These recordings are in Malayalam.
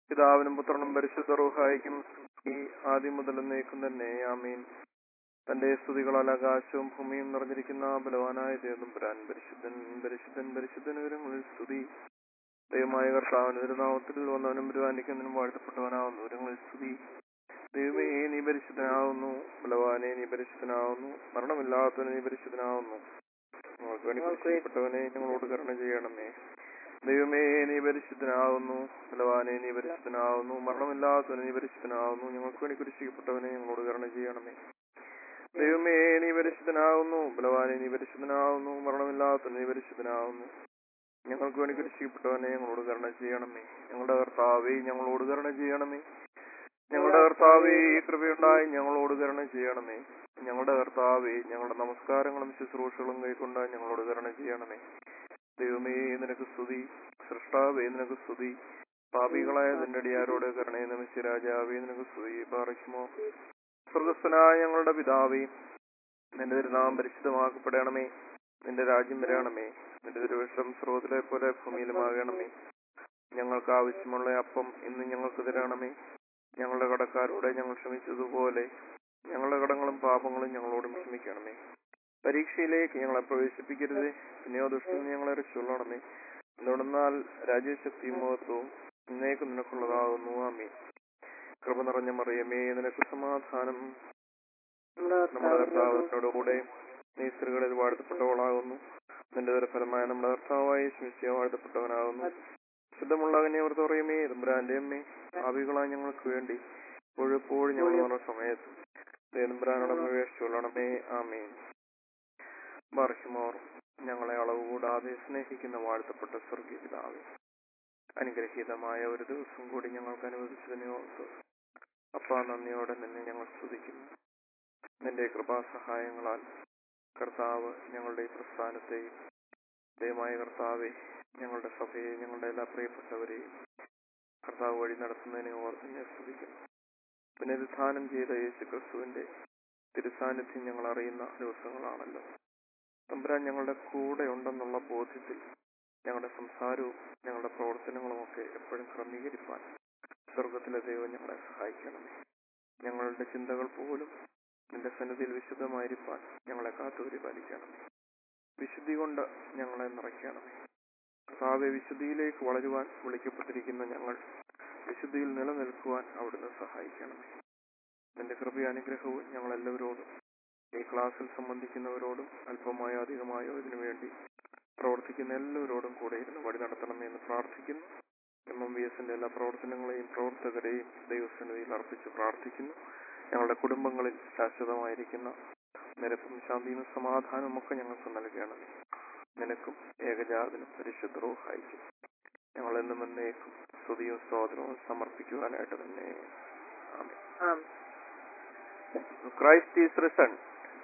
പിതാവിനും പുത്രനും പരിശുദ്ധ റൂഹായിക്കും ഈ ആദ്യം മുതൽ എന്നേക്കും തന്നെ ആമീൻ തന്റെ സ്തുതികളാൽ ആകാശവും ഭൂമിയും നിറഞ്ഞിരിക്കുന്ന ബലവാനായ ദേവംപുരാൻ പരിശുദ്ധൻ പരിശുദ്ധൻ പരിശുദ്ധൻ വിവരങ്ങളിൽ സ്തുതി ദൈവമായ കർത്താവിന് തിരുനാമത്തിൽ വന്നവനും വരുവാനിക്കുന്നതിനും വാഴ്ത്തപ്പെട്ടവനാവുന്നു വിവരങ്ങളിൽ സ്തുതി ദൈവമേ നീ പരിശുദ്ധനാവുന്നു ബലവാനെ നീ പരിശുദ്ധനാവുന്നു മരണമില്ലാത്തവന് നീ പരിശുദ്ധനാവുന്നു ഞങ്ങൾക്ക് വേണ്ടി പരിശുദ്ധപ്പെട്ടവനെ ഞങ്ങളോട് കരുണ ചെയ്യണമേ ദൈവമേ നീ പരിശുദ്ധനാവുന്നു ബലവാനെ നീ പരിശുദ്ധനാവുന്നു മരണമില്ലാത്തവന് നീ പരിശുദ്ധനാവുന്നു ഞങ്ങൾക്ക് വേണ്ടി കുരിശിക്കപ്പെട്ടവനെ ഞങ്ങളോട് കരുണ ചെയ്യണമേ ദൈവമേ നീ പരിശുദ്ധനാവുന്നു ബലവാനെ നീ പരിശുദ്ധനാവുന്നു മരണമില്ലാത്തവന് നീ പരിശുദ്ധനാവുന്നു ഞങ്ങൾക്ക് വേണ്ടി കുരിശിക്കപ്പെട്ടവനെ ഞങ്ങളോട് കരുണ ചെയ്യണമേ ഞങ്ങളുടെ കർത്താവേ ഞങ്ങളോട് കരുണ ചെയ്യണമേ ഞങ്ങളുടെ കർത്താവേ കൃപയുണ്ടായി ഞങ്ങളോട് കരുണ ചെയ്യണമേ ഞങ്ങളുടെ കർത്താവേ ഞങ്ങളുടെ നമസ്കാരങ്ങളും ശുശ്രൂഷകളും കൈക്കൊണ്ട് ഞങ്ങളോട് കരുണ ചെയ്യണമേ ദൈവമേ നിനക്ക് സ്തുതി സൃഷ്ടാവേ നിനക്ക് സ്തുതി പാപികളായ നിന്റെ അടിയാരോട് കരുണയെ നമിച്ച് രാജാവേ നിനക്ക് സ്തുതി പാറിക്കുമോ സ്വർഗസ്ഥനായ ഞങ്ങളുടെ പിതാവേ നിന്റെ തിരുനാമം പരിശുദ്ധമാക്കപ്പെടണമേ നിന്റെ രാജ്യം വരണമേ നിന്റെ തിരുവിഷം സ്രോതിലെ പോലെ ഭൂമിയിലുമാകണമേ ഞങ്ങൾക്ക് ആവശ്യമുള്ള അപ്പം ഇന്ന് ഞങ്ങൾക്ക് തരണമേ ഞങ്ങളുടെ കടക്കാരോടെ ഞങ്ങൾ ക്ഷമിച്ചതുപോലെ ഞങ്ങളുടെ കടങ്ങളും പാപങ്ങളും ഞങ്ങളോടും ക്ഷമിക്കണമേ പരീക്ഷയിലേക്ക് ഞങ്ങളെ പ്രവേശിപ്പിക്കരുതേ പിന്നെയോ ദുഷ്ടം ഞങ്ങളെ രക്ഷയുള്ളണമേ എന്തുകൊണ്ടെന്നാൽ രാജ്യശക്തിയും മഹത്വവും ഇന്നേക്കും നിനക്കുള്ളതാകുന്നു ആമേ കൃപ നിറഞ്ഞ മറിയമേ നിനക്ക് സമാധാനം നമ്മുടെ കർത്താവിനോടുകൂടെ നീ സ്ത്രീകളിൽ വാഴ്ത്തപ്പെട്ടവളാകുന്നു നിന്റെ ഒരു ഫലമായ നമ്മുടെ കർത്താവായി ശ്മിച്ചിയ വാഴ്ത്തപ്പെട്ടവനാകുന്നു ശുദ്ധമുള്ള കന്യാവർത്ത പറയുമേ തമ്പുരാന്റെ അമ്മേ ഭാവികളായി ഞങ്ങൾക്ക് വേണ്ടി എപ്പോഴെപ്പോഴും ഞങ്ങൾ വന്ന സമയത്ത് തേനുമ്പുരാനോട് അപേക്ഷിച്ചുകൊള്ളണമേ ആമേൻ ബാർഹിമോർ ഞങ്ങളെ അളവ് കൂടാതെ സ്നേഹിക്കുന്ന വാഴ്ത്തപ്പെട്ട സ്വർഗീയ പിതാവേ അനുഗ്രഹീതമായ ഒരു ദിവസം കൂടി ഞങ്ങൾക്ക് അനുവദിച്ചതിനെ ഓർത്ത് അപ്പാ നന്ദിയോടെ നിന്നെ ഞങ്ങൾ സ്തുതിക്കുന്നു നിന്റെ കൃപാസഹായങ്ങളാൽ കർത്താവ് ഞങ്ങളുടെ ഈ പ്രസ്ഥാനത്തെയും ദയമായ കർത്താവെ ഞങ്ങളുടെ സഭയെ ഞങ്ങളുടെ എല്ലാ പ്രിയപ്പെട്ടവരെയും കർത്താവ് വഴി നടത്തുന്നതിനെ ഓർത്ത് ഞാൻ സ്തുതിക്കുന്നു പുനരുദ്ധാനം ചെയ്ത യേശു ക്രിസ്തുവിന്റെ തിരുസാന്നിധ്യം ഞങ്ങൾ അറിയുന്ന ദിവസങ്ങളാണല്ലോ തമ്പുരാൻ ഞങ്ങളുടെ കൂടെ ഉണ്ടെന്നുള്ള ബോധ്യത്തിൽ ഞങ്ങളുടെ സംസാരവും ഞങ്ങളുടെ പ്രവർത്തനങ്ങളും ഒക്കെ എപ്പോഴും ക്രമീകരിക്കാൻ സ്വർഗത്തിലെ ദൈവം ഞങ്ങളെ സഹായിക്കണമേ ഞങ്ങളുടെ ചിന്തകൾ പോലും നിന്റെ സന്നിധിയിൽ വിശുദ്ധമായിരിക്കാൻ ഞങ്ങളെ കാത്തുപരിപാലിക്കണമേ വിശുദ്ധി കൊണ്ട് ഞങ്ങളെ നിറയ്ക്കണമേ കർത്താവെ വിശുദ്ധിയിലേക്ക് വളരുവാൻ വിളിക്കപ്പെട്ടിരിക്കുന്ന ഞങ്ങൾ വിശുദ്ധിയിൽ നിലനിൽക്കുവാൻ അവിടുന്ന് സഹായിക്കണമേ നിന്റെ കൃപ അനുഗ്രഹവും ഞങ്ങൾ എല്ലാവരോടും ഈ ക്ലാസ്സിൽ സംബന്ധിക്കുന്നവരോടും അല്പമായോ അധികമായോ ഇതിനു വേണ്ടി പ്രവർത്തിക്കുന്ന എല്ലാവരോടും കൂടെ ഇരുന്ന് വഴി നടത്തണമേ എന്ന് പ്രാർത്ഥിക്കുന്നു എം എം ബി എസിന്റെ എല്ലാ പ്രവർത്തനങ്ങളെയും പ്രവർത്തകരെയും ദൈവസന്നിധിയിൽ അർപ്പിച്ച് പ്രാർത്ഥിക്കുന്നു ഞങ്ങളുടെ കുടുംബങ്ങളിൽ ശാശ്വതമായിരിക്കുന്ന നിരപ്പും ശാന്തിയും സമാധാനവും ഒക്കെ ഞങ്ങൾക്ക് നൽകണമേ നിനക്കും ഏകജാതനും പരിശുദ്ധവും ഹായിക്കും ഞങ്ങൾ എന്നും എന്നേക്കും സ്തുതിയും സ്തോത്രവും സമർപ്പിക്കുവാനായിട്ട് തന്നെ ആമേൻ. Christ is risen.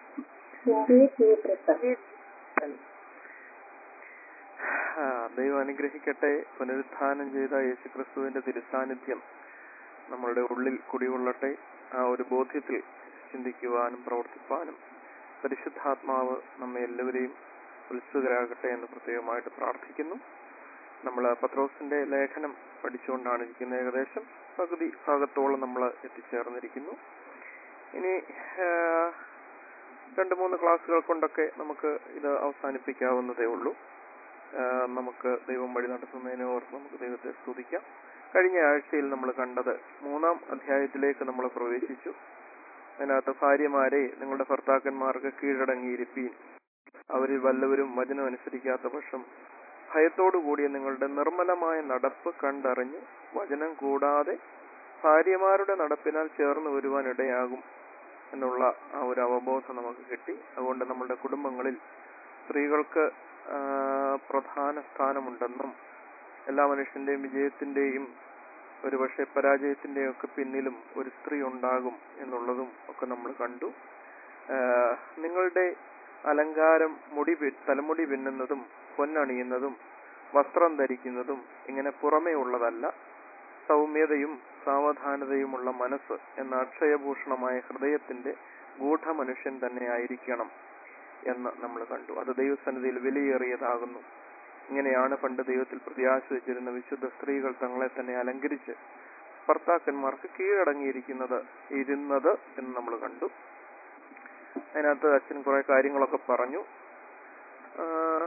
ആ, ദൈവം അനുഗ്രഹിക്കട്ടെ പുനരുത്ഥാനം ചെയ്ത യേശുക്രിസ്തുവിന്റെ തിരുസാന്നിധ്യം നമ്മളുടെ ഉള്ളിൽ കുടികൊള്ളട്ടെ ആ ഒരു ബോധ്യത്തിൽ ചിന്തിക്കുവാനും പ്രവർത്തിപ്പാനും പരിശുദ്ധാത്മാവ് നമ്മെ എല്ലാവരെയും ഉത്സുകരാകട്ടെ എന്ന് പ്രത്യേകമായിട്ട് പ്രാർത്ഥിക്കുന്നു നമ്മൾ പത്രോസിന്റെ ലേഖനം പഠിച്ചുകൊണ്ടാണ് ഇരിക്കുന്നത് ഏകദേശം പകുതി ഭാഗത്തോളം നമ്മൾ എത്തിച്ചേർന്നിരിക്കുന്നു ഇനി ആ, രണ്ട് മൂന്ന് ക്ലാസ്സുകൾ കൊണ്ടൊക്കെ നമുക്ക് ഇത് അവസാനിപ്പിക്കാവുന്നതേ ഉള്ളൂ ആ, നമുക്ക് ദൈവം വഴി നടത്തുന്നതിനെ ഓർത്ത് നമുക്ക് ദൈവത്തെ സ്തുതിക്കാം കഴിഞ്ഞ ആഴ്ചയിൽ നമ്മൾ കണ്ടത് മൂന്നാം അധ്യായത്തിലേക്ക് നമ്മൾ പ്രവേശിച്ചു അതിനകത്ത് ഭാര്യമാരെ നിങ്ങളുടെ ഭർത്താക്കന്മാർക്ക് കീഴടങ്ങിയിരിപ്പീൻ അവരിൽ വല്ലവരും വചനം അനുസരിക്കാത്ത പക്ഷം ഭയത്തോടുകൂടിയ നിങ്ങളുടെ നിർമ്മലമായ നടപ്പ് കണ്ടറിഞ്ഞ് വചനം കൂടാതെ ഭാര്യമാരുടെ നടപ്പിനാൽ ചേർന്ന് വരുവാൻ ഇടയാകും എന്നുള്ള ആ ഒരു അവബോധം നമുക്ക് കിട്ടി അതുകൊണ്ട് നമ്മുടെ കുടുംബങ്ങളിൽ സ്ത്രീകൾക്ക് ആ, പ്രധാന സ്ഥാനമുണ്ടെന്നും എല്ലാ മനുഷ്യന്റെയും വിജയത്തിന്റെയും ഒരുപക്ഷെ പരാജയത്തിന്റെയും ഒക്കെ പിന്നിലും ഒരു സ്ത്രീ ഉണ്ടാകും എന്നുള്ളതും ഒക്കെ നമ്മൾ കണ്ടു ആ, നിങ്ങളുടെ അലങ്കാരം മുടി പി- തലമുടി പിന്നുന്നതും പൊന്നണിയുന്നതും വസ്ത്രം ധരിക്കുന്നതും ഇങ്ങനെ പുറമേ ഉള്ളതല്ല സൗമ്യതയും സാവധാനതയുമുള്ള മനസ്സ് എന്ന അക്ഷയഭൂഷണമായ ഹൃദയത്തിന്റെ ഗൂഢമനുഷ്യൻ തന്നെ ആയിരിക്കണം എന്ന് നമ്മൾ കണ്ടു അത് ദൈവസന്നിധിയിൽ വിലയേറിയതാകുന്നു ഇങ്ങനെയാണ് പണ്ട് ദൈവത്തിൽ പ്രത്യാശ വെച്ചിരുന്ന വിശുദ്ധ സ്ത്രീകൾ തങ്ങളെ തന്നെ അലങ്കരിച്ച് ഭർത്താക്കന്മാർക്ക് കീഴടങ്ങിയിരിക്കുന്നത് ഇരുന്നത് എന്ന് നമ്മൾ കണ്ടു അതിനകത്ത് അച്ഛൻ കുറെ കാര്യങ്ങളൊക്കെ പറഞ്ഞു ആ,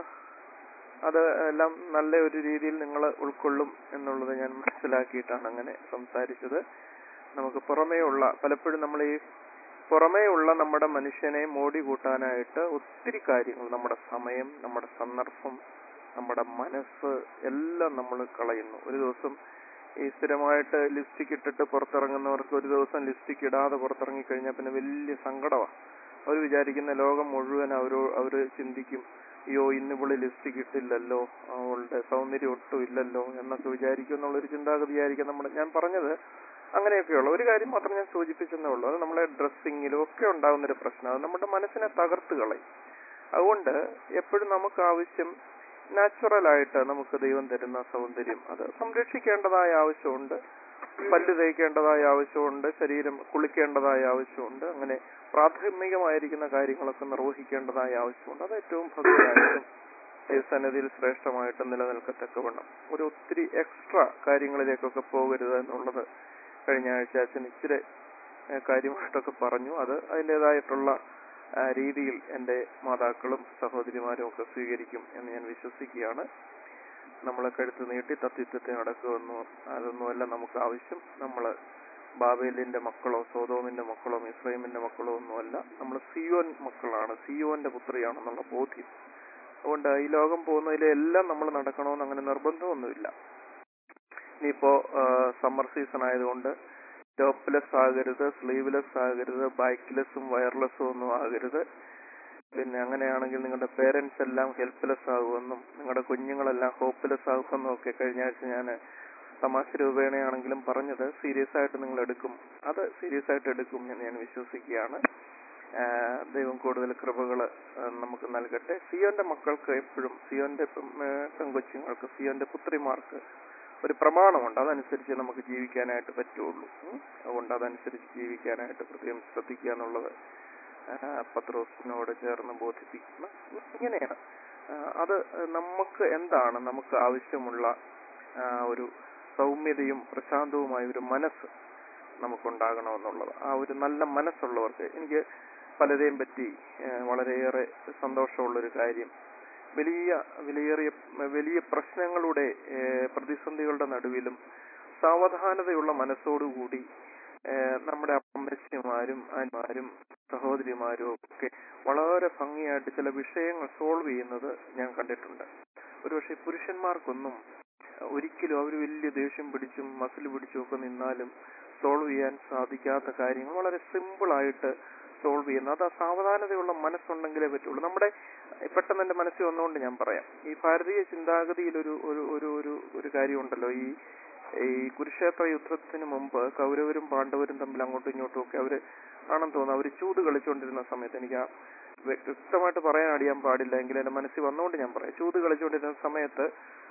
അത് എല്ലാം നല്ല ഒരു രീതിയിൽ നിങ്ങൾ ഉൾക്കൊള്ളും എന്നുള്ളത് ഞാൻ മനസ്സിലാക്കിയിട്ടാണ് അങ്ങനെ സംസാരിച്ചത് നമുക്ക് പുറമേ ഉള്ള പലപ്പോഴും നമ്മൾ ഈ പുറമേ ഉള്ള നമ്മുടെ മനുഷ്യനെ മോടി കൂട്ടാനായിട്ട് ഒത്തിരി കാര്യങ്ങൾ നമ്മുടെ സമയം നമ്മുടെ സന്ദർഭം നമ്മുടെ മനസ്സ് എല്ലാം നമ്മൾ കളയുന്നു ഒരു ദിവസം ഈ സ്ഥിരമായിട്ട് ലിപ്സ്റ്റിക് ഇട്ടിട്ട് പുറത്തിറങ്ങുന്നവർക്ക് ഒരു ദിവസം ലിപ്സ്റ്റിക് ഇടാതെ പുറത്തിറങ്ങി കഴിഞ്ഞാൽ പിന്നെ വലിയ സങ്കടമാണ് അവർ വിചാരിക്കുന്ന ലോകം മുഴുവൻ അവരോ അവര് ചിന്തിക്കും അയ്യോ ഇന്ന് പുള്ളി ലിപ്സ്റ്റിക് ഇട്ടില്ലല്ലോ അവളുടെ സൗന്ദര്യം ഒട്ടും ഇല്ലല്ലോ എന്നൊക്കെ വിചാരിക്കും എന്നുള്ളൊരു ചിന്താഗതിയായിരിക്കും നമ്മുടെ ഞാൻ പറഞ്ഞത് അങ്ങനെയൊക്കെയുള്ള ഒരു കാര്യം മാത്രം ഞാൻ സൂചിപ്പിച്ചെന്നേ ഉള്ളൂ അത് നമ്മളെ ഡ്രസ്സിങ്ങിലും ഒക്കെ ഉണ്ടാകുന്ന ഒരു പ്രശ്നം അത് നമ്മുടെ മനസ്സിനെ തകർത്ത് കളയും അതുകൊണ്ട് എപ്പോഴും നമുക്ക് ആവശ്യം നാച്ചുറൽ ആയിട്ട് നമുക്ക് ദൈവം തരുന്ന സൗന്ദര്യം അത് സംരക്ഷിക്കേണ്ടതായ ആവശ്യമുണ്ട് പല്ല് തേക്കേണ്ടതായ ആവശ്യമുണ്ട് ശരീരം കുളിക്കേണ്ടതായ ആവശ്യമുണ്ട് അങ്ങനെ പ്രാഥമികമായിരിക്കുന്ന കാര്യങ്ങളൊക്കെ നിർവഹിക്കേണ്ടതായ ആവശ്യമുണ്ട് അത് ഏറ്റവും ഭംഗിയായിട്ടും ദൈവസന്നിധിയിൽ ശ്രേഷ്ഠമായിട്ട് നിലനിൽക്കത്തക്കവണ്ണം ഒരു ഒത്തിരി എക്സ്ട്രാ കാര്യങ്ങളിലേക്കൊക്കെ പോകരുത് എന്നുള്ളത് കഴിഞ്ഞ ആഴ്ച അച്ഛൻ ഇച്ചിരി ഏഹ്, കാര്യമായിട്ടൊക്കെ പറഞ്ഞു അത് അതിൻ്റെതായിട്ടുള്ള ആ, രീതിയിൽ എൻ്റെ മാതാക്കളും സഹോദരിമാരും ഒക്കെ സ്വീകരിക്കും എന്ന് ഞാൻ വിശ്വസിക്കുകയാണ് നമ്മളെ കഴുത്ത് നീട്ടി തത്വത്തെ നടക്കുമെന്നോ അതൊന്നുമല്ല നമുക്ക് ആവശ്യം നമ്മൾ ബാബേലിന്റെ മക്കളോ സോതോമിന്റെ മക്കളോ ഇസ്രൈമിന്റെ മക്കളോ ഒന്നുമല്ല നമ്മൾ സിയോൻ മക്കളാണ് സിയോന്റെ പുത്രിയാണെന്നുള്ള ബോധ്യം അതുകൊണ്ട് ഈ ലോകം പോകുന്നതിലെ എല്ലാം നമ്മൾ നടക്കണമെന്ന് അങ്ങനെ നിർബന്ധമൊന്നുമില്ല ഇനിയിപ്പോ സമ്മർ സീസൺ ആയതുകൊണ്ട് ടോപ്പ്ലെസ് ആകരുത് സ്ലീവ്ലെസ് ആകരുത് ബൈക്ക്ലെസ്സും വയർലെസ്സും ഒന്നും ആകരുത് പിന്നെ അങ്ങനെയാണെങ്കിൽ നിങ്ങളുടെ പേരൻസ് എല്ലാം ഹെൽപ്ലെസ് ആകുമെന്നും നിങ്ങളുടെ കുഞ്ഞുങ്ങളെല്ലാം ഹോപ്പ്ലെസ് ആകുമെന്നും ഒക്കെ കഴിഞ്ഞ ആഴ്ച ഞാൻ തമാശ രൂപേണയാണെങ്കിലും പറഞ്ഞത് സീരിയസ് ആയിട്ട് നിങ്ങൾ എടുക്കും അത് സീരിയസ് ആയിട്ട് എടുക്കും എന്ന് ഞാൻ വിശ്വസിക്കുകയാണ് ആ, ദൈവം കൂടുതൽ കൃപകൾ നമുക്ക് നൽകട്ടെ സിയോന്റെ മക്കൾക്ക് എപ്പോഴും സിയോന്റെ പെ- ഏ, പെങ്കൊച്ചുങ്ങൾക്ക് സിയോന്റെ പുത്രിമാർക്ക് ഒരു പ്രമാണമുണ്ട് അതനുസരിച്ച് നമുക്ക് ജീവിക്കാനായിട്ട് പറ്റുള്ളൂ ഉം. അതുകൊണ്ട് അതനുസരിച്ച് ജീവിക്കാനായിട്ട് പ്രത്യേകം ശ്രദ്ധിക്കുക എന്നുള്ളത് ആ, പത്രോസിനോട് ചേർന്ന് ബോധിപ്പിക്കുന്ന ഇങ്ങനെയാണ് ആ, അത് നമുക്ക് എന്താണ് നമുക്ക് ആവശ്യമുള്ള ആ, ഒരു സൗമ്യതയും പ്രശാന്തവുമായ ഒരു മനസ്സ് നമുക്കുണ്ടാകണമെന്നുള്ളത് ആ ഒരു നല്ല മനസ്സുള്ളവർക്ക് എനിക്ക് പലരെയും പറ്റി ആ, വളരെയേറെ സന്തോഷമുള്ളൊരു കാര്യം വലിയ വിലയേറിയ വലിയ പ്രശ്നങ്ങളുടെ ഏ, പ്രതിസന്ധികളുടെ നടുവിലും സാവധാനതയുള്ള മനസ്സോടുകൂടി ഏ, നമ്മുടെ അമ്മച്ചിമാരും അന്മാരും സഹോദരിമാരും ഒക്കെ വളരെ ഭംഗിയായിട്ട് ചില വിഷയങ്ങൾ സോൾവ് ചെയ്യുന്നത് ഞാൻ കണ്ടിട്ടുണ്ട് ഒരുപക്ഷെ പുരുഷന്മാർക്കൊന്നും ഒരിക്കലും അവർ വലിയ ദേഷ്യം പിടിച്ചും മസിൽ പിടിച്ചും ഒക്കെ നിന്നാലും സോൾവ് ചെയ്യാൻ സാധിക്കാത്ത കാര്യങ്ങൾ വളരെ സിമ്പിൾ ആയിട്ട് സോൾവ് ചെയ്യുന്നത് അത് ആ സാവധാനതയുള്ള മനസ്സുണ്ടെങ്കിലേ പറ്റുള്ളൂ നമ്മുടെ പെട്ടെന്ന് എന്റെ മനസ്സിൽ വന്നുകൊണ്ട് ഞാൻ പറയാം ഈ ഭാരതീയ ചിന്താഗതിയിൽ ഒരു ഒരു ഒരു ഒരു ഒരു കാര്യമുണ്ടല്ലോ ഈ ഈ കുരുക്ഷേത്ര യുദ്ധത്തിന് മുമ്പ് കൗരവരും പാണ്ഡവരും തമ്മിൽ അങ്ങോട്ടും ഇങ്ങോട്ടും ഒക്കെ അവര് ആണെന്ന് തോന്നുന്നു അവര് ചൂത് കളിച്ചുകൊണ്ടിരുന്ന സമയത്ത് എനിക്ക് ആ വ്യക്തമായിട്ട് പറയാൻ അറിയാൻ പാടില്ല എങ്കിലും എന്റെ മനസ്സിൽ വന്നുകൊണ്ട് ഞാൻ പറയാം ചൂത് കളിച്ചുകൊണ്ടിരുന്ന സമയത്ത്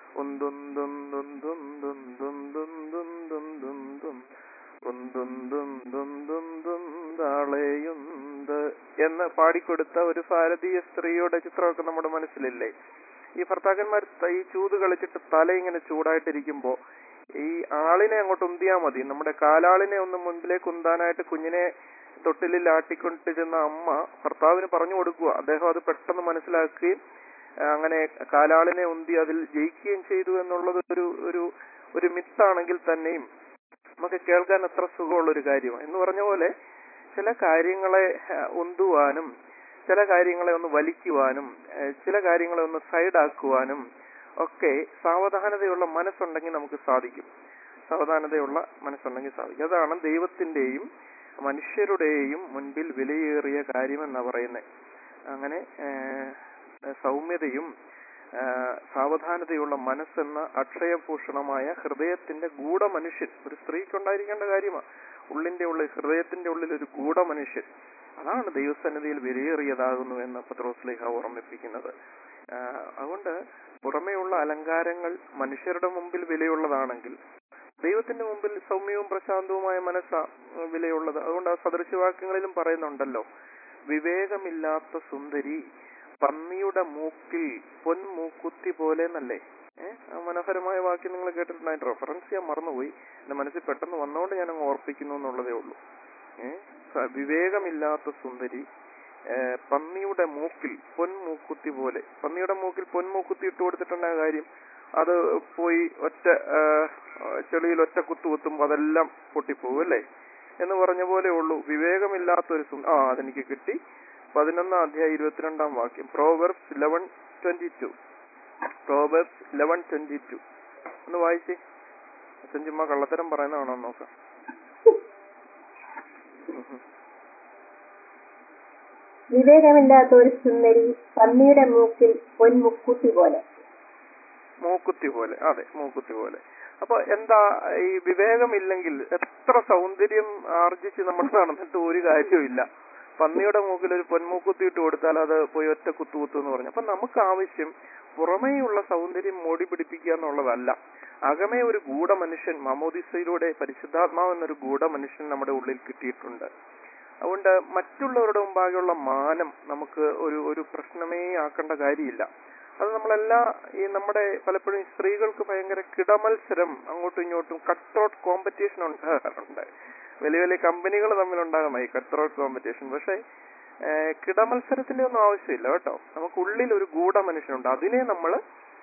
താളയുണ്ട് എന്ന് പാടിക്കൊടുത്ത ഒരു ഭാരതീയ സ്ത്രീയുടെ ചിത്രമൊക്കെ നമ്മുടെ മനസ്സിലില്ലേ ഈ ഭർത്താക്കന്മാർ ത- ഈ ചൂത് കളിച്ചിട്ട് തല ഇങ്ങനെ ചൂടായിട്ടിരിക്കുമ്പോ ഈ ആളിനെ അങ്ങോട്ട് ഉന്തിയാ മതി നമ്മുടെ കാലാളിനെ ഒന്ന് മുൻപിലേക്ക് ഉന്താനായിട്ട് കുഞ്ഞിനെ തൊട്ടിലിൽ ആട്ടിക്കൊണ്ടിരുന്ന അമ്മ ഭർത്താവിന് പറഞ്ഞു കൊടുക്കുക അദ്ദേഹം അത് പെട്ടെന്ന് മനസ്സിലാക്കുകയും ആ, അങ്ങനെ കാലാളിനെ ഉന്തി അതിൽ ജയിക്കുകയും ചെയ്തു എന്നുള്ളത് ഒരു ഒരു ഒരു മിത്താണെങ്കിൽ തന്നെയും നമുക്ക് കേൾക്കാൻ അത്ര സുഖമുള്ള ഒരു കാര്യമാണ് എന്ന് പറഞ്ഞ പോലെ ചില കാര്യങ്ങളെ ആ, ഉന്തുവാനും ചില കാര്യങ്ങളെ ഒന്ന് വലിക്കുവാനും ഏ, ചില കാര്യങ്ങളെ ഒന്ന് സൈഡാക്കുവാനും ഒക്കെ സാവധാനതയുള്ള മനസ്സുണ്ടെങ്കിൽ നമുക്ക് സാധിക്കും സാവധാനതയുള്ള മനസ്സുണ്ടെങ്കിൽ സാധിക്കും അതാണ് ദൈവത്തിന്റെയും മനുഷ്യരുടെയും മുൻപിൽ വിലയേറിയ കാര്യമെന്നാ പറയുന്നത് അങ്ങനെ ഏ, സൗമ്യതയും ആ, സാവധാനതയുള്ള മനസ്സെന്ന അക്ഷയഭൂഷണമായ ഹൃദയത്തിന്റെ ഗൂഢമനുഷ്യൻ ഒരു സ്ത്രീക്ക് ഉണ്ടായിരിക്കേണ്ട കാര്യമാണ് ഉള്ളിന്റെ ഉള്ളിൽ ഹൃദയത്തിന്റെ ഉള്ളിൽ ഒരു ഗൂഢമനുഷ്യൻ അതാണ് ദൈവസന്നിധിയിൽ വിലയേറിയതാകുന്നു എന്ന് പത്രോസ്ലിഹ ഓർമ്മിപ്പിക്കുന്നത് ആ, അതുകൊണ്ട് പുറമേയുള്ള അലങ്കാരങ്ങൾ മനുഷ്യരുടെ മുമ്പിൽ വിലയുള്ളതാണെങ്കിൽ ദൈവത്തിന്റെ മുമ്പിൽ സൗമ്യവും പ്രശാന്തവുമായ മനസ്സാ ഉം, വിലയുള്ളത് അതുകൊണ്ട് ആ സദൃശവാക്യങ്ങളിലും പറയുന്നുണ്ടല്ലോ വിവേകമില്ലാത്ത സുന്ദരി പന്നിയുടെ മൂക്കിൽ പൊൻമൂക്കുത്തി പോലെ എന്നല്ലേ ഏഹ് ആ മനോഹരമായ വാക്യം നിങ്ങൾ കേട്ടിട്ടുണ്ട് അതിന്റെ റെഫറൻസ് ഞാൻ മറന്നുപോയി എന്റെ മനസ്സിൽ പെട്ടെന്ന് വന്നോണ്ട് ഞാൻ അങ്ങ് ഓർപ്പിക്കുന്നു എന്നുള്ളതേ ഉള്ളൂ ഏഹ് സ- വിവേകമില്ലാത്ത സുന്ദരി ഏഹ് പന്നിയുടെ മൂക്കിൽ പൊൻമൂക്കുത്തി പോലെ പന്നിയുടെ മൂക്കിൽ പൊൻമൂക്കുത്തി ഇട്ട് കൊടുത്തിട്ടുണ്ടായ കാര്യം അത് പോയി ഒറ്റ ഏഹ്, ചെളിയിൽ ഒറ്റ കുത്തു കുത്തുമ്പോൾ അതെല്ലാം പൊട്ടിപ്പോകും അല്ലേ എന്ന് പറഞ്ഞ പോലെ ഉള്ളൂ വിവേകമില്ലാത്തൊരു സു ആ അതെനിക്ക് കിട്ടി പതിനൊന്നാം അധ്യായം ഇരുപത്തിരണ്ടാം വാക്യം Proverbs eleven twenty two Proverbs eleven twenty two ഒന്ന് വായിച്ചേ അച്ഛൻ ചുമ്മാ കള്ളത്തരം പറയുന്നതാണോ എന്ന് നോക്കാം ഉം ഉം. വിവേകമില്ലാത്ത ഒരു സുന്ദരി പന്നിയുടെ മൂക്കിൽ പൊൻമുക്കുത്തി പോലെ മൂക്കുത്തി പോലെ അതെ മൂക്കുത്തി പോലെ അപ്പൊ എന്താ ഈ വിവേകമില്ലെങ്കിൽ എത്ര സൗന്ദര്യം ആർജിച്ച് നമ്മൾ നടന്നിട്ട് ഒരു കാര്യവുമില്ല പന്നിയുടെ മൂക്കിൽ ഒരു പൊന്മൂക്കുത്തി ഇട്ട് കൊടുത്താൽ അത് പോയി ഒറ്റ കുത്തു കുത്തു എന്ന് പറഞ്ഞു അപ്പൊ നമുക്ക് ആവശ്യം പുറമേയുള്ള സൗന്ദര്യം മോടി പിടിപ്പിക്കുക എന്നുള്ളതല്ല അകമേ ഒരു ഗൂഢ മനുഷ്യൻ മമോദിസയിലൂടെ പരിശുദ്ധാത്മാവ് എന്നൊരു ഗൂഢ മനുഷ്യൻ നമ്മുടെ ഉള്ളിൽ കിട്ടിയിട്ടുണ്ട് അതുകൊണ്ട് മറ്റുള്ളവരുടെ മുമ്പാകെയുള്ള മാനം നമുക്ക് ഒരു ഒരു പ്രശ്നമേ ആക്കേണ്ട കാര്യമില്ല അത് നമ്മളെല്ലാ ഈ നമ്മുടെ പലപ്പോഴും ഈ സ്ത്രീകൾക്ക് ഭയങ്കര കിടമത്സരം അങ്ങോട്ടും ഇങ്ങോട്ടും കട്ട് ഔട്ട് കോമ്പറ്റീഷൻ ഉണ്ടാകാറുണ്ട് വലിയ വലിയ കമ്പനികൾ തമ്മിൽ ഉണ്ടാകുന്ന ഈ കട്ട് ഔട്ട് കോമ്പറ്റീഷൻ പക്ഷേ ഏഹ്, കിടമത്സരത്തിന്റെ ഒന്നും ആവശ്യമില്ല കേട്ടോ നമുക്ക് ഉള്ളിൽ ഒരു ഗൂഢ മനുഷ്യനുണ്ട് അതിനെ നമ്മൾ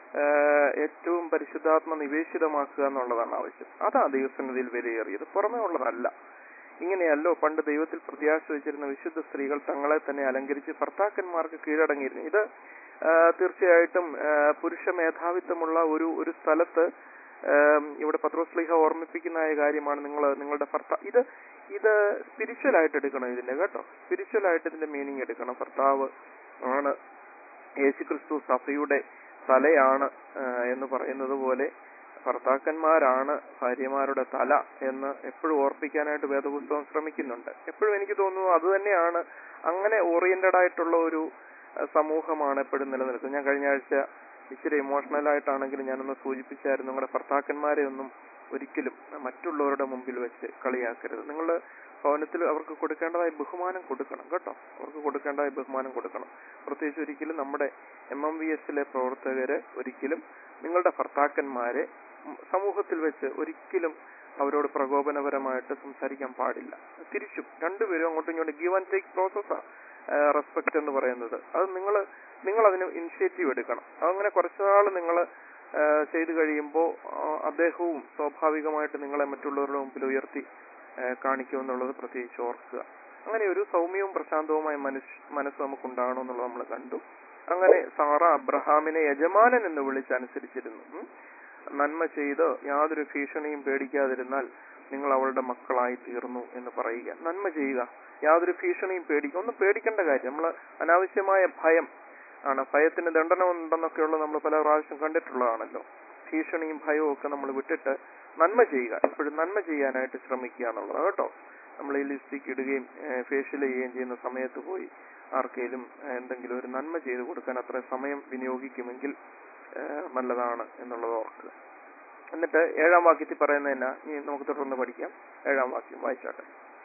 ഏറ്റവും പരിശുദ്ധാത്മ നിവേശിതമാക്കുക എന്നുള്ളതാണ് ആവശ്യം അതാ ദൈവസന്നിധിയിൽ വിലയേറിയത് പുറമേ ഉള്ളതല്ല ഇങ്ങനെയല്ലോ പണ്ട് ദൈവത്തിൽ പ്രത്യാശ വെച്ചിരുന്ന വിശുദ്ധ സ്ത്രീകൾ തങ്ങളെ തന്നെ അലങ്കരിച്ച് ഭർത്താക്കന്മാർക്ക് കീഴടങ്ങിയിരുന്നു ഇത് ആ, തീർച്ചയായിട്ടും ആ, പുരുഷ മേധാവിത്വമുള്ള ഒരു ഒരു സ്ഥലത്ത് ആം, ഇവിടെ പത്രോസ്ലിഹ ഓർമ്മിപ്പിക്കുന്ന കാര്യമാണ് നിങ്ങൾ നിങ്ങളുടെ ഭർത്താവ് ഇത് ഇത് സ്പിരിച്വൽ ആയിട്ട് എടുക്കണം ഇതിന്റെ കേട്ടോ സ്പിരിച്വൽ ആയിട്ട് ഇതിന്റെ മീനിങ് എടുക്കണം ഭർത്താവ് ആണ് യേശുക്രിസ്തു സഭയുടെ തലയാണ് ആ, എന്ന് പറയുന്നത് പോലെ ഭർത്താക്കന്മാരാണ് ഭാര്യമാരുടെ തല എന്ന് എപ്പോഴും ഓർപ്പിക്കാനായിട്ട് വേദപുസ്തകം ശ്രമിക്കുന്നുണ്ട് എപ്പോഴും എനിക്ക് തോന്നുന്നു അത് തന്നെയാണ് അങ്ങനെ ഓറിയന്റഡ് ആയിട്ടുള്ള ഒരു ആ, സമൂഹമാണ് എപ്പോഴും നിലനിൽക്കുന്നത് ഞാൻ കഴിഞ്ഞ ആഴ്ച ഇച്ചിരി ഇമോഷണൽ ആയിട്ടാണെങ്കിലും ഞാനൊന്ന് സൂചിപ്പിച്ചായിരുന്നു നിങ്ങളുടെ ഭർത്താക്കന്മാരെ ഒന്നും ഒരിക്കലും മറ്റുള്ളവരുടെ മുമ്പിൽ വെച്ച് കളിയാക്കരുത് നിങ്ങൾ ഭവനത്തിൽ അവർക്ക് കൊടുക്കേണ്ടതായ ബഹുമാനം കൊടുക്കണം കേട്ടോ അവർക്ക് കൊടുക്കേണ്ടതായ ബഹുമാനം കൊടുക്കണം പ്രത്യേകിച്ച് ഒരിക്കലും നമ്മുടെ എം എം വി എസിലെ പ്രവർത്തകര് ഒരിക്കലും നിങ്ങളുടെ ഭർത്താക്കന്മാരെ ഉം സമൂഹത്തിൽ വെച്ച് ഒരിക്കലും അവരോട് പ്രകോപനപരമായിട്ട് സംസാരിക്കാൻ പാടില്ല തിരിച്ചും രണ്ടുപേരും അങ്ങോട്ടും ഇങ്ങോട്ടും ഗീവ് ആൻഡ് ടേക്ക് പ്രോസസ്സാണ് റെസ്പെക്ട് എന്ന് പറയുന്നത് അത് നിങ്ങൾ നിങ്ങൾ അതിന് ഇനിഷ്യേറ്റീവ് എടുക്കണം അതങ്ങനെ കുറച്ചുനാൾ നിങ്ങൾ ചെയ്തു കഴിയുമ്പോൾ അദ്ദേഹവും സ്വാഭാവികമായിട്ട് നിങ്ങളെ മറ്റുള്ളവരുടെ മുമ്പിൽ ഉയർത്തി ആ, കാണിക്കുമെന്നുള്ളത് പ്രത്യേകിച്ച് ഓർക്കുക അങ്ങനെ ഒരു സൗമ്യവും പ്രശാന്തവുമായ മനുഷ്യ മനസ്സ് നമുക്കുണ്ടാകണമെന്നുള്ളത് നമ്മൾ കണ്ടു അങ്ങനെ സാറ അബ്രഹാമിനെ യജമാനൻ എന്ന് വിളിച്ചനുസരിച്ചിരുന്നു ഉം. നന്മ ചെയ്ത് യാതൊരു ഭീഷണിയും പേടിക്കാതിരുന്നാൽ നിങ്ങൾ അവളുടെ മക്കളായി തീർന്നു എന്ന് പറയുക നന്മ ചെയ്യുക യാതൊരു ഭീഷണിയും പേടിക്കുക ഒന്നും പേടിക്കേണ്ട കാര്യം നമ്മൾ അനാവശ്യമായ ഭയം ആണ് ഭയത്തിന് ദണ്ഡനം ഉണ്ടെന്നൊക്കെയുള്ള നമ്മൾ പല പ്രാവശ്യം കണ്ടിട്ടുള്ളതാണല്ലോ ഭീഷണിയും ഭയവും ഒക്കെ നമ്മൾ വിട്ടിട്ട് നന്മ ചെയ്യുക എപ്പോഴും നന്മ ചെയ്യാനായിട്ട് ശ്രമിക്കുക എന്നുള്ളത് കേട്ടോ നമ്മൾ ഈ ലിപ്സ്റ്റിക് ഇടുകയും ഫേഷ്യൽ ചെയ്യുകയും ചെയ്യുന്ന സമയത്ത് പോയി ആർക്കെങ്കിലും ഏഹ്, എന്തെങ്കിലും ഒരു നന്മ ചെയ്തു കൊടുക്കാൻ അത്ര സമയം വിനിയോഗിക്കുമെങ്കിൽ ഏഹ്, നല്ലതാണ് എന്നുള്ളത് ഓർക്കുക എന്നിട്ട് ഏഴാം വാക്യത്തിൽ പറയുന്നത് എന്നാ ഇനി നമുക്ക് തുടർന്ന് പഠിക്കാം ഏഴാം വാക്യം വായിച്ചാട്ടെ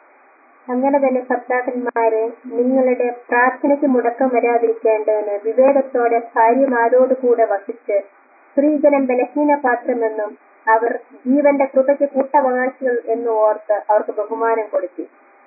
അങ്ങനെ തന്നെ ഭർത്താക്കന്മാരെ നിങ്ങളുടെ പ്രാർത്ഥനയ്ക്ക് മുടക്കം വരാതിരിക്കേണ്ടതിന് വിവേകത്തോടെ ഭാര്യമാരോട് കൂടെ വസിച്ച് സ്ത്രീജനം ബലഹീന പാത്രമെന്നും അവർ ജീവന്റെ കൃപയ്ക്ക് കൂട്ടവകാശികൾ എന്ന് ഓർത്ത് അവർക്ക് ബഹുമാനം കൊടുത്തു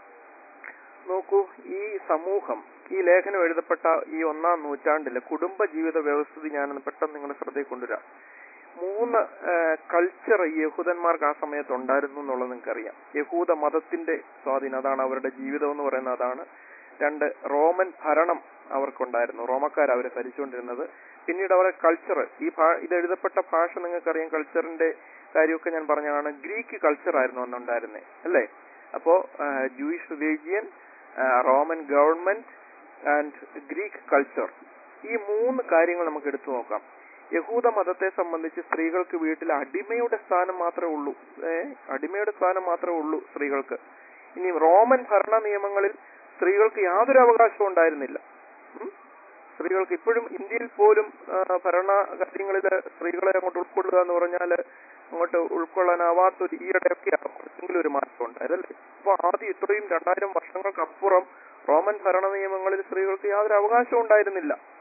നോക്കൂ ഈ സമൂഹം ഈ ലേഖനം എഴുതപ്പെട്ട ഈ ഒന്നാം നൂറ്റാണ്ടിലെ കുടുംബ ജീവിത വ്യവസ്ഥിതി ഞാനൊന്ന് പെട്ടെന്ന് നിങ്ങളുടെ ശ്രദ്ധയിൽ കൊണ്ടുവരാം മൂന്ന് കൾച്ചർ യഹൂദന്മാർക്ക് ആ സമയത്ത് ഉണ്ടായിരുന്നു എന്നുള്ളത് നിങ്ങൾക്കറിയാം യഹൂദ മതത്തിന്റെ സ്വാധീനം അതാണ് അവരുടെ ജീവിതം എന്ന് പറയുന്നത് അതാണ് രണ്ട് റോമൻ ഭരണം അവർക്കുണ്ടായിരുന്നു റോമക്കാർ അവരെ ഭരിച്ചുകൊണ്ടിരുന്നത് പിന്നീട് അവരുടെ കൾച്ചർ ഈ ഭാ ഇത് എഴുതപ്പെട്ട ഭാഷ നിങ്ങൾക്കറിയാം കൾച്ചറിന്റെ കാര്യമൊക്കെ ഞാൻ പറഞ്ഞതാണ് ഗ്രീക്ക് കൾച്ചർ ആയിരുന്നു അന്നുണ്ടായിരുന്നത് അല്ലേ അപ്പോ Jewish religion Roman government and Greek culture ഈ മൂന്ന് കാര്യങ്ങൾ നമുക്ക് എടുത്തു നോക്കാം യഹൂദ മതത്തെ സംബന്ധിച്ച് സ്ത്രീകൾക്ക് വീട്ടിൽ അടിമയുടെ സ്ഥാനം മാത്രമേ ഉള്ളൂ ഏ അടിമയുടെ സ്ഥാനം മാത്രമേ ഉള്ളൂ സ്ത്രീകൾക്ക് ഇനി റോമൻ ഭരണ നിയമങ്ങളിൽ സ്ത്രീകൾക്ക് യാതൊരു അവകാശവും ഉണ്ടായിരുന്നില്ല ഉം? സ്ത്രീകൾക്ക് ഇപ്പോഴും ഇന്ത്യയിൽ പോലും ആ, ഭരണ കാര്യങ്ങളിൽ സ്ത്രീകളെ അങ്ങോട്ട് ഉൾക്കൊള്ളുക എന്ന് പറഞ്ഞാൽ അങ്ങോട്ട് ഉൾക്കൊള്ളാനാവാത്ത ഒരു ഈയിടെയൊക്കെയാണ് കുറച്ചെങ്കിലും ഒരു മാറ്റം ഉണ്ടായതല്ലേ അപ്പൊ ആദ്യം ഇത്രയും രണ്ടായിരം വർഷങ്ങൾക്ക് അപ്പുറം റോമൻ ഭരണ നിയമങ്ങളിൽ സ്ത്രീകൾക്ക് യാതൊരു അവകാശവും ഉണ്ടായിരുന്നില്ല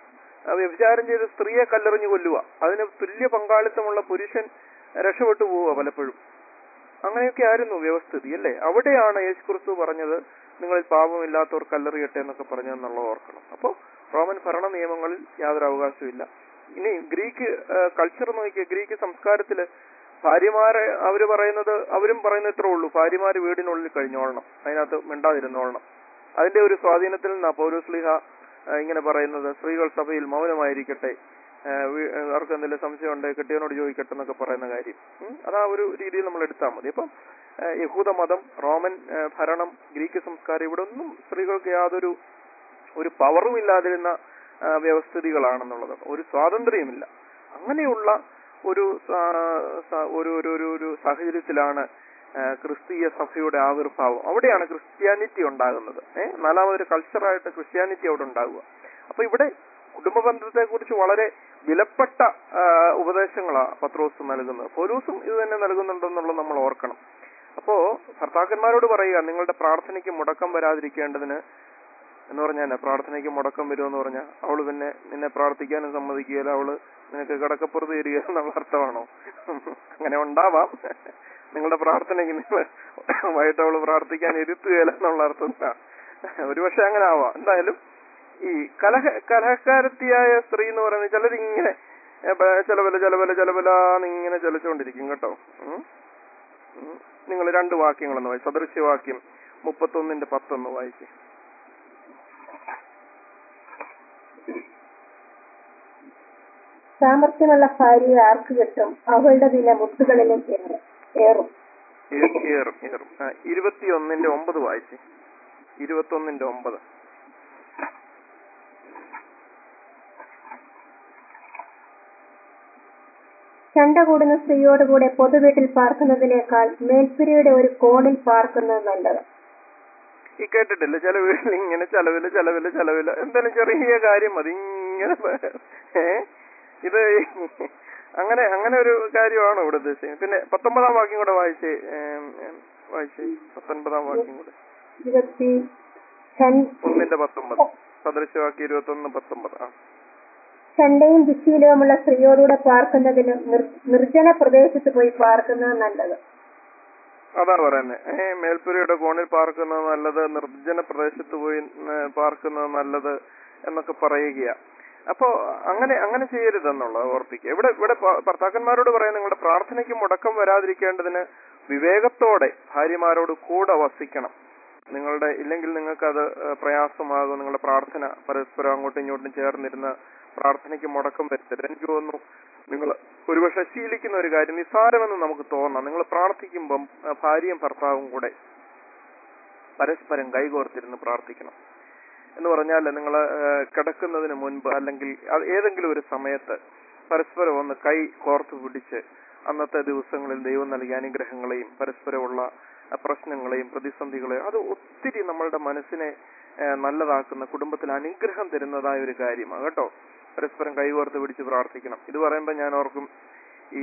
ആ, വ്യഭിചാരം ചെയ്ത് സ്ത്രീയെ കല്ലെറിഞ്ഞു കൊല്ലുക അതിന് തുല്യ പങ്കാളിത്തമുള്ള പുരുഷൻ രക്ഷപ്പെട്ടു പോവുക പലപ്പോഴും അങ്ങനെയൊക്കെ ആയിരുന്നു വ്യവസ്ഥിതി അല്ലേ അവിടെയാണ് യേശു ക്രിസ്തു പറഞ്ഞത് നിങ്ങളിൽ പാപമില്ലാത്തവർ കല്ലെറിയട്ടെ എന്നൊക്കെ പറഞ്ഞതെന്നുള്ളത് ഓർക്കണം അപ്പോൾ റോമൻ ഭരണ നിയമങ്ങളിൽ യാതൊരു അവകാശമില്ല ഇനി ഗ്രീക്ക് കൾച്ചർ നോക്കിയ ഗ്രീക്ക് സംസ്കാരത്തില് ഭാര്യമാരെ അവര് പറയുന്നത് അവരും പറയുന്നത് ഇത്രേ ഉള്ളൂ ഭാര്യമാര് വീടിനുള്ളിൽ കഴിഞ്ഞോളണം അതിനകത്ത് മിണ്ടാതിരുന്നോളണം അതിന്റെ ഒരു സ്വാധീനത്തിൽ നിന്നാ പൗലോസ്ലിഹ ആ, ഇങ്ങനെ പറയുന്നത് സ്ത്രീകൾ സഭയിൽ മൗനമായിരിക്കട്ടെ ആ, വീ- ആ, അവർക്ക് എന്തെങ്കിലും സംശയം ഉണ്ട് കെട്ടിയവനോട് ചോദിക്കട്ടെ എന്നൊക്കെ പറയുന്ന കാര്യം ഉം, അതാ ഒരു രീതിയിൽ നമ്മൾ എടുത്താൽ മതി അപ്പം ആ, യഹൂദ മതം റോമൻ ആ, ഭരണം ഗ്രീക്ക് സംസ്കാരം ഇവിടെ ഒന്നും സ്ത്രീകൾക്ക് യാതൊരു ഒരു പവറും ഇല്ലാതിരുന്ന ആ, വ്യവസ്ഥിതികളാണെന്നുള്ളത് ഒരു സ്വാതന്ത്ര്യമില്ല അങ്ങനെയുള്ള ഒരു സാ- സ- ഒരു ഒരു ഒരു ഒരു സാഹചര്യത്തിലാണ് ആ, ക്രിസ്തീയ സഭയുടെ ആവിർഭാവം അവിടെയാണ് ക്രിസ്ത്യാനിറ്റി ഉണ്ടാകുന്നത് ഏഹ് നാലാമതൊരു കൾച്ചറായിട്ട് ക്രിസ്ത്യാനിറ്റി അവിടെ ഉണ്ടാകുക അപ്പൊ ഇവിടെ കുടുംബ ബന്ധത്തെ കുറിച്ച് വളരെ വിലപ്പെട്ട ആ, ഉപദേശങ്ങളാണ് പത്രോസ് നൽകുന്നത് പോലൂസും ഇത് തന്നെ നൽകുന്നുണ്ടെന്നുള്ളത് നമ്മൾ ഓർക്കണം അപ്പോ ഭർത്താക്കന്മാരോട് പറയുക നിങ്ങളുടെ പ്രാർത്ഥനയ്ക്ക് മുടക്കം വരാതിരിക്കേണ്ടതിന് എന്ന് പറഞ്ഞാൽ പ്രാർത്ഥനയ്ക്ക് മുടക്കം വരുമെന്ന് പറഞ്ഞാൽ അവള് പിന്നെ നിന്നെ പ്രാർത്ഥിക്കാനും സമ്മതിക്കുകയില്ല അവള് നിനക്ക് കിടക്കപ്പുറത്ത് തരിക എന്നുള്ള അർത്ഥമാണോ അങ്ങനെ ഉണ്ടാവാം നിങ്ങളുടെ പ്രാർത്ഥനയ്ക്ക് നിങ്ങൾ വൈകിട്ട് അവള് പ്രാർത്ഥിക്കാൻ ഇരുത്തുകയില്ല എന്നുള്ള അർത്ഥം ഒരുപക്ഷെ അങ്ങനെ ആവാം എന്തായാലും ഈ കലഹ കലഹക്കാരത്തിയായ സ്ത്രീ എന്ന് പറയുന്നത് ചിലരിങ്ങനെ ഏ, ബ- ചെലവല ചെലവല ചെലവലാന്ന് ഇങ്ങനെ ചലിച്ചുകൊണ്ടിരിക്കും കേട്ടോ നിങ്ങൾ രണ്ട് വാക്യങ്ങളൊന്ന് വായിച്ചു സദൃശ്യവാക്യം മുപ്പത്തൊന്നിന്റെ പത്തൊന്ന് വായിക്കും സാമർഥ്യമുള്ള ഭാര്യയെ ആർക്ക് കിട്ടും അവളുടെ വില മുത്തുകളിലും ഏറും ഏറും ഏ- ഏറും ഏറും ആ, ഇരുപത്തിയൊന്നിന്റെ ഒമ്പത് വായിച്ച് ഇരുപത്തൊന്നിന്റെ ഒമ്പത് ചണ്ട കൂടുന്ന സ്ത്രീയോടുകൂടെ പൊതുവീട്ടിൽ പാർക്കുന്നതിനേക്കാൾ മേൽപ്പുരയുടെ ഒരു കോണിൽ പാർക്കുന്നത് നല്ലത് ഈ കേട്ടിട്ടില്ല ചില വീട്ടിൽ ഇങ്ങനെ ചെലവില് ചെലവില് ചെലവില് എന്തായാലും ചെറിയ കാര്യം മതി ഇങ്ങനെ പ- ഏ ഇത് അങ്ങനെ അങ്ങനെ ഒരു കാര്യമാണോ ഇവിടെ ഉദ്ദേശിക്കുന്നത് പിന്നെ പത്തൊമ്പതാം വാക്യം കൂടെ വായിച്ചേ ഏം, ഏം, വായിച്ചേ പത്തൊൻപതാം വാക്യം കൂടെ ഇരുപത്തി ചൺ- ഒന്നിന്റെ പത്തൊമ്പത് സദൃശവാക്യം ഇരുപത്തി ഒന്ന് പത്തൊമ്പത് ആ ചണ്ടയും ദുശീലവുമുള്ള സ്ത്രീയോടുകൂടെ പാർക്കുന്നതിനും നിർ- നിർജ്ജന പ്രദേശത്ത് പോയി പാർക്കുന്നത് നല്ലത് അതാ പറയുന്നത് ഏ മേൽപ്പുരയുടെ കോണിൽ പാർക്കുന്നത് നല്ലത് നിർജ്ജന പ്രദേശത്ത് പോയി ഏ, പാർക്കുന്നത് നല്ലത് എന്നൊക്കെ പറയുക അപ്പോ അങ്ങനെ അങ്ങനെ ചെയ്യരുതെന്നുള്ളത് ഓർപ്പിക്കുക ഇവിടെ ഇവിടെ ഭ- ഭർത്താക്കന്മാരോട് പറയാൻ നിങ്ങളുടെ പ്രാർത്ഥനയ്ക്ക് മുടക്കം വരാതിരിക്കേണ്ടതിന് വിവേകത്തോടെ ഭാര്യമാരോട് കൂടെ വസിക്കണം നിങ്ങളുടെ ഇല്ലെങ്കിൽ നിങ്ങൾക്ക് അത് ഏ, പ്രയാസമാകും നിങ്ങളുടെ പ്രാർത്ഥന പരസ്പരം അങ്ങോട്ടും ഇങ്ങോട്ടും ചേർന്നിരുന്ന് പ്രാർത്ഥനയ്ക്ക് മുടക്കം വരുത്തരുത് എനിക്ക് തോന്നുന്നു നിങ്ങൾ ഒരുപക്ഷെ ശീലിക്കുന്ന ഒരു കാര്യം നിസ്സാരമെന്ന് നമുക്ക് തോന്നാം നിങ്ങൾ പ്രാർത്ഥിക്കുമ്പം ആ, ഭാര്യയും ഭർത്താവും കൂടെ പരസ്പരം കൈകോർത്തിരുന്ന് പ്രാർത്ഥിക്കണം എന്ന് പറഞ്ഞാൽ നിങ്ങൾ കിടക്കുന്നതിന് മുൻപ് അല്ലെങ്കിൽ അത് ഏതെങ്കിലും ഒരു സമയത്ത് പരസ്പരം ഒന്ന് കൈ കോർത്തു പിടിച്ച് അന്നത്തെ ദിവസങ്ങളിൽ ദൈവം നൽകിയ അനുഗ്രഹങ്ങളെയും പരസ്പരമുള്ള ആ, പ്രശ്നങ്ങളെയും പ്രതിസന്ധികളെയും അത് ഒത്തിരി നമ്മളുടെ മനസ്സിനെ ആ, നല്ലതാക്കുന്ന കുടുംബത്തിൽ അനുഗ്രഹം തരുന്നതായ ഒരു കാര്യമാണ് കേട്ടോ പരസ്പരം കൈകോർത്ത് പിടിച്ച് പ്രാർത്ഥിക്കണം ഇത് പറയുമ്പോൾ ഞാൻ ഓർക്കും ഈ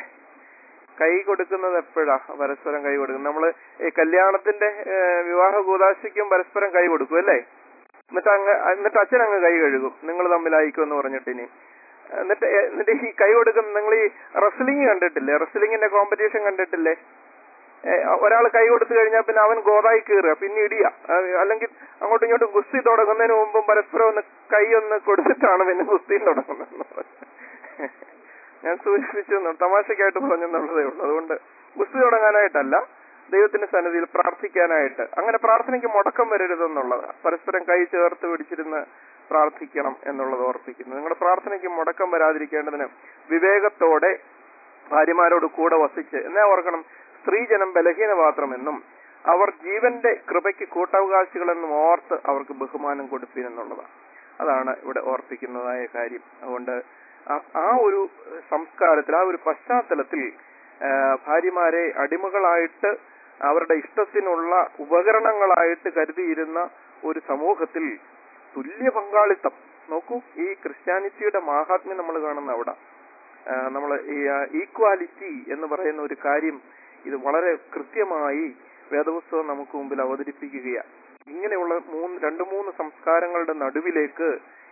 കൈ കൊടുക്കുന്നത് എപ്പോഴാ പരസ്പരം കൈ കൊടുക്കുന്നത് നമ്മള് ഈ കല്യാണത്തിന്റെ ഏ, വിവാഹ കൂതാശയ്ക്കും പരസ്പരം കൈ കൊടുക്കും അല്ലേ എന്നിട്ട് അങ്ങ് എന്നിട്ട് അച്ഛൻ അങ്ങ് കൈ കഴുകും നിങ്ങൾ തമ്മിലായിക്കും എന്ന് പറഞ്ഞിട്ട് ഇനി എന്നിട്ട് ഏ- എന്നിട്ട് ഈ കൈ കൊടുക്കുന്ന നിങ്ങൾ ഈ റെസ്ലിംഗ് കണ്ടിട്ടില്ലേ റെസ്ലിംഗിന്റെ കോമ്പറ്റീഷൻ കണ്ടിട്ടില്ലേ ഒരാൾ കൈ കൊടുത്തു കഴിഞ്ഞാൽ പിന്നെ അവൻ ഗോതായി കീറുക പിന്നെ ഇടിയ അല്ലെങ്കിൽ അങ്ങോട്ടും ഇങ്ങോട്ടും ഗുസ്തി തുടങ്ങുന്നതിന് മുമ്പും പരസ്പരം ഒന്ന് കൈ ഒന്ന് കൊടുത്തിട്ടാണ് പിന്നെ ഗുസ്തിയും തുടങ്ങുന്നത് ഞാൻ സൂചിപ്പിച്ചു എന്ന് തമാശക്കായിട്ട് പറഞ്ഞെന്നുള്ളതേ ഉള്ളൂ അതുകൊണ്ട് ഗുസ്തി തുടങ്ങാനായിട്ടല്ല ദൈവത്തിന്റെ സന്നിധിയിൽ പ്രാർത്ഥിക്കാനായിട്ട് അങ്ങനെ പ്രാർത്ഥനയ്ക്ക് മുടക്കം വരരുതെന്നുള്ളത് പരസ്പരം കൈ ചേർത്ത് പിടിച്ചിരുന്ന് പ്രാർത്ഥിക്കണം എന്നുള്ളത് ഓർപ്പിക്കുന്നു നിങ്ങളുടെ പ്രാർത്ഥനയ്ക്ക് മുടക്കം വരാതിരിക്കേണ്ടതിന് വിവേകത്തോടെ ഭാര്യമാരോട് കൂടെ വസിച്ച് എന്നാ ഓർക്കണം സ്ത്രീജനം ബലഹീനപാത്രമെന്നും അവർ ജീവന്റെ കൃപയ്ക്ക് കൂട്ടവകാശികളെന്നും ഓർത്ത് അവർക്ക് ബഹുമാനം കൊടുപ്പിനെന്നുള്ളതാണ് അതാണ് ഇവിടെ ഓർപ്പിക്കുന്നതായ കാര്യം അതുകൊണ്ട് ആ- ആ ഒരു സംസ്കാരത്തിൽ ആ ഒരു പശ്ചാത്തലത്തിൽ ആ, ഭാര്യമാരെ അടിമകളായിട്ട് അവരുടെ ഇഷ്ടത്തിനുള്ള ഉപകരണങ്ങളായിട്ട് കരുതിയിരുന്ന ഒരു സമൂഹത്തിൽ തുല്യ പങ്കാളിത്തം നോക്കൂ ഈ ക്രിസ്ത്യാനിറ്റിയുടെ മാഹാത്മ്യം നമ്മൾ കാണുന്ന അവിടെ നമ്മൾ ഈ ഈക്വാലിറ്റി എന്ന് പറയുന്ന ഒരു കാര്യം ഇത് വളരെ കൃത്യമായി വേദപുസ്തകം നമുക്ക് മുമ്പിൽ അവതരിപ്പിക്കുകയാണ് ഇങ്ങനെയുള്ള മൂന്ന് രണ്ട് മൂന്ന് സംസ്കാരങ്ങളുടെ നടുവിലേക്ക്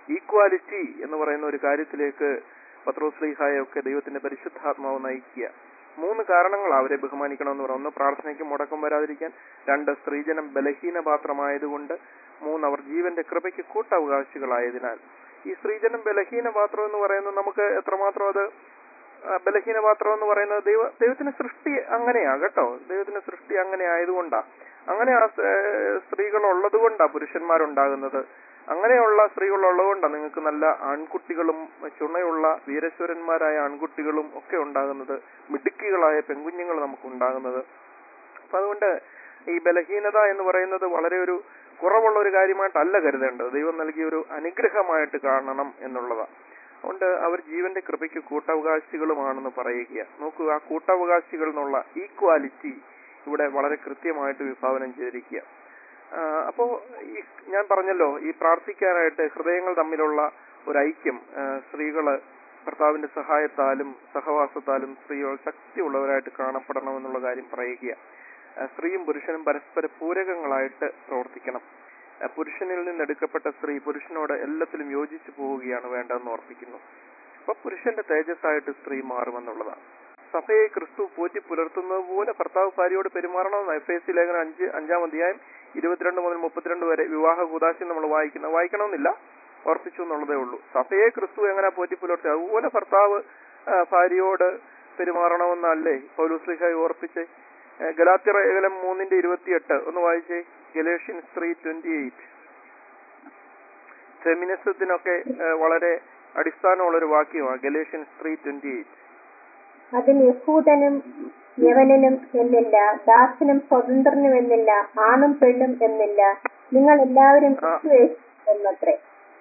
ഈക്വാലിറ്റി എന്ന് പറയുന്ന ഒരു കാര്യത്തിലേക്ക് പത്രോസ്ലിഹായൊക്കെ ദൈവത്തിന്റെ പരിശുദ്ധാത്മാവ് നയിക്കുക മൂന്ന് കാരണങ്ങളാണ് അവരെ ബഹുമാനിക്കണമെന്ന് പറയുന്നത് ഒന്ന് പ്രാർത്ഥനയ്ക്ക് മുടക്കം വരാതിരിക്കാൻ രണ്ട് സ്ത്രീജനം ബലഹീന പാത്രമായതുകൊണ്ട് മൂന്ന് അവർ ജീവന്റെ കൃപയ്ക്ക് കൂട്ടവകാശികളായതിനാൽ ഈ സ്ത്രീജനം ബലഹീന പാത്രം എന്ന് പറയുന്നത് നമുക്ക് എത്രമാത്രം അത് ആ, ബലഹീന പാത്രം എന്ന് പറയുന്നത് ദൈവ ദൈവത്തിന്റെ സൃഷ്ടി അങ്ങനെയാ കേട്ടോ ദൈവത്തിന്റെ സൃഷ്ടി അങ്ങനെ ആയതുകൊണ്ടാ അങ്ങനെ ആ സ്- ഏഹ് സ്ത്രീകൾ ഉള്ളത് കൊണ്ടാ പുരുഷന്മാരുണ്ടാകുന്നത് അങ്ങനെയുള്ള സ്ത്രീകൾ ഉള്ളതുകൊണ്ടാണ് നിങ്ങൾക്ക് നല്ല ആൺകുട്ടികളും ചുണയുള്ള വീരശ്വരന്മാരായ ആൺകുട്ടികളും ഒക്കെ ഉണ്ടാകുന്നത് മിടുക്കികളായ പെൺകുഞ്ഞുങ്ങൾ നമുക്ക് ഉണ്ടാകുന്നത് അപ്പൊ അതുകൊണ്ട് ഈ ബലഹീനത എന്ന് പറയുന്നത് വളരെ ഒരു കുറവുള്ള ഒരു കാര്യമായിട്ടല്ല കരുതേണ്ടത് ദൈവം നൽകിയ ഒരു അനുഗ്രഹമായിട്ട് കാണണം എന്നുള്ളതാണ് അതുകൊണ്ട് അവർ ജീവന്റെ കൃപയ്ക്ക് കൂട്ടവകാശികളുമാണെന്ന് പറയുക നോക്കൂ ആ കൂട്ടവകാശികൾ എന്നുള്ള ഈക്വാലിറ്റി ഇവിടെ വളരെ കൃത്യമായിട്ട് വിഭാവനം ചെയ്തിരിക്കുക ആ, അപ്പോ ഈ ഞാൻ പറഞ്ഞല്ലോ ഈ പ്രാർത്ഥിക്കാനായിട്ട് ഹൃദയങ്ങൾ തമ്മിലുള്ള ഒരു ഐക്യം ആ, സ്ത്രീകള് ഭർത്താവിന്റെ സഹായത്താലും സഹവാസത്താലും സ്ത്രീകൾ ശക്തിയുള്ളവരായിട്ട് കാണപ്പെടണമെന്നുള്ള കാര്യം പറയുക ആ, സ്ത്രീയും പുരുഷനും പരസ്പര പൂരകങ്ങളായിട്ട് പ്രവർത്തിക്കണം ആ, പുരുഷനിൽ നിന്ന് എടുക്കപ്പെട്ട സ്ത്രീ പുരുഷനോട് എല്ലാത്തിലും യോജിച്ചു പോവുകയാണ് വേണ്ടതെന്ന് ഓർപ്പിക്കുന്നു അപ്പൊ പുരുഷന്റെ തേജസ്സായിട്ട് സ്ത്രീ മാറുമെന്നുള്ളതാണ് സഭയെ ക്രിസ്തു പോറ്റി പുലർത്തുന്നത് പോലെ ഭർത്താവ് ഭാര്യയോട് പെരുമാറണമെന്ന് എഫ് എസ് സി ലേഖനം അഞ്ച് അഞ്ചാം അധ്യായം ഇരുപത്തിരണ്ട് മുതൽ മുപ്പത്തിരണ്ട് വരെ വിവാഹ കൂതാശി നമ്മൾ വായിക്കുന്ന വായിക്കണമെന്നില്ല ഓർപ്പിച്ചു എന്നുള്ളതേ ഉള്ളൂ സഭയെ ക്രിസ്തു എങ്ങനെ പോറ്റി പുലർത്തി അതുപോലെ ഭർത്താവ് ആ, ഭാര്യയോട് പെരുമാറണമെന്നല്ലേ പൗലുസ്ലിഹായി ഓർപ്പിച്ച് ഗലാത്തിറ ഏകലം മൂന്നിന്റെ ഇരുപത്തിയെട്ട് ഒന്ന് വായിച്ചേ ഗലേഷ്യൻ ത്രീ ട്വന്റി എയ്റ്റ് ഫെമിനിസത്തിനൊക്കെ ആ, വളരെ അടിസ്ഥാനമുള്ള ഒരു വാക്യമാണ് ഗലേഷ്യൻ ത്രീ ട്വന്റി എയ്റ്റ് അതിന് യഹൂദനും യവനനും എന്നില്ല ദാസനും സ്വതന്ത്രനും എന്നില്ല ആണും പെണ്ണും എന്നില്ല നിങ്ങൾ എല്ലാവരും ആ. ക്രിസ്തുയേശു എന്നത്രേ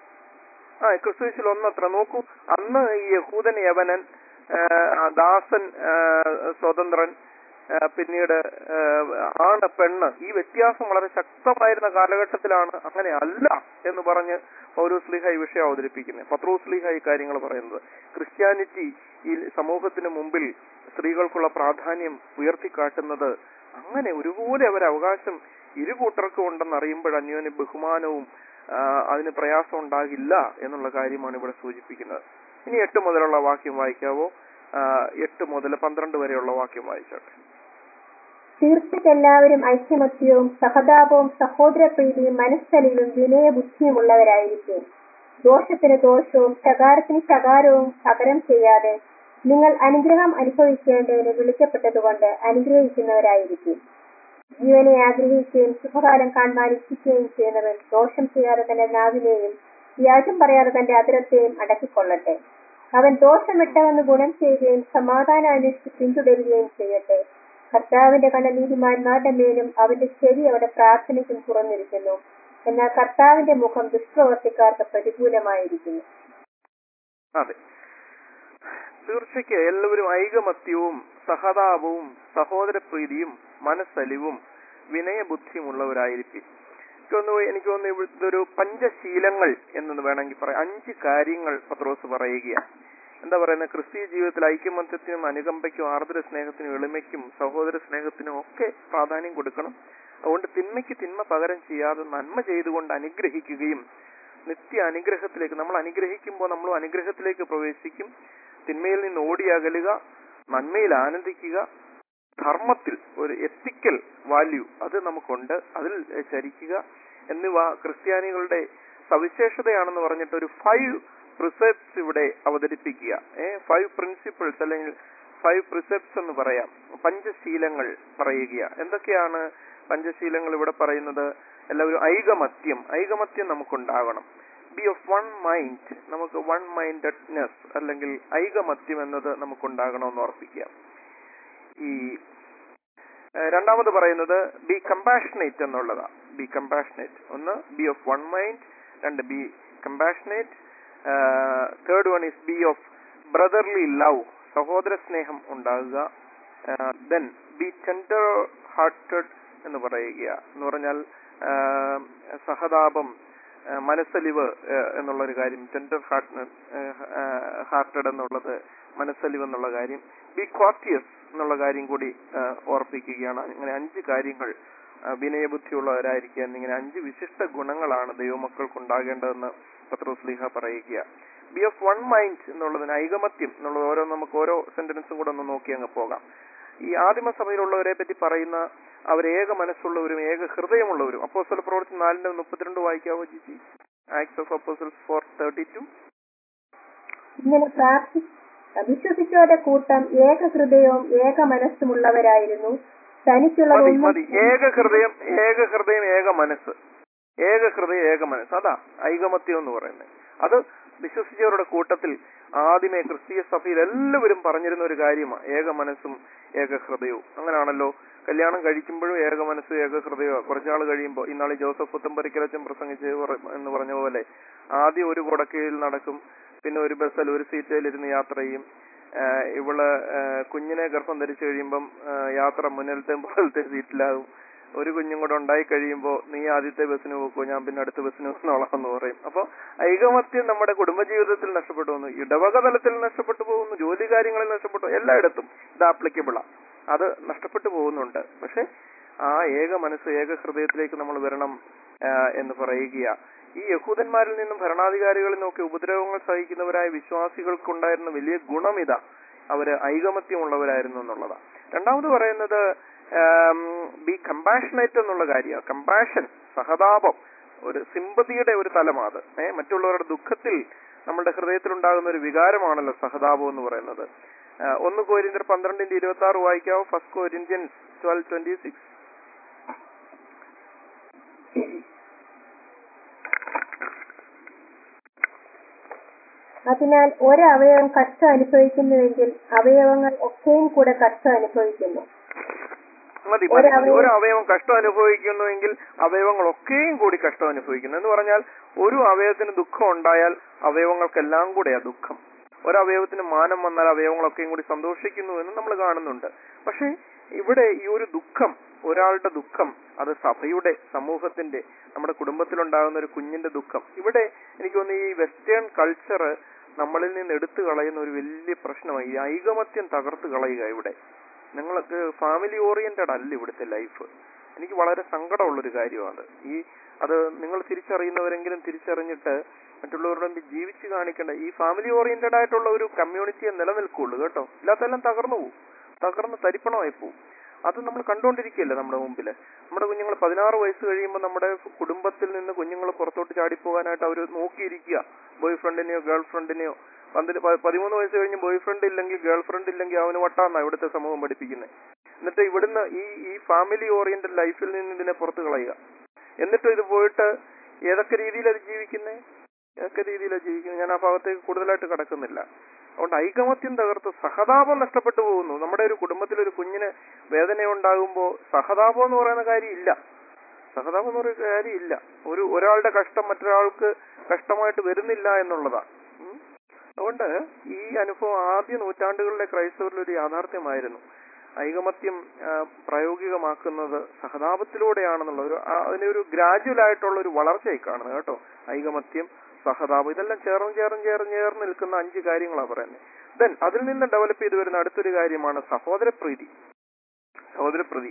ആ ക്രിസ്തുവിൽ ഒന്നത്ര നോക്കൂ അന്ന് ഈ യഹൂദൻ യവനൻ ആ, ദാസൻ ആ, സ്വതന്ത്രൻ ആ, പിന്നീട് ആ, ആണ് പെണ്ണ് ഈ വ്യത്യാസം വളരെ ശക്തമായിരുന്ന കാലഘട്ടത്തിലാണ് അങ്ങനെ അല്ല എന്ന് പറഞ്ഞ് പൗരോസ്ലിഹ ഈ വിഷയം അവതരിപ്പിക്കുന്നത് പത്രോസ്ലിഹ ഈ കാര്യങ്ങൾ പറയുന്നത് ക്രിസ്ത്യാനിറ്റി ഈ സമൂഹത്തിന് മുമ്പിൽ സ്ത്രീകൾക്കുള്ള പ്രാധാന്യം ഉയർത്തിക്കാട്ടുന്നത് അങ്ങനെ ഒരുപോലെ അവർ അവകാശം ഇരു കൂട്ടർക്കും ഉണ്ടെന്ന് അറിയുമ്പോൾ അന്യോന്യ ബഹുമാനവും ആ, അതിന് പ്രയാസം ഉണ്ടാകില്ല എന്നുള്ള കാര്യമാണ് ഇവിടെ സൂചിപ്പിക്കുന്നത് ഇനി എട്ട് മുതലുള്ള വാക്യം വായിക്കാവോ ആ, എട്ട് മുതൽ പന്ത്രണ്ട് വരെയുള്ള വാക്യം വായിച്ചോട്ടെ തീർച്ചയായും ഐക്യമത്യവും സഹതാപവും സഹോദരപ്രീതിയും മനസ്സലിവും വിനയബുദ്ധിയുമുള്ളവരായിരിക്കും ദോഷത്തിന് ദോഷവും ശകാരത്തിന് ശകാരവും പകരം ചെയ്യാതെ നിങ്ങൾ അനുഗ്രഹം അനുഭവിക്കേണ്ടതിന് വിളിക്കപ്പെട്ടതുകൊണ്ട് അനുഗ്രഹിക്കുന്നവരായിരിക്കും ജീവനെ ആഗ്രഹിക്കുകയും സുഖകാലം കാണുവാൻ ഇച്ഛിക്കുകയും ചെയ്യുന്നവൻ ദോഷം ചെയ്യാതെ തന്റെ നാവിനെയും വ്യാജം പറയാതെ തന്റെ അതിരത്തെയും അടക്കിക്കൊള്ളട്ടെ അവൻ ദോഷമിട്ടവന് ഗുണം ചെയ്യുകയും സമാധാനം അന്വേഷിച്ച് പിന്തുടരുകയും ചെയ്യട്ടെ കർത്താവിന്റെ കണ്ണ നീതിമാന്മാരുടെ മേലും അവന്റെ ചെവി അവിടെ പ്രാർത്ഥനയ്ക്കും തുറന്നിരിക്കുന്നു എന്നാൽ കർത്താവിന്റെ മുഖം ദുഷ്പ്രവർത്തിക്കാർക്ക് പ്രതികൂലമായിരിക്കുന്നു അതെ തീർച്ചയ്ക്ക് എല്ലാവരും ഐകമത്യവും സഹതാപവും സഹോദരപ്രീതിയും മനസ്സലിവും വിനയബുദ്ധിയുമുള്ളവരായിരിക്കും എനിക്കൊന്ന് എനിക്ക് തോന്നുന്നു ഇവിടുത്തെ ഒരു പഞ്ചശീലങ്ങൾ എന്ന് വേണമെങ്കിൽ പറയാം അഞ്ച് കാര്യങ്ങൾ പത്രോസ് പറയുകയാണ് എന്താ പറയുന്നത് ക്രിസ്തീയ ജീവിതത്തിൽ ഐക്യമത്യത്തിനും അനുകമ്പയ്ക്കും ആർദ്ര സ്നേഹത്തിനും എളിമയ്ക്കും സഹോദര സ്നേഹത്തിനും ഒക്കെ പ്രാധാന്യം കൊടുക്കണം അതുകൊണ്ട് തിന്മയ്ക്ക് തിന്മ പകരം ചെയ്യാതെ നന്മ ചെയ്തുകൊണ്ട് അനുഗ്രഹിക്കുകയും നിത്യ അനുഗ്രഹത്തിലേക്ക് നമ്മൾ അനുഗ്രഹിക്കുമ്പോൾ നമ്മൾ അനുഗ്രഹത്തിലേക്ക് പ്രവേശിക്കും തിന്മയിൽ നിന്ന് ഓടി അകലുക നന്മയിൽ ആനന്ദിക്കുക ധർമ്മത്തിൽ ഒരു എത്തിക്കൽ വാല്യൂ അത് നമുക്കുണ്ട് അതിൽ എഹ്, ചരിക്കുക എന്നിവ ക്രിസ്ത്യാനികളുടെ സവിശേഷതയാണെന്ന് പറഞ്ഞിട്ട് ഒരു ഫൈവ് പ്രിസെപ്റ്റ്സ് ഇവിടെ അവതരിപ്പിക്കുക ഏ ഫൈവ് പ്രിൻസിപ്പിൾസ് അല്ലെങ്കിൽ ഫൈവ് പ്രിസെപ്റ്റ്സ് എന്ന് പറയാം പഞ്ചശീലങ്ങൾ പറയുക എന്തൊക്കെയാണ് പഞ്ചശീലങ്ങൾ ഇവിടെ പറയുന്നത് എല്ലാവരും ഐകമത്യം ഐകമത്യം നമുക്കുണ്ടാകണം ബി ഓഫ് വൺ മൈൻഡ് നമുക്ക് വൺ മൈൻഡഡ്നെസ് അല്ലെങ്കിൽ ഐകമത്യം എന്നത് നമുക്കുണ്ടാകണമെന്ന് ഓർപ്പിക്കുക ഈ ഏഹ്, രണ്ടാമത് പറയുന്നത് ബി കമ്പാഷനേറ്റ് എന്നുള്ളതാ ബി കമ്പാഷനേറ്റ് ഒന്ന് ബി ഓഫ് വൺ മൈൻഡ് രണ്ട് be compassionate third one is be of brotherly love സഹോദര സ്നേഹം ഉണ്ടാകുക ദെൻ ബി ടെൻഡർ ഹാർട്ടഡ് എന്ന് പറയുക എന്ന് പറഞ്ഞാൽ ആഹ്, സഹതാപം ആഹ്, മനസ്സലിവ് ആഹ്, എന്നുള്ളൊരു കാര്യം ടെൻഡർ ഹാർട്ട് ഹാർട്ടഡ് എന്നുള്ളത് മനസ്സലിവ് എന്നുള്ള കാര്യം ബി ക്വാർട്ടിയസ് എന്നുള്ള കാര്യം കൂടി ആഹ്, ഓർപ്പിക്കുകയാണ് അങ്ങനെ അഞ്ച് കാര്യങ്ങൾ ആഹ്, വിനയബുദ്ധിയുള്ളവരായിരിക്കുക എന്നിങ്ങനെ അഞ്ച് വിശിഷ്ട ഗുണങ്ങളാണ് ദൈവമക്കൾക്ക് ഉണ്ടാകേണ്ടതെന്ന് പത്രോസ് ലീഹ പറയുക ബി ഓഫ് വൺ മൈൻഡ് എന്നുള്ളതിന് ഐകമത്യം എന്നുള്ളത് ഓരോ നമുക്ക് ഓരോ സെന്റൻസും കൂടെ ഒന്ന് നോക്കി അങ്ങ് പോകാം ഈ ആദിമ സഭയിലുള്ളവരെ പറ്റി പറയുന്ന അവർ ഏക മനസ്സുള്ളവരും ഏക ഹൃദയമുള്ളവരും അപ്പോസ്തല പ്രവർത്തി നാലിന്റെ മുപ്പത്തിരണ്ട് വായിക്കാവോ ജിജി Acts of Apostles four thirty two ഇങ്ങനെ പ്രാർത്ഥി വിശ്വസിച്ചവരുടെ കൂട്ടം ഏക ഹൃദയവും ഏക മനസ്സുമുള്ളവരായിരുന്നു മതി തനിച്ചുള്ളതൊന്നും മതി ഏക ഹൃദയം ഏക ഹൃദയം ഏക മനസ്സ് ഏക ഹൃദയം ഏക മനസ്സ് അതാ ഐകമത്യം എന്ന് പറയുന്നത് അത് വിശ്വസിച്ചവരുടെ കൂട്ടത്തിൽ ആദ്യമേ ക്രിസ്തീയ സഭയിൽ എല്ലാവരും പറഞ്ഞിരുന്ന ഒരു കാര്യമാണ് ഏക മനസ്സും ഏക ഹൃദയവും അങ്ങനെയാണല്ലോ കല്യാണം കഴിക്കുമ്പോഴും ഏക മനസ്സും ഏക ഹൃദയവും കുറച്ചാൾ കഴിയുമ്പോൾ ഇന്നാളെ ജോസഫ് പുത്തമ്പരിക്കലച്ചൻ പ്രസംഗിച്ച് പറ- എന്ന് പറഞ്ഞ പോലെ ആദ്യം ഒരു കുടക്കീഴിൽ നടക്കും പിന്നെ ഒരു ബസ്സിൽ ഒരു സീറ്റിൽ ഇരുന്ന് യാത്ര ചെയ്യും ആഹ് ഇവള് ആഹ് കുഞ്ഞിനെ ഗർഭം ധരിച്ചു കഴിയുമ്പം ആഹ് യാത്ര മുന്നിലത്തെ പുറത്തെ സീറ്റിലാകും ഒരു കുഞ്ഞും കൂടെ ഉണ്ടായി കഴിയുമ്പോൾ നീ ആദ്യത്തെ ബസ്സിന് പോക്കോ ഞാൻ പിന്നെ അടുത്ത ബസ്സിന് വന്നോളാം എന്ന് പറയും അപ്പൊ ഐകമത്യം നമ്മുടെ കുടുംബജീവിതത്തിൽ നഷ്ടപ്പെട്ടു പോകുന്നു ഇടവക തലത്തിൽ നഷ്ടപ്പെട്ടു പോകുന്നു ജോലി കാര്യങ്ങളിൽ നഷ്ടപ്പെട്ടു എല്ലായിടത്തും ഇത് ആപ്ലിക്കബിളാ അത് നഷ്ടപ്പെട്ടു പോകുന്നുണ്ട് പക്ഷെ ആ ഏക മനസ്സ് ഏക ഹൃദയത്തിലേക്ക് നമ്മൾ വരണം ആഹ് എന്ന് പറയുക ഈ യഹൂദന്മാരിൽ നിന്നും ഭരണാധികാരികളിൽ നിന്നൊക്കെ ഉപദ്രവങ്ങൾ സഹിക്കുന്നവരായ വിശ്വാസികൾക്കുണ്ടായിരുന്ന വലിയ ഗുണം ഇതാ അവര് ഐകമത്യമുള്ളവരായിരുന്നു എന്നുള്ളതാ രണ്ടാമത് പറയുന്നത് ബി കമ്പാഷനേറ്റ് എന്നുള്ള കാര്യമാണ് കമ്പാഷൻ സഹതാപം ഒരു സിമ്പതിയുടെ ഒരു തലമാണ് അത് ഏഹ് മറ്റുള്ളവരുടെ ദുഃഖത്തിൽ നമ്മുടെ ഹൃദയത്തിലുണ്ടാകുന്ന ഒരു വികാരമാണല്ലോ സഹതാപം എന്ന് പറയുന്നത് ആഹ് ഒന്ന് കോരിന്ത്യർ പന്ത്രണ്ടിന്റെ ഇരുപത്തി ആറ് വായിക്കാവോ first Corinthians twelve twenty six അതിനാൽ ഒരവയവം കഷ്ടം അനുഭവിക്കുന്നുവെങ്കിൽ അവയവങ്ങൾ ഒക്കെയും കൂടെ കഷ്ടം അനുഭവിക്കുന്നു മതി ഒരു മതി മതി. അവയവം- ഒരു അവയവം കഷ്ടം അനുഭവിക്കുന്നുവെങ്കിൽ അവയവങ്ങളൊക്കെയും കൂടി കഷ്ടം അനുഭവിക്കുന്നു എന്ന് പറഞ്ഞാൽ ഒരു അവയവത്തിന് ദുഃഖം ഉണ്ടായാൽ അവയവങ്ങൾക്കെല്ലാം കൂടെയാ ദുഃഖം ഒരവയവത്തിന് മാനം വന്നാൽ അവയവങ്ങളൊക്കെയും കൂടി സന്തോഷിക്കുന്നു എന്ന് നമ്മൾ കാണുന്നുണ്ട് പക്ഷേ ഇവിടെ ഈ ഒരു ദുഃഖം ഒരാളുടെ ദുഃഖം അത് സഭയുടെ സമൂഹത്തിന്റെ നമ്മുടെ കുടുംബത്തിലുണ്ടാകുന്ന ഒരു കുഞ്ഞിന്റെ ദുഃഖം ഇവിടെ എനിക്ക് തോന്നുന്നു ഈ വെസ്റ്റേൺ കൾച്ചർ നമ്മളിൽ നിന്ന് എടുത്തു കളയുന്ന ഒരു വലിയ പ്രശ്നമായി ഈ ഐകമത്യം തകർത്ത് കളയുക ഇവിടെ നിങ്ങൾക്ക് ഫാമിലി ഓറിയന്റഡ് അല്ല ഇവിടുത്തെ ലൈഫ് എനിക്ക് വളരെ സങ്കടമുള്ളൊരു കാര്യമാണ് ഈ അത് നിങ്ങൾ തിരിച്ചറിയുന്നവരെങ്കിലും തിരിച്ചറിഞ്ഞിട്ട് മറ്റുള്ളവരുടെ മുമ്പിൽ ജീവിച്ച് കാണിക്കേണ്ട ഈ ഫാമിലി ഓറിയന്റഡ് ആയിട്ടുള്ള ഒരു കമ്മ്യൂണിറ്റിയെ നിലനിൽക്കുള്ളൂ കേട്ടോ ഇല്ലാത്തെല്ലാം തകർന്നു പോകും തകർന്ന് തരിപ്പണമായി പോകും അത് നമ്മൾ കണ്ടുകൊണ്ടിരിക്കുകയല്ലേ നമ്മുടെ മുമ്പിൽ നമ്മുടെ കുഞ്ഞുങ്ങൾ പതിനാറ് വയസ്സ് കഴിയുമ്പോൾ നമ്മുടെ കുടുംബത്തിൽ നിന്ന് കുഞ്ഞുങ്ങൾ പുറത്തോട്ട് ചാടിപ്പോകാനായിട്ട് അവർ നോക്കിയിരിക്കുക ബോയ് ഫ്രണ്ടിനെയോ ഗേൾ ഫ്രണ്ടിനെയോ പന്തിന് പ- പതിമൂന്ന് വയസ്സ് കഴിഞ്ഞ് ബോയ് ഫ്രണ്ട് ഇല്ലെങ്കിൽ ഗേൾ ഫ്രണ്ട് ഇല്ലെങ്കിൽ അവന് വട്ടാന്നാ ഇവിടുത്തെ സമൂഹം പഠിപ്പിക്കുന്നത് എന്നിട്ട് ഇവിടുന്ന് ഈ ഈ ഫാമിലി ഓറിയന്റഡ് ലൈഫിൽ നിന്ന് ഇതിനെ പുറത്ത് കളയുക എന്നിട്ട് ഇത് പോയിട്ട് ഏതൊക്കെ രീതിയിലാണ് ജീവിക്കുന്നത് ഏതൊക്കെ രീതിയിലാണ് ജീവിക്കുന്നത് ഞാൻ ആ ഭാഗത്തേക്ക് കൂടുതലായിട്ട് കടക്കുന്നില്ല അതുകൊണ്ട് ഐകമത്യം തകർത്ത് സഹതാപം നഷ്ടപ്പെട്ടു പോകുന്നു നമ്മുടെ ഒരു കുടുംബത്തിൽ ഒരു കുഞ്ഞിന് വേദന ഉണ്ടാകുമ്പോൾ സഹതാപം എന്ന് പറയുന്ന കാര്യം ഇല്ല സഹതാപം എന്ന് പറയുന്ന കാര്യം ഇല്ല ഒരു ഒരാളുടെ കഷ്ടം മറ്റൊരാൾക്ക് കഷ്ടമായിട്ട് വരുന്നില്ല എന്നുള്ളതാണ് ഉം. അതുകൊണ്ട് ഈ അനുഭവം ആദ്യ നൂറ്റാണ്ടുകളിലെ ക്രൈസ്തവരിൽ ഒരു യാഥാർത്ഥ്യമായിരുന്നു ഐകമത്യം ആ, പ്രായോഗികമാക്കുന്നത് സഹതാപത്തിലൂടെയാണെന്നുള്ള ഒരു ആ, അതിനെ ഒരു ഗ്രാജുവൽ ആയിട്ടുള്ള ഒരു വളർച്ചയായി കാണുന്നത് കേട്ടോ ഐകമത്യം സഹതാപം ഇതെല്ലാം ചേർന്ന് ചേർന്ന് ചേർന്ന് ചേർന്ന് നിൽക്കുന്ന അഞ്ച് കാര്യങ്ങളാണ് പറയുന്നത് ദെൻ അതിൽ നിന്ന് ഡെവലപ്പ് ചെയ്ത് വരുന്ന അടുത്തൊരു കാര്യമാണ് സഹോദരപ്രീതി സഹോദരപ്രീതി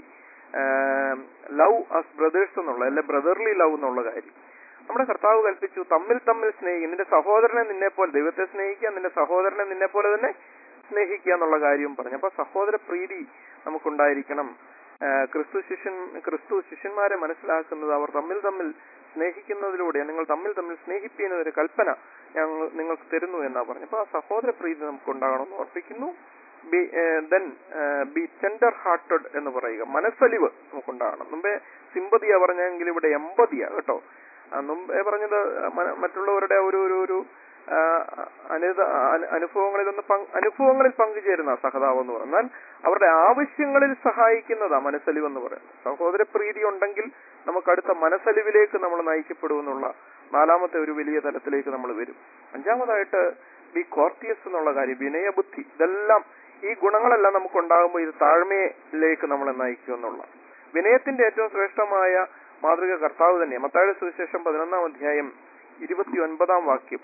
ലവ് അസ് ബ്രദേഴ്സ് എന്നുള്ള അല്ലെ ബ്രദർലി ലവ് എന്നുള്ള കാര്യം നമ്മുടെ കർത്താവ് കൽപ്പിച്ചു തമ്മിൽ തമ്മിൽ സ്നേഹിക്കും നിന്റെ സഹോദരനെ നിന്നെ പോലെ ദൈവത്തെ സ്നേഹിക്കുക നിന്റെ സഹോദരനെ നിന്നെ പോലെ തന്നെ സ്നേഹിക്കുക എന്നുള്ള കാര്യവും പറഞ്ഞു അപ്പൊ സഹോദര പ്രീതി നമുക്കുണ്ടായിരിക്കണം ആ, ക്രിസ്തു ശിഷ്യൻ ക്രിസ്തു ശിഷ്യന്മാരെ മനസ്സിലാക്കുന്നത് അവർ തമ്മിൽ തമ്മിൽ സ്നേഹിക്കുന്നതിലൂടെ നിങ്ങൾ തമ്മിൽ തമ്മിൽ സ്നേഹിപ്പിക്കുന്ന ഒരു കൽപ്പന ഞങ്ങൾ നിങ്ങൾക്ക് തരുന്നു എന്നാ പറഞ്ഞു അപ്പൊ ആ സഹോദര പ്രീതി നമുക്ക് ഉണ്ടാകണമെന്ന് ഓർപ്പിക്കുന്നു be then be tender hearted എന്ന് പറയുക മനസ്സലിവ് നമുക്കുണ്ടാകണം മുമ്പേ സിമ്പതിയാ പറഞ്ഞെങ്കിൽ ഇവിടെ എമ്പതിയാ കേട്ടോ ആ, മുമ്പേ പറഞ്ഞത് മ- മറ്റുള്ളവരുടെ ഒരു ഒരു ഒരു ആ, അനുത അനു- അനുഭവങ്ങളിലൊന്ന് പങ്ക് അനുഭവങ്ങളിൽ പങ്കുചേരുന്ന സഹതാപം എന്ന് പറഞ്ഞാൽ അവരുടെ ആവശ്യങ്ങളിൽ സഹായിക്കുന്നതാ മനസ്സലിവ് എന്ന് പറയുന്നത് സഹോദര പ്രീതി ഉണ്ടെങ്കിൽ നമുക്ക് അടുത്ത മനസ്സലിവിലേക്ക് നമ്മൾ നയിക്കപ്പെടുമെന്നുള്ള നാലാമത്തെ ഒരു വലിയ തലത്തിലേക്ക് നമ്മൾ വരും അഞ്ചാമതായിട്ട് ബി കോർട്ടിയസ് എന്നുള്ള കാര്യം വിനയബുദ്ധി ഇതെല്ലാം ഈ ഗുണങ്ങളെല്ലാം നമുക്ക് ഉണ്ടാകുമ്പോൾ ഇത് താഴ്മയിലേക്ക് നമ്മളെ നയിക്കും എന്നുള്ള വിനയത്തിന്റെ ഏറ്റവും ശ്രേഷ്ഠമായ മാതൃക കർത്താവ് തന്നെ മത്തായുടെ സുവിശേഷം പതിനൊന്നാം അധ്യായം ഇരുപത്തി ഒൻപതാം വാക്യം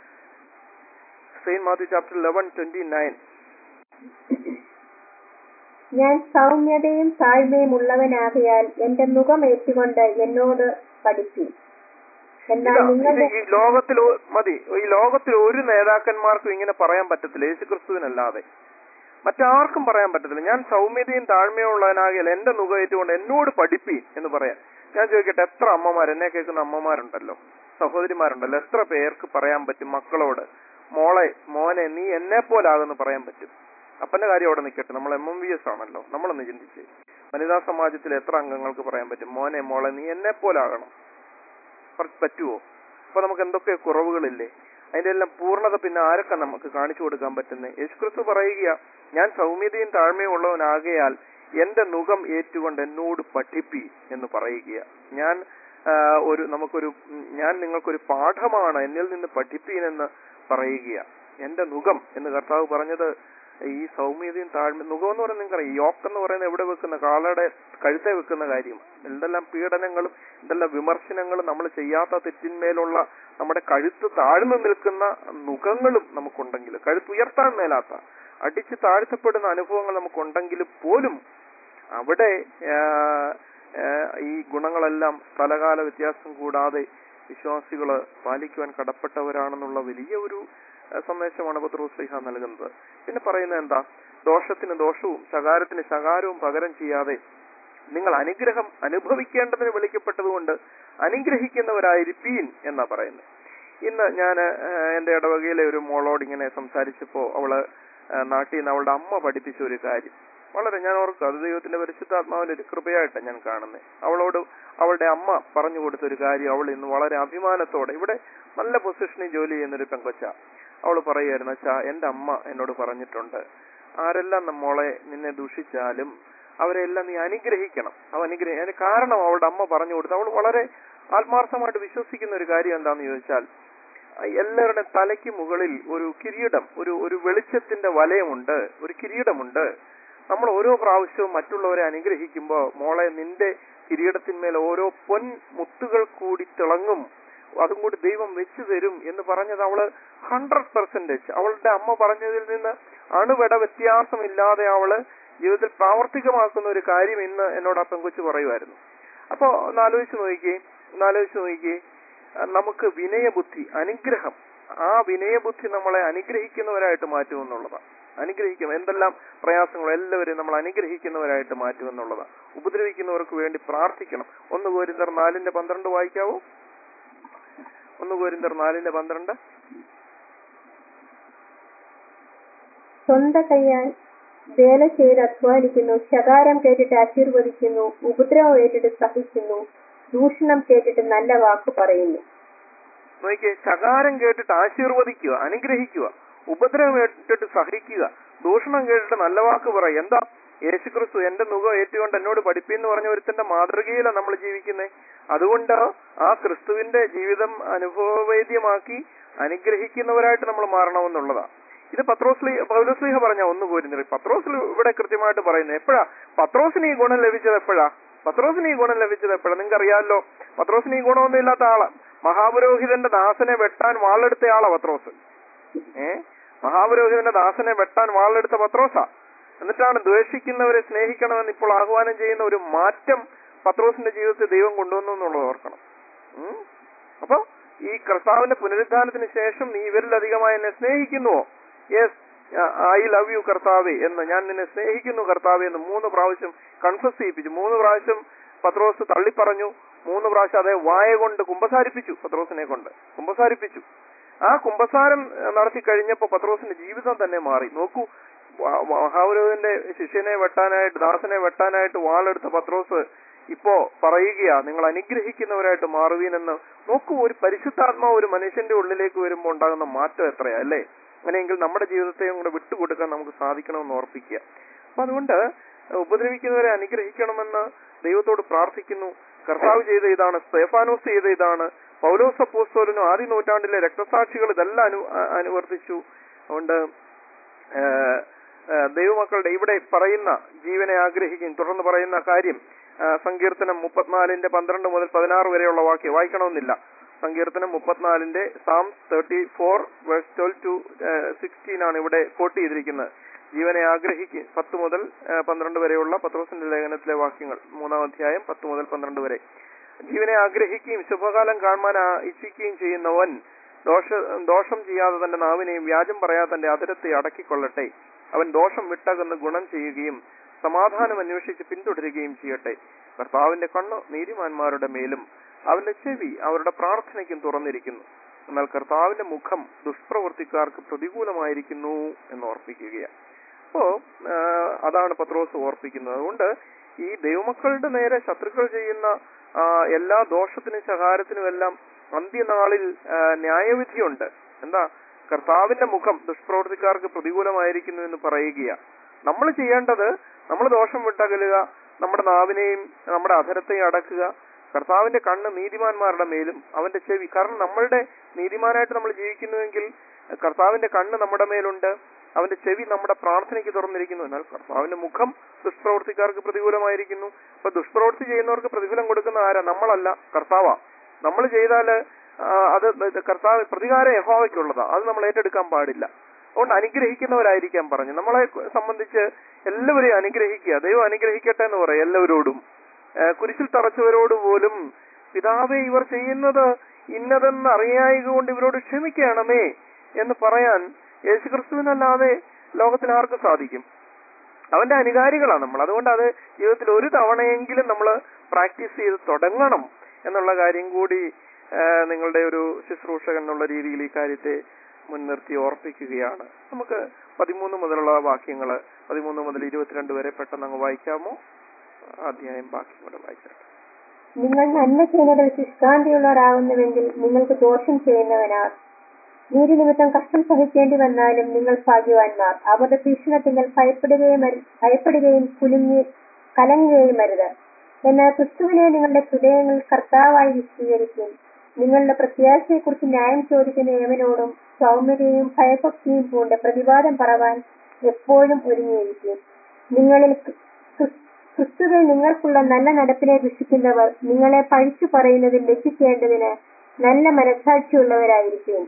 saint Matthew chapter eleven twenty nine ഞാൻ സൗമ്യതയും താഴ്മയും ഉള്ളവനാകയാൽ എന്റെ മുഖം ഏറ്റുകൊണ്ട് എന്നോട് പഠിപ്പി എന്നാൽ ഇതാ, ഇത് നിങ്ങളുടെ ഈ ലോകത്തിൽ ഒ- മതി ഈ ലോകത്തിൽ ഒരു നേതാക്കന്മാർക്കും ഇങ്ങനെ പറയാൻ പറ്റത്തില്ല യേശുക്രിസ്തുവിനല്ലാതെ മറ്റാർക്കും പറയാൻ പറ്റത്തില്ല ഞാൻ സൗമ്യതയും താഴ്മയുള്ളവനാകിയാൽ എന്റെ നുക ഏറ്റുകൊണ്ട് എന്നോട് പഠിപ്പി എന്ന് പറയാൻ ഞാൻ ചോദിക്കട്ടെ എത്ര അമ്മമാർ എന്നെ കേൾക്കുന്ന അമ്മമാരുണ്ടല്ലോ സഹോദരിമാരുണ്ടല്ലോ എത്ര പേർക്ക് പറയാൻ പറ്റും മക്കളോട് മോളെ മോനെ നീ എന്നെ പോലാകുന്നു പറയാൻ പറ്റും അപ്പന്റെ കാര്യം അവിടെ നിൽക്കട്ടെ നമ്മൾ എം എം വി എസ് ആണല്ലോ നമ്മളൊന്ന് ചിന്തിച്ച് വനിതാ സമാജത്തിൽ എത്ര അംഗങ്ങൾക്ക് പറയാൻ പറ്റും മോനെ മോളെ നീ എന്നെ പോലാകണം പറ- പറ്റുവോ അപ്പൊ നമുക്ക് എന്തൊക്കെ കുറവുകളില്ലേ അതിന്റെ എല്ലാം പൂർണ്ണത പിന്നെ ആരൊക്കെ നമുക്ക് കാണിച്ചു കൊടുക്കാൻ പറ്റുന്നത് യേശുക്രിസ്തു പറയുക ഞാൻ സൗമ്യതയും താഴ്മയും ഉള്ളവനാകയാൽ എന്റെ മുഖം ഏറ്റുകൊണ്ട് എന്നോട് പഠിപ്പി എന്ന് പറയുക ഞാൻ ആ, ഒരു നമുക്കൊരു ഉം, ഞാൻ നിങ്ങൾക്കൊരു പാഠമാണ് എന്നിൽ നിന്ന് പഠിപ്പീനെന്ന് പറയുക എന്റെ മുഖം എന്ന് കർത്താവ് പറഞ്ഞത് ഈ സൗമ്യതയും താഴ്മ മുഖം എന്ന് പറയുന്നത് നിങ്ങൾക്കറിയാം യോക്ക് എന്ന് പറയുന്നത് എവിടെ വെക്കുന്ന കാളയുടെ കഴുത്തെ വെക്കുന്ന കാര്യം എന്തെല്ലാം പീഡനങ്ങളും എന്തെല്ലാം വിമർശനങ്ങളും നമ്മൾ ചെയ്യാത്ത തെറ്റിന്മേലുള്ള നമ്മുടെ കഴുത്ത് താഴ്ന്നു നിൽക്കുന്ന മുഖങ്ങളും നമുക്കുണ്ടെങ്കിൽ കഴുത്തുയർത്താൻ മേലാത്ത അടിച്ച് താഴ്ത്തപ്പെടുന്ന അനുഭവങ്ങൾ നമുക്കുണ്ടെങ്കിൽ പോലും അവിടെ ആ, ആ, ഈ ഗുണങ്ങളെല്ലാം സ്ഥലകാല വ്യത്യാസം കൂടാതെ വിശ്വാസികള് പാലിക്കുവാൻ കടപ്പെട്ടവരാണെന്നുള്ള വലിയ ഒരു ആ, സന്ദേശമാണ് പത്രോസ്ലിഹ നൽകുന്നത് പിന്നെ പറയുന്നത് എന്താ ദോഷത്തിന് ദോഷവും ശകാരത്തിന് ശകാരവും പകരം ചെയ്യാതെ നിങ്ങൾ അനുഗ്രഹം അനുഭവിക്കേണ്ടതിന് വിളിക്കപ്പെട്ടതുകൊണ്ട് അനുഗ്രഹിക്കുന്നവരായിരിപ്പീൻ എന്നാ പറയുന്നത് ഇന്ന് ഞാൻ എന്റെ ഇടവകയിലെ ഒരു മോളോട് ഇങ്ങനെ സംസാരിച്ചപ്പോ അവള് ആ, നാട്ടിൽ നിന്ന് അവളുടെ അമ്മ പഠിപ്പിച്ച ഒരു കാര്യം വളരെ ഞാൻ ഓർക്കും അത് ദൈവത്തിന്റെ പരിശുദ്ധാത്മാവിന്റെ ഒരു കൃപയായിട്ടാണ് ഞാൻ കാണുന്നത് അവളോട് അവളുടെ അമ്മ പറഞ്ഞു കൊടുത്ത ഒരു കാര്യം അവൾ ഇന്ന് വളരെ അഭിമാനത്തോടെ ഇവിടെ നല്ല പൊസിഷനിൽ ജോലി ചെയ്യുന്ന ഒരു പെങ്കൊച്ച അവൾ പറയുമായിരുന്നു അച്ഛാ എന്റെ അമ്മ എന്നോട് പറഞ്ഞിട്ടുണ്ട് ആരെല്ലാം നമ്മളെ നിന്നെ ദുഷിച്ചാലും അവരെല്ലാം നീ അനുഗ്രഹിക്കണം അവ അനുഗ്രഹി അതിന് കാരണം അവളുടെ അമ്മ പറഞ്ഞു കൊടുത്തു അവൾ വളരെ ആത്മാർത്ഥമായിട്ട് വിശ്വസിക്കുന്ന ഒരു കാര്യം എന്താണെന്ന് ചോദിച്ചാൽ എല്ലാവരുടെ തലയ്ക്ക് മുകളിൽ ഒരു കിരീടം ഒരു ഒരു വെളിച്ചത്തിന്റെ വലയമുണ്ട് ഒരു കിരീടമുണ്ട് നമ്മൾ ഓരോ പ്രാവശ്യവും മറ്റുള്ളവരെ അനുഗ്രഹിക്കുമ്പോൾ മോളെ നിന്റെ കിരീടത്തിന്മേൽ ഓരോ പൊൻ മുത്തുകൾ കൂടി തിളങ്ങും അതും കൂടി ദൈവം വെച്ചു തരും എന്ന് പറഞ്ഞത് അവള് ഹൺഡ്രഡ് പെർസെന്റേജ് അവളുടെ അമ്മ പറഞ്ഞതിൽ നിന്ന് അണുവിട വ്യത്യാസമില്ലാതെ അവള് ജീവിതത്തിൽ പ്രാവർത്തികമാക്കുന്ന ഒരു കാര്യം ഇന്ന് എന്നോട് ആ പെങ്കൊച്ച് പറയുമായിരുന്നു അപ്പൊ ഒന്ന് ആലോചിച്ച് നോക്കിക്കേ ഒന്ന് ആലോചിച്ച് നോക്കിക്കേ അഹ് നമുക്ക് വിനയബുദ്ധി അനുഗ്രഹം ആ വിനയബുദ്ധി നമ്മളെ അനുഗ്രഹിക്കുന്നവരായിട്ട് മാറ്റുമെന്നുള്ളതാണ് അനുഗ്രഹിക്കും എന്തെല്ലാം പ്രയാസങ്ങളും എല്ലാവരെയും നമ്മൾ അനുഗ്രഹിക്കുന്നവരായിട്ട് മാറ്റുമെന്നുള്ളതാണ് ഉപദ്രവിക്കുന്നവർക്ക് വേണ്ടി പ്രാർത്ഥിക്കണം ഒന്ന് കോരിന്തർ നാലിന്റെ പന്ത്രണ്ട് വായിക്കാവോ ഒന്ന് കോരിന്തർ നാലിന്റെ പന്ത്രണ്ട് സ്വന്തം കയ്യാൽ വേല ചെയ്ത് അധ്വാനിക്കുന്നു ശകാരം കേട്ടിട്ട് ആശീർവദിക്കുന്നു ഉപദ്രവം ഏറ്റിട്ട് സഹിക്കുന്നു ദൂഷണം കേട്ടിട്ട് നല്ല വാക്ക് പറയുന്നു നോക്കിയേ ശകാരം കേട്ടിട്ട് ആശീർവദിക്കുക അനുഗ്രഹിക്കുക ഉപദ്രവം കേട്ടിട്ട് സഹിക്കുക ദൂഷണം കേട്ടിട്ട് നല്ല വാക്ക് പറയുക എന്താ യേശുക്രിസ്തു എന്റെ മുഖം ഏറ്റുകൊണ്ട് എന്നോട് പഠിപ്പിന്ന് പറഞ്ഞ ഒരുത്തന്റെ മാതൃകയിലാണ് നമ്മൾ ജീവിക്കുന്നത് അതുകൊണ്ട് ആ ക്രിസ്തുവിന്റെ ജീവിതം അനുഭവവേദ്യമാക്കി അനുഗ്രഹിക്കുന്നവരായിട്ട് നമ്മൾ മാറണമെന്നുള്ളതാണ് ഇത് പത്രോസ്ലി പൗലോസ്ലിഹ പറഞ്ഞ ഒന്ന് പോരുന്നത് പത്രോസ് ഇവിടെ കൃത്യമായിട്ട് പറയുന്നത് എപ്പോഴാ പത്രോസിന് ഈ ഗുണം ലഭിച്ചത് എപ്പോഴാ പത്രോസിന് ഈ ഗുണം ലഭിച്ചത് എപ്പോഴാ നിങ്ങൾക്ക് അറിയാമല്ലോ പത്രോസിന് ഈ ഗുണമൊന്നും ഇല്ലാത്ത ആളാ മഹാപുരോഹിതന്റെ ദാസനെ വെട്ടാൻ വാളെടുത്ത ആളാ പത്രോസ് ഏ മഹാപുരോഹിതന്റെ ദാസനെ വെട്ടാൻ വാളെടുത്ത പത്രോസാ എന്നിട്ടാണ് ദ്വേഷിക്കുന്നവരെ സ്നേഹിക്കണമെന്ന് ഇപ്പോൾ ആഹ്വാനം ചെയ്യുന്ന ഒരു മാറ്റം പത്രോസിന്റെ ജീവിതത്തിൽ ദൈവം കൊണ്ടുവന്നു എന്നുള്ളത് ഓർക്കണം ഉം? അപ്പൊ ഈ കർത്താവിന്റെ പുനരുദ്ധാനത്തിന് ശേഷം നീ ഇവരിലധികമായി എന്നെ സ്നേഹിക്കുന്നുവോ യെസ് ഐ ലവ് യു കർത്താവേ എന്ന് ഞാൻ നിന്നെ സ്നേഹിക്കുന്നു കർത്താവേ എന്ന് മൂന്ന് പ്രാവശ്യം കൺഫസ് ചെയ്യിപ്പിച്ചു മൂന്ന് പ്രാവശ്യം പത്രോസ് തള്ളിപ്പറഞ്ഞു മൂന്ന് പ്രാവശ്യം അതേ വായ കൊണ്ട് കുമ്പസാരിപ്പിച്ചു പത്രോസിനെ കൊണ്ട് കുമ്പസാരിപ്പിച്ചു ആ കുമ്പസാരം ഏഹ്, നടത്തി കഴിഞ്ഞപ്പോ പത്രോസിന്റെ ജീവിതം തന്നെ മാറി നോക്കൂ വ- മഹാപുരോഹിതന്റെ ശിഷ്യനെ വെട്ടാനായിട്ട് ദാസനെ വെട്ടാനായിട്ട് വാളെടുത്ത പത്രോസ് ഇപ്പോ പറയുകയാ നിങ്ങൾ അനുഗ്രഹിക്കുന്നവരായിട്ട് മാറുവീനെന്ന് നോക്കൂ ഒരു പരിശുദ്ധാത്മാവ് ഒരു മനുഷ്യന്റെ ഉള്ളിലേക്ക് വരുമ്പോൾ ഉണ്ടാകുന്ന മാറ്റം എത്രയാ അല്ലേ അങ്ങനെയെങ്കിൽ നമ്മുടെ ജീവിതത്തെയും കൂടെ വിട്ടുകൊടുക്കാൻ നമുക്ക് സാധിക്കണമെന്ന് ഓർപ്പിക്കുക അപ്പൊ അതുകൊണ്ട് ഉപദ്രവിക്കുന്നവരെ അനുഗ്രഹിക്കണമെന്ന് ദൈവത്തോട് പ്രാർത്ഥിക്കുന്നു കർത്താവ് ചെയ്ത ഇതാണ് സ്തേഫാനോസ് ചെയ്ത ഇതാണ് പൗലോസ് അപ്പോസ്തോലിനും ആദ്യ നൂറ്റാണ്ടിലെ രക്തസാക്ഷികൾ ഇതെല്ലാം അനു അ- അനുവർത്തിച്ചു അതുകൊണ്ട് ഏഹ്, ഏഹ്, ദൈവമക്കളുടെ ഇവിടെ പറയുന്ന ജീവനെ ആഗ്രഹിക്കും തുടർന്ന് പറയുന്ന കാര്യം ആ, സങ്കീർത്തനം മുപ്പത്തിനാലിന്റെ പന്ത്രണ്ട് മുതൽ പതിനാറ് വരെയുള്ള വാക്യം വായിക്കണമെന്നില്ല സങ്കീർത്തനം മുപ്പത്തിനാലിന്റെ Psalm thirty four verse twelve to sixteen ആണ് ഇവിടെ കോട്ട് ചെയ്തിരിക്കുന്നത് ജീവനെ ആഗ്രഹിക്കും പത്ത് മുതൽ ആ, പന്ത്രണ്ട് വരെയുള്ള പത്രോസിന്റെ ലേഖനത്തിലെ വാക്യങ്ങൾ മൂന്നാം അധ്യായം പത്ത് മുതൽ പന്ത്രണ്ട് വരെ ജീവനെ ആഗ്രഹിക്കുകയും ശുഭകാലം കാണുവാൻ ആ- ഇച്ഛിക്കുകയും ചെയ്യുന്നവൻ ദോഷ ദോഷം ചെയ്യാതെ തന്റെ നാവിനെയും വ്യാജം പറയാതെ തന്റെ അതിരത്തെ അടക്കിക്കൊള്ളട്ടെ അവൻ ദോഷം വിട്ടകന്ന് ഗുണം ചെയ്യുകയും സമാധാനം അന്വേഷിച്ച് പിന്തുടരുകയും ചെയ്യട്ടെ കർത്താവിന്റെ കണ്ണ് നീതിമാന്മാരുടെ മേലും അവന്റെ ചെവി അവരുടെ പ്രാർത്ഥനയ്ക്കും തുറന്നിരിക്കുന്നു എന്നാൽ കർത്താവിന്റെ മുഖം ദുഷ്പ്രവർത്തിക്കാർക്ക് പ്രതികൂലമായിരിക്കുന്നു എന്ന് ഓർപ്പിക്കുകയാണ് അപ്പോ ആ, അതാണ് പത്രോസ് ഓർപ്പിക്കുന്നത് അതുകൊണ്ട് ഈ ദൈവമക്കളുടെ നേരെ ശത്രുക്കൾ ചെയ്യുന്ന ആ, എല്ലാ ദോഷത്തിനും ശകാരത്തിനും എല്ലാം അന്ത്യനാളിൽ ആ, ന്യായവിധിയുണ്ട് എന്താ കർത്താവിന്റെ മുഖം ദുഷ്പ്രവർത്തിക്കാർക്ക് പ്രതികൂലമായിരിക്കുന്നു എന്ന് പറയുകയാണ് നമ്മൾ ചെയ്യേണ്ടത് നമ്മൾ ദോഷം വിട്ടകലുക നമ്മുടെ നാവിനെയും നമ്മുടെ അധരത്തെയും അടക്കുക കർത്താവിന്റെ കണ്ണ് നീതിമാന്മാരുടെ മേലും അവന്റെ ചെവി കാരണം നമ്മളുടെ നീതിമാനായിട്ട് നമ്മൾ ജീവിക്കുന്നുവെങ്കിൽ കർത്താവിന്റെ കണ്ണ് നമ്മുടെ മേലുണ്ട് അവന്റെ ചെവി നമ്മുടെ പ്രാർത്ഥനയ്ക്ക് തുറന്നിരിക്കുന്നു എന്നാൽ കർത്താവിന്റെ മുഖം ദുഷ്പ്രവർത്തിക്കാർക്ക് പ്രതികൂലമായിരിക്കുന്നു അപ്പൊ ദുഷ്പ്രവൃത്തി ചെയ്യുന്നവർക്ക് പ്രതിഫലം കൊടുക്കുന്ന ആരാ നമ്മളല്ല കർത്താവാ നമ്മൾ ചെയ്താല് ആ, അത് ഇത് കർത്താവ് പ്രതികാരം യഹോവയ്ക്കുള്ളതാ അത് നമ്മൾ ഏറ്റെടുക്കാൻ പാടില്ല അതുകൊണ്ട് അനുഗ്രഹിക്കുന്നവരായിരിക്കാൻ പറഞ്ഞു നമ്മളെ സംബന്ധിച്ച് എല്ലാവരെയും അനുഗ്രഹിക്കുക ദൈവം അനുഗ്രഹിക്കട്ടെ എന്ന് പറയും എല്ലാവരോടും ആ, കുരിശിൽ തറച്ചവരോട് പോലും പിതാവെ ഇവർ ചെയ്യുന്നത് ഇന്നതെന്ന് അറിയായക കൊണ്ട് ഇവരോട് ക്ഷമിക്കണമേ എന്ന് പറയാൻ യേശുക്രിസ്തുവിനല്ലാതെ ലോകത്തിൽ ആർക്കും സാധിക്കും അവന്റെ അനുകാരികളാണ് നമ്മൾ അതുകൊണ്ട് അത് ജീവിതത്തിൽ ഒരു തവണയെങ്കിലും നമ്മൾ പ്രാക്ടീസ് ചെയ്ത് തുടങ്ങണം എന്നുള്ള കാര്യം കൂടി ആ, നിങ്ങളുടെ ഒരു ശുശ്രൂഷകൻ എന്നുള്ള രീതിയിൽ ഈ കാര്യത്തെ മുൻനിർത്തി ഓർപ്പിക്കുകയാണ് നമുക്ക് പതിമൂന്ന് മുതലുള്ള വാക്യങ്ങൾ പതിമൂന്ന് മുതൽ ഇരുപത്തിരണ്ട് വരെ പെട്ടെന്ന് അങ്ങ് വായിക്കാമോ അധ്യായം ബാക്കി കൂടെ വായിച്ചാട്ടെ നിങ്ങൾ നന്മ ചെയ്യുന്നതിൽ ശുഷ്കാന്തിയുള്ളവരാകുന്നുവെങ്കിൽ നിങ്ങൾക്ക് ദോഷം ചെയ്യുന്നവനാർ നീതി നിമിത്തം കഷ്ടം സഹിക്കേണ്ടി വന്നാലും നിങ്ങൾ ഭാഗ്യവാന്മാർ അവരുടെ ഭീഷണത്തിങ്കൽ ഭയപ്പെടുകയും അരു- ഭയപ്പെടുകയും കുലുങ്ങി കലങ്ങുകയും അരുത് എന്നാൽ ക്രിസ്തുവിനെ നിങ്ങളുടെ ഹൃദയങ്ങൾ കർത്താവായി വിശദീകരിക്കും നിങ്ങളുടെ പ്രത്യാശയെക്കുറിച്ച് ന്യായം ചോദിക്കുന്ന ഏവനോടും സൗമ്യതയും ഭയഭക്തിയും പൂണ്ട് പ്രതിവാദം പറവാൻ എപ്പോഴും ഒരുങ്ങിയിരിക്കും നിങ്ങളിൽ ക്രി- ക്രിസ്- ക്രിസ്തുവിൽ നിങ്ങൾക്കുള്ള നല്ല നടപ്പിനെ ദുഷിക്കുന്നവർ നിങ്ങളെ പഴിച്ചു പറയുന്നതിൽ ലജ്ജിക്കേണ്ടതിന് നല്ല മനസാക്ഷിയുള്ളവരായിരിക്കും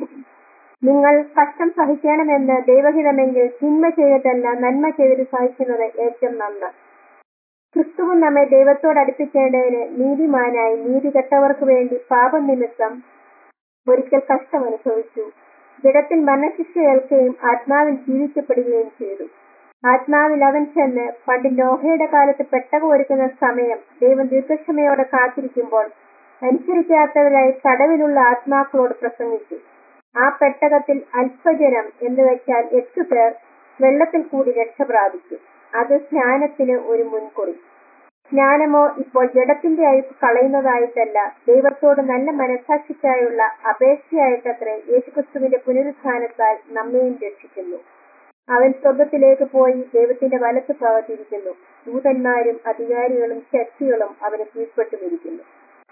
നിങ്ങൾ കഷ്ടം സഹിക്കണമെന്ന് ദൈവഹിതമെങ്കിൽ തിന്മ ചെയ്തിട്ടല്ല നന്മ ചെയ്തിട്ട് സഹിക്കുന്നത് ഏറ്റവും നന്ന് ക്രിസ്തുവും നമ്മെ ദൈവത്തോട് അടുപ്പിക്കേണ്ടതിന് നീതിമാനായി നീതി കെട്ടവർക്ക് വേണ്ടി പാപനിമിത്തം ഒരിക്കൽ കഷ്ടം അനുഭവിച്ചു ജഡത്തിൽ മരണശിക്ഷ ഏൽക്കുകയും ആത്മാവിൽ ജീവിക്കപ്പെടുകയും ചെയ്തു ആത്മാവിൽ അവൻ ചെന്ന് പണ്ട് നോഹയുടെ കാലത്ത് പെട്ടകം ഒരുക്കുന്ന സമയം ദൈവം ദീർഘക്ഷമയോടെ കാത്തിരിക്കുമ്പോൾ അനുസരിക്കാത്തവരായി തടവിലുള്ള ആത്മാക്കളോട് പ്രസംഗിച്ചു ആ പെട്ടകത്തിൽ അല്പജനം എന്ന് വെച്ചാൽ എട്ടു പേർ വെള്ളത്തിൽ കൂടി രക്ഷ പ്രാപിച്ചു അത് സ്നാനത്തിന് ഒരു മുൻകുറി സ്നാനമോ ഇപ്പോൾ ജഡത്തിന്റെ അഴുക്ക് കളയുന്നതായിട്ടല്ല ദൈവത്തോട് നല്ല മനസാക്ഷിക്കായുള്ള അപേക്ഷയായിട്ടത്രേ യേശുക്രിസ്തുവിന്റെ പുനരുത്ഥാനത്താൽ നമ്മയും രക്ഷിക്കുന്നു അവൻ സ്വർഗത്തിലേക്ക് പോയി ദൈവത്തിന്റെ വലത്ത് ഭാഗത്തിരിക്കുന്നു ദൂതന്മാരും അധികാരികളും ശക്തികളും അവന് കീഴ്പ്പെട്ടുമിരിക്കുന്നു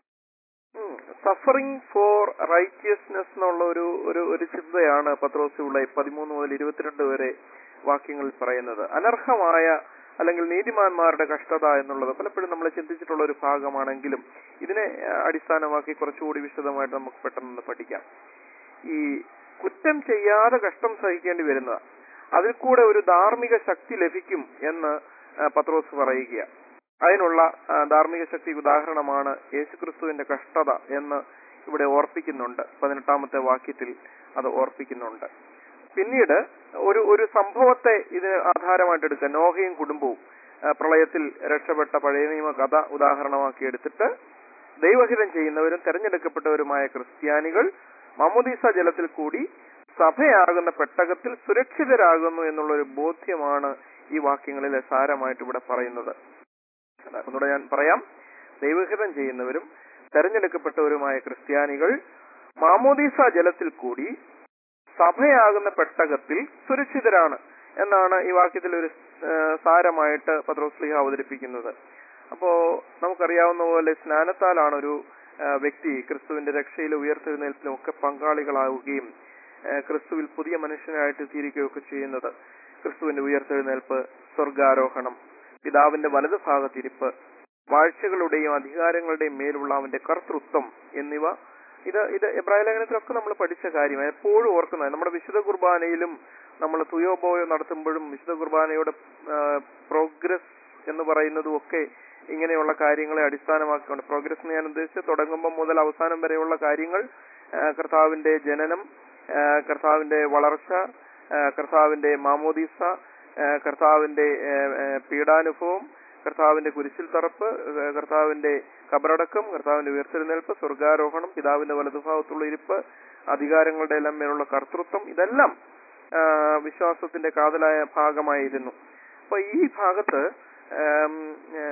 സഫറിംഗ് ഫോർ റൈറ്റിയസ്നെസ് എന്നുള്ള ഒരു ഒരു ഒരു ചിന്തയാണ് പത്രോസിയുള്ള പതിമൂന്ന് മുതൽ ഇരുപത്തിരണ്ട് വരെ വാക്യങ്ങളിൽ പറയുന്നത് അനർഹമായ അല്ലെങ്കിൽ നീതിമാന്മാരുടെ കഷ്ടത എന്നുള്ളത് പലപ്പോഴും നമ്മൾ ചിന്തിച്ചിട്ടുള്ള ഒരു ഭാഗമാണെങ്കിലും ഇതിനെ ആ, അടിസ്ഥാനമാക്കി കുറച്ചുകൂടി വിശദമായിട്ട് നമുക്ക് പെട്ടെന്ന് പഠിക്കാം ഈ കുറ്റം ചെയ്യാതെ കഷ്ടം സഹിക്കേണ്ടി വരുന്നത് അതിൽ കൂടെ ഒരു ധാർമ്മിക ശക്തി ലഭിക്കും എന്ന് ആ, പത്രോസ് പറയുക അതിനുള്ള ആ, ധാർമ്മിക ശക്തി ഉദാഹരണമാണ് യേശുക്രിസ്തുവിന്റെ കഷ്ടത എന്ന് ഇവിടെ ഓർപ്പിക്കുന്നുണ്ട് പതിനെട്ടാമത്തെ വാക്യത്തിൽ അത് ഓർപ്പിക്കുന്നുണ്ട് പിന്നീട് ഒരു ഒരു സംഭവത്തെ ഇതിന് ആധാരമായിട്ട് എടുക്കുക നോഹയും കുടുംബവും ആ, പ്രളയത്തിൽ രക്ഷപ്പെട്ട പഴയ നിയമ കഥ ഉദാഹരണമാക്കി എടുത്തിട്ട് ദൈവഹിതം ചെയ്യുന്നവരും തെരഞ്ഞെടുക്കപ്പെട്ടവരുമായ ക്രിസ്ത്യാനികൾ മമുദീസ ജലത്തിൽ കൂടി സഭയാകുന്ന പെട്ടകത്തിൽ സുരക്ഷിതരാകുന്നു എന്നുള്ള ഒരു ബോധ്യമാണ് ഈ വാക്യങ്ങളിൽ സാരമായിട്ട് ഇവിടെ പറയുന്നത് ഒന്നുകൂടെ ഞാൻ പറയാം ദൈവഹിതം ചെയ്യുന്നവരും തെരഞ്ഞെടുക്കപ്പെട്ടവരുമായ ക്രിസ്ത്യാനികൾ മാമോദീസ ജലത്തിൽ കൂടി സഭയാകുന്ന പെട്ടകത്തിൽ സുരക്ഷിതരാണ് എന്നാണ് ഈ വാക്യത്തിൽ ഒരു ആ, സാരമായിട്ട് പത്രോസ്ലിഹ അവതരിപ്പിക്കുന്നത് അപ്പോ നമുക്കറിയാവുന്ന പോലെ സ്നാനത്താലാണ് ഒരു ആ, വ്യക്തി ക്രിസ്തുവിന്റെ രക്ഷയിലും ഉയർത്തെഴുന്നേൽപ്പിലും ഒക്കെ പങ്കാളികളാവുകയും ആ, ക്രിസ്തുവിൽ പുതിയ മനുഷ്യനായിട്ട് തീരുകയൊക്കെ ചെയ്യുന്നത് ക്രിസ്തുവിന്റെ ഉയർത്തെഴുന്നേൽപ്പ് സ്വർഗാരോഹണം പിതാവിന്റെ വലതു ഭാഗത്തിരിപ്പ് വാഴ്ചകളുടെയും അധികാരങ്ങളുടെയും മേലുള്ള അവന്റെ കർത്തൃത്വം എന്നിവ ഇത് ഇത് എബ്രാഹിം ലേഖനത്തിലൊക്കെ നമ്മൾ പഠിച്ച കാര്യമാണ് എപ്പോഴും ഓർക്കുന്നത് നമ്മുടെ വിശുദ്ധ കുർബാനയിലും നമ്മൾ തുയോബോയോ നടത്തുമ്പോഴും വിശുദ്ധ കുർബാനയുടെ പ്രോഗ്രസ് എന്ന് പറയുന്നതും ഒക്കെ ഇങ്ങനെയുള്ള കാര്യങ്ങളെ അടിസ്ഥാനമാക്കിക്കൊണ്ട് പ്രോഗ്രസ് ഞാൻ ഉദ്ദേശിച്ച് തുടങ്ങുമ്പോൾ മുതൽ അവസാനം വരെയുള്ള കാര്യങ്ങൾ ആ, കർത്താവിന്റെ ജനനം ആ, കർത്താവിന്റെ വളർച്ച ആ, കർത്താവിന്റെ മാമോദീസ ആ, കർത്താവിന്റെ ആ, ആ, പീഡാനുഭവം കർത്താവിന്റെ കുരിശിൽ തറപ്പ് ആ, കർത്താവിന്റെ കബറടക്കം കർത്താവിന്റെ ഉയർത്തെഴുന്നേൽപ്പ് സ്വർഗാരോഹണം പിതാവിന്റെ വലതുഭാഗത്തുള്ള ഇരിപ്പ് അധികാരങ്ങളുടെ എല്ലാം മേലുള്ള കർത്തൃത്വം ഇതെല്ലാം ആ, വിശ്വാസത്തിന്റെ കാതലായ ഭാഗമായിരുന്നു അപ്പൊ ഈ ഭാഗത്ത് ആം, ആ,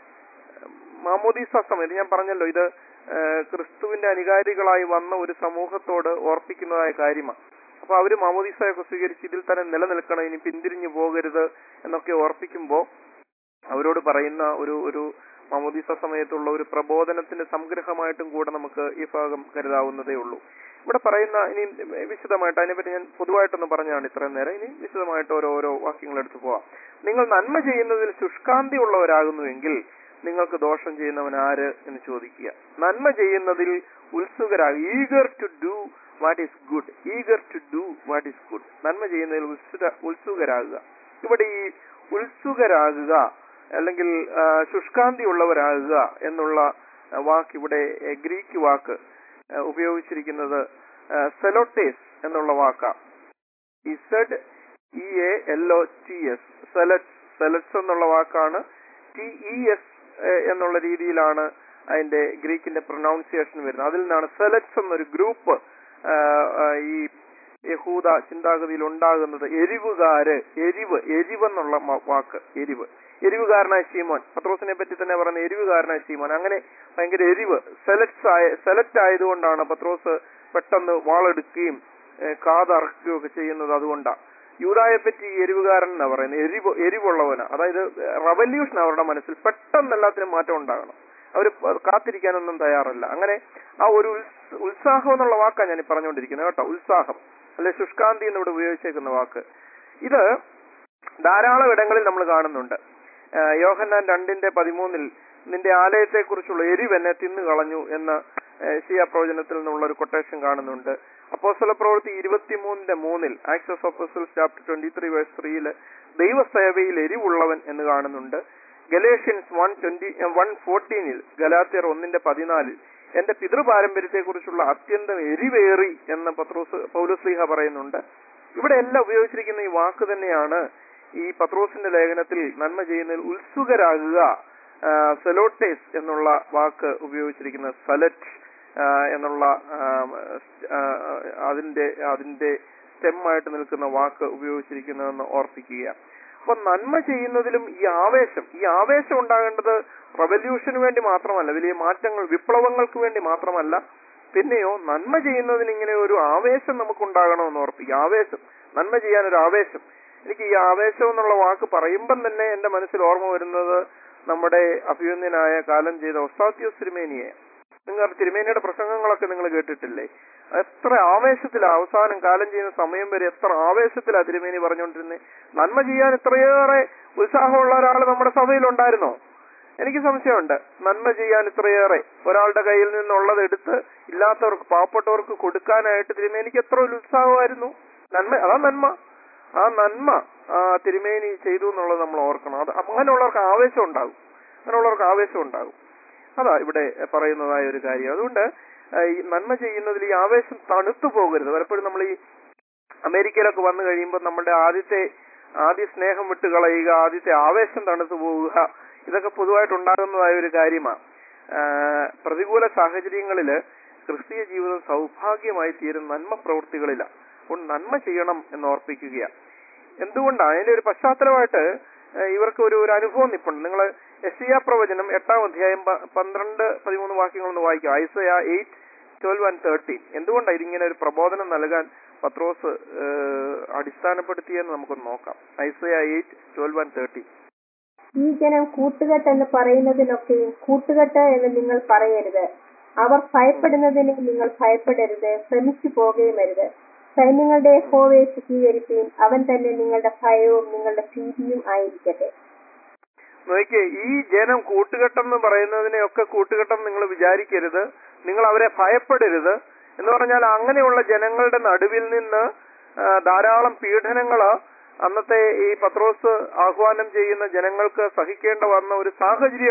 മാമോദീസ സമയത്ത് ഞാൻ പറഞ്ഞല്ലോ ഇത് ആ, ക്രിസ്തുവിന്റെ അനുകാരികളായി വന്ന ഒരു സമൂഹത്തോട് ഓർപ്പിക്കുന്നതായ കാര്യമാണ് അപ്പൊ അവര് മാമോദീസയൊക്കെ സ്വീകരിച്ച് ഇതിൽ തന്നെ നിലനിൽക്കണം ഇനി പിന്തിരിഞ്ഞു പോകരുത് എന്നൊക്കെ ഓർപ്പിക്കുമ്പോൾ അവരോട് പറയുന്ന ഒരു ഒരു മാമോദീസ സമയത്തുള്ള ഒരു പ്രബോധനത്തിന്റെ സംഗ്രഹമായിട്ടും കൂടെ നമുക്ക് ഈ ഭാഗം കരുതാവുന്നതേ ഉള്ളൂ ഇവിടെ പറയുന്ന ഇനി വിശദമായിട്ട് അതിനെപ്പറ്റി ഞാൻ പൊതുവായിട്ടൊന്ന് പറഞ്ഞാണ് ഇത്രയും നേരം ഇനി വിശദമായിട്ട് ഓരോ ഓരോ വാക്യങ്ങൾ എടുത്തു പോവാം നിങ്ങൾ നന്മ ചെയ്യുന്നതിൽ ശുഷ്കാന്തി ഉള്ളവരാകുന്നുവെങ്കിൽ നിങ്ങൾക്ക് ദോഷം ചെയ്യുന്നവൻ ആര് എന്ന് ചോദിക്കുക നന്മ ചെയ്യുന്നതിൽ ഉത്സുകരാകുക eager to do what is good eager to do what is good നന്മ ചെയ്യുന്നതിൽ ഉത്സുക ഉത്സുകരാകുക ഇവിടെ ഈ ഉത്സുകരാകുക അല്ലെങ്കിൽ ആ, ശുഷ്കാന്തി ഉള്ളവരാകുക എന്നുള്ള ആ, വാക്ക് ഇവിടെ എ, ഗ്രീക്ക് വാക്ക് ആ, ഉപയോഗിച്ചിരിക്കുന്നത് സെലോട്ടേസ് എന്നുള്ള വാക്കാണ് Z E A L O T S zealots zealots എന്നുള്ള വാക്കാണ് ടി ഇ എസ് എന്നുള്ള രീതിയിലാണ് അതിന്റെ ഗ്രീക്കിന്റെ പ്രൊനൗൺസിയേഷൻ വരുന്നത് അതിൽ നിന്നാണ് സെലറ്റ്സ് എന്നൊരു ഗ്രൂപ്പ് ഈ യഹൂദ ചിന്താഗതിയിൽ ഉണ്ടാകുന്നത് എരിവുകാര് എരിവ് എരിവ് എന്നുള്ള മ- വാക്ക് എരിവ് എരിവുകാരനായ ശീമോൻ പത്രോസിനെ പറ്റി തന്നെ പറയുന്ന എരിവുകാരനായ ശീമോൻ അങ്ങനെ ഭയങ്കര എരിവ് സെലക്ട്സ് ആയ സെലക്ട് ആയതുകൊണ്ടാണ് പത്രോസ് പെട്ടെന്ന് വാളെടുക്കുകയും ഏഹ് കാതറക്കുകയും ഒക്കെ ചെയ്യുന്നത് അതുകൊണ്ടാണ് യൂതായെ പറ്റി ഈ എരിവുകാരൻ എന്നാ പറയുന്നത് എരിവ് എരിവുള്ളവന് അതായത് റവല്യൂഷൻ അവരുടെ മനസ്സിൽ പെട്ടെന്ന് എല്ലാത്തിനും മാറ്റം ഉണ്ടാകണം അവർ കാത്തിരിക്കാനൊന്നും തയ്യാറല്ല അങ്ങനെ ആ ഒരു ഉത്സ്- ഉത്സാഹം എന്നുള്ള വാക്കാണ് ഞാൻ ഈ പറഞ്ഞുകൊണ്ടിരിക്കുന്നത് കേട്ടോ ഉത്സാഹം അല്ലെ ശുഷ്കാന്തി എന്ന് ഇവിടെ ഉപയോഗിച്ചേക്കുന്ന വാക്ക് ഇത് ധാരാളം ഇടങ്ങളിൽ നമ്മൾ കാണുന്നുണ്ട് ആ, യോഹന്നാൻ രണ്ടിന്റെ പതിമൂന്നിൽ നിന്റെ ആലയത്തെക്കുറിച്ചുള്ള എരിവ് എന്നെ തിന്നു കളഞ്ഞു എന്ന് ഷിയ പ്രവചനത്തിൽ നിന്നുള്ള ഒരു കൊട്ടേഷൻ കാണുന്നുണ്ട് അപ്പോസ്തല പ്രവൃത്തി ഇരുപത്തിമൂന്നിന്റെ മൂന്നിൽ Acts of Apostles chapter twenty three verse ത്രീയില് ദൈവസേവയിൽ എരിവുള്ളവൻ എന്ന് കാണുന്നുണ്ട് ഗലേഷ്യൻസ് വൺ ട്വന്റി വൺ ഫോർട്ടീനിൽ ഗലാത്തിയർ ഒന്നിന്റെ പതിനാലിൽ എന്റെ പിതൃപാരമ്പര്യത്തെക്കുറിച്ചുള്ള അത്യന്തം എരിവേറി എന്ന് പത്രോസ് പൗലുസ്ലീഹ പറയുന്നുണ്ട് ഇവിടെ എല്ലാം ഉപയോഗിച്ചിരിക്കുന്ന ഈ വാക്ക് തന്നെയാണ് ഈ പത്രോസിന്റെ ലേഖനത്തിൽ നന്മ ചെയ്യുന്നതിൽ ഉത്സുകരാകുക സെലോട്ടേസ് എന്നുള്ള വാക്ക് ഉപയോഗിച്ചിരിക്കുന്നത് സലറ്റ് എന്നുള്ള ആ, ആ, അതിന്റെ അതിന്റെ സ്റ്റെമ്മായിട്ട് നിൽക്കുന്ന വാക്ക് ഉപയോഗിച്ചിരിക്കുന്നതെന്ന് ഓർപ്പിക്കുക അപ്പൊ നന്മ ചെയ്യുന്നതിലും ഈ ആവേശം ഈ ആവേശം ഉണ്ടാകേണ്ടത് റവല്യൂഷന് വേണ്ടി മാത്രമല്ല വലിയ മാറ്റങ്ങൾ വിപ്ലവങ്ങൾക്ക് വേണ്ടി മാത്രമല്ല പിന്നെയോ നന്മ ചെയ്യുന്നതിന് ഇങ്ങനെ ഒരു ആവേശം നമുക്കുണ്ടാകണമെന്ന് ഓർപ്പിക്കുക ആവേശം നന്മ ചെയ്യാൻ ഒരു ആവേശം എനിക്ക് ഈ ആവേശം എന്നുള്ള വാക്ക് പറയുമ്പം തന്നെ എന്റെ മനസ്സിൽ ഓർമ്മ വരുന്നത് നമ്മുടെ അഭിയന്യനായ കാലം ചെയ്ത ഒസ്താത്യോസ് തിരുമേനിയെ നിങ്ങൾ തിരുമേനിയുടെ പ്രസംഗങ്ങളൊക്കെ നിങ്ങൾ കേട്ടിട്ടില്ലേ എത്ര ആവേശത്തിലാ അവസാനം കാലം ചെയ്യുന്ന സമയം വരെ എത്ര ആവേശത്തിലാ തിരുമേനി പറഞ്ഞുകൊണ്ടിരുന്നത് നന്മ ചെയ്യാൻ ഇത്രയേറെ ഉത്സാഹമുള്ള ഒരാൾ നമ്മുടെ സഭയിലുണ്ടായിരുന്നോ എനിക്ക് സംശയമുണ്ട് നന്മ ചെയ്യാൻ ഇത്രയേറെ ഒരാളുടെ കയ്യിൽ നിന്നുള്ളത് എടുത്ത് ഇല്ലാത്തവർക്ക് പാവപ്പെട്ടവർക്ക് കൊടുക്കാനായിട്ട് തിരുമേനിക്ക് എത്ര ഒരു ഉത്സാഹമായിരുന്നു നന്മ അതാ നന്മ ആ നന്മ ആ തിരുമേനി ചെയ്തു എന്നുള്ളത് നമ്മൾ ഓർക്കണം അത് അങ്ങനെയുള്ളവർക്ക് ആവേശം ഉണ്ടാകും അങ്ങനെയുള്ളവർക്ക് ആവേശം ഉണ്ടാകും അതാ ഇവിടെ പറയുന്നതായ ഒരു കാര്യം അതുകൊണ്ട് ആ, ഈ നന്മ ചെയ്യുന്നതിൽ ഈ ആവേശം തണുത്തു പോകരുത് പലപ്പോഴും നമ്മൾ ഈ അമേരിക്കയിലൊക്കെ വന്നു കഴിയുമ്പോൾ നമ്മുടെ ആദ്യത്തെ ആദ്യ സ്നേഹം വിട്ട് കളയുക ആദ്യത്തെ ആവേശം തണുത്തു പോവുക ഇതൊക്കെ പൊതുവായിട്ട് ഉണ്ടാകുന്നതായ ഒരു കാര്യമാണ് പ്രതികൂല സാഹചര്യങ്ങളില് ക്രിസ്തീയ ജീവിതം സൗഭാഗ്യമായി തീരും നന്മ പ്രവൃത്തികളിലാണ് അപ്പോൾ നന്മ ചെയ്യണം എന്ന് ഓർപ്പിക്കുക എന്തുകൊണ്ടാണ് അതിന്റെ ഒരു പശ്ചാത്തലമായിട്ട് ഏഹ് ഇവർക്ക് ഒരു ഒരു അനുഭവം നിപ്പുണ്ട് നിങ്ങൾ എസിയ പ്രവചനം എട്ടാം അധ്യായം പ- പന്ത്രണ്ട് പതിമൂന്ന് വാക്യങ്ങളൊന്ന് വായിക്കും Isaiah eight twelve and thirteen എന്തുകൊണ്ടാണ് ഇതിങ്ങനെ ഒരു പ്രബോധനം നൽകാൻ പത്രോസ് ഏഹ് അടിസ്ഥാനപ്പെടുത്തിയെന്ന് നമുക്കൊന്ന് നോക്കാം Isaiah eight twelve and thirteen ഈ ജനം കൂട്ടുകെട്ട് എന്ന് പറയുന്നതിനൊക്കെയും കൂട്ടുകെട്ട് എന്ന് നിങ്ങൾ പറയരുത് അവർ ഭയപ്പെടുന്നതിന് നിങ്ങൾ ഭയപ്പെടരുത് ശ്രമിച്ചു പോകുകയും അരുത് സൈന്യങ്ങളുടെ യഹോവയെ ശുദ്ധീകരിക്കുകയും അവൻ തന്നെ നിങ്ങളുടെ ഭയവും നിങ്ങളുടെ ഭീതിയും ആയിരിക്കട്ടെ നോക്കിയേ ഈ ജനം കൂട്ടുകെട്ടെന്ന് പറയുന്നതിനെയൊക്കെ കൂട്ടുകെട്ടം നിങ്ങൾ വിചാരിക്കരുത് നിങ്ങൾ അവരെ ഭയപ്പെടരുത് എന്ന് പറഞ്ഞാൽ അങ്ങനെയുള്ള ജനങ്ങളുടെ നടുവിൽ നിന്ന് ആ, ധാരാളം പീഡനങ്ങള് അന്നത്തെ ഈ പത്രോസ് ആഹ്വാനം ചെയ്യുന്ന ജനങ്ങൾക്ക് സഹിക്കേണ്ട വന്ന ഒരു സാഹചര്യം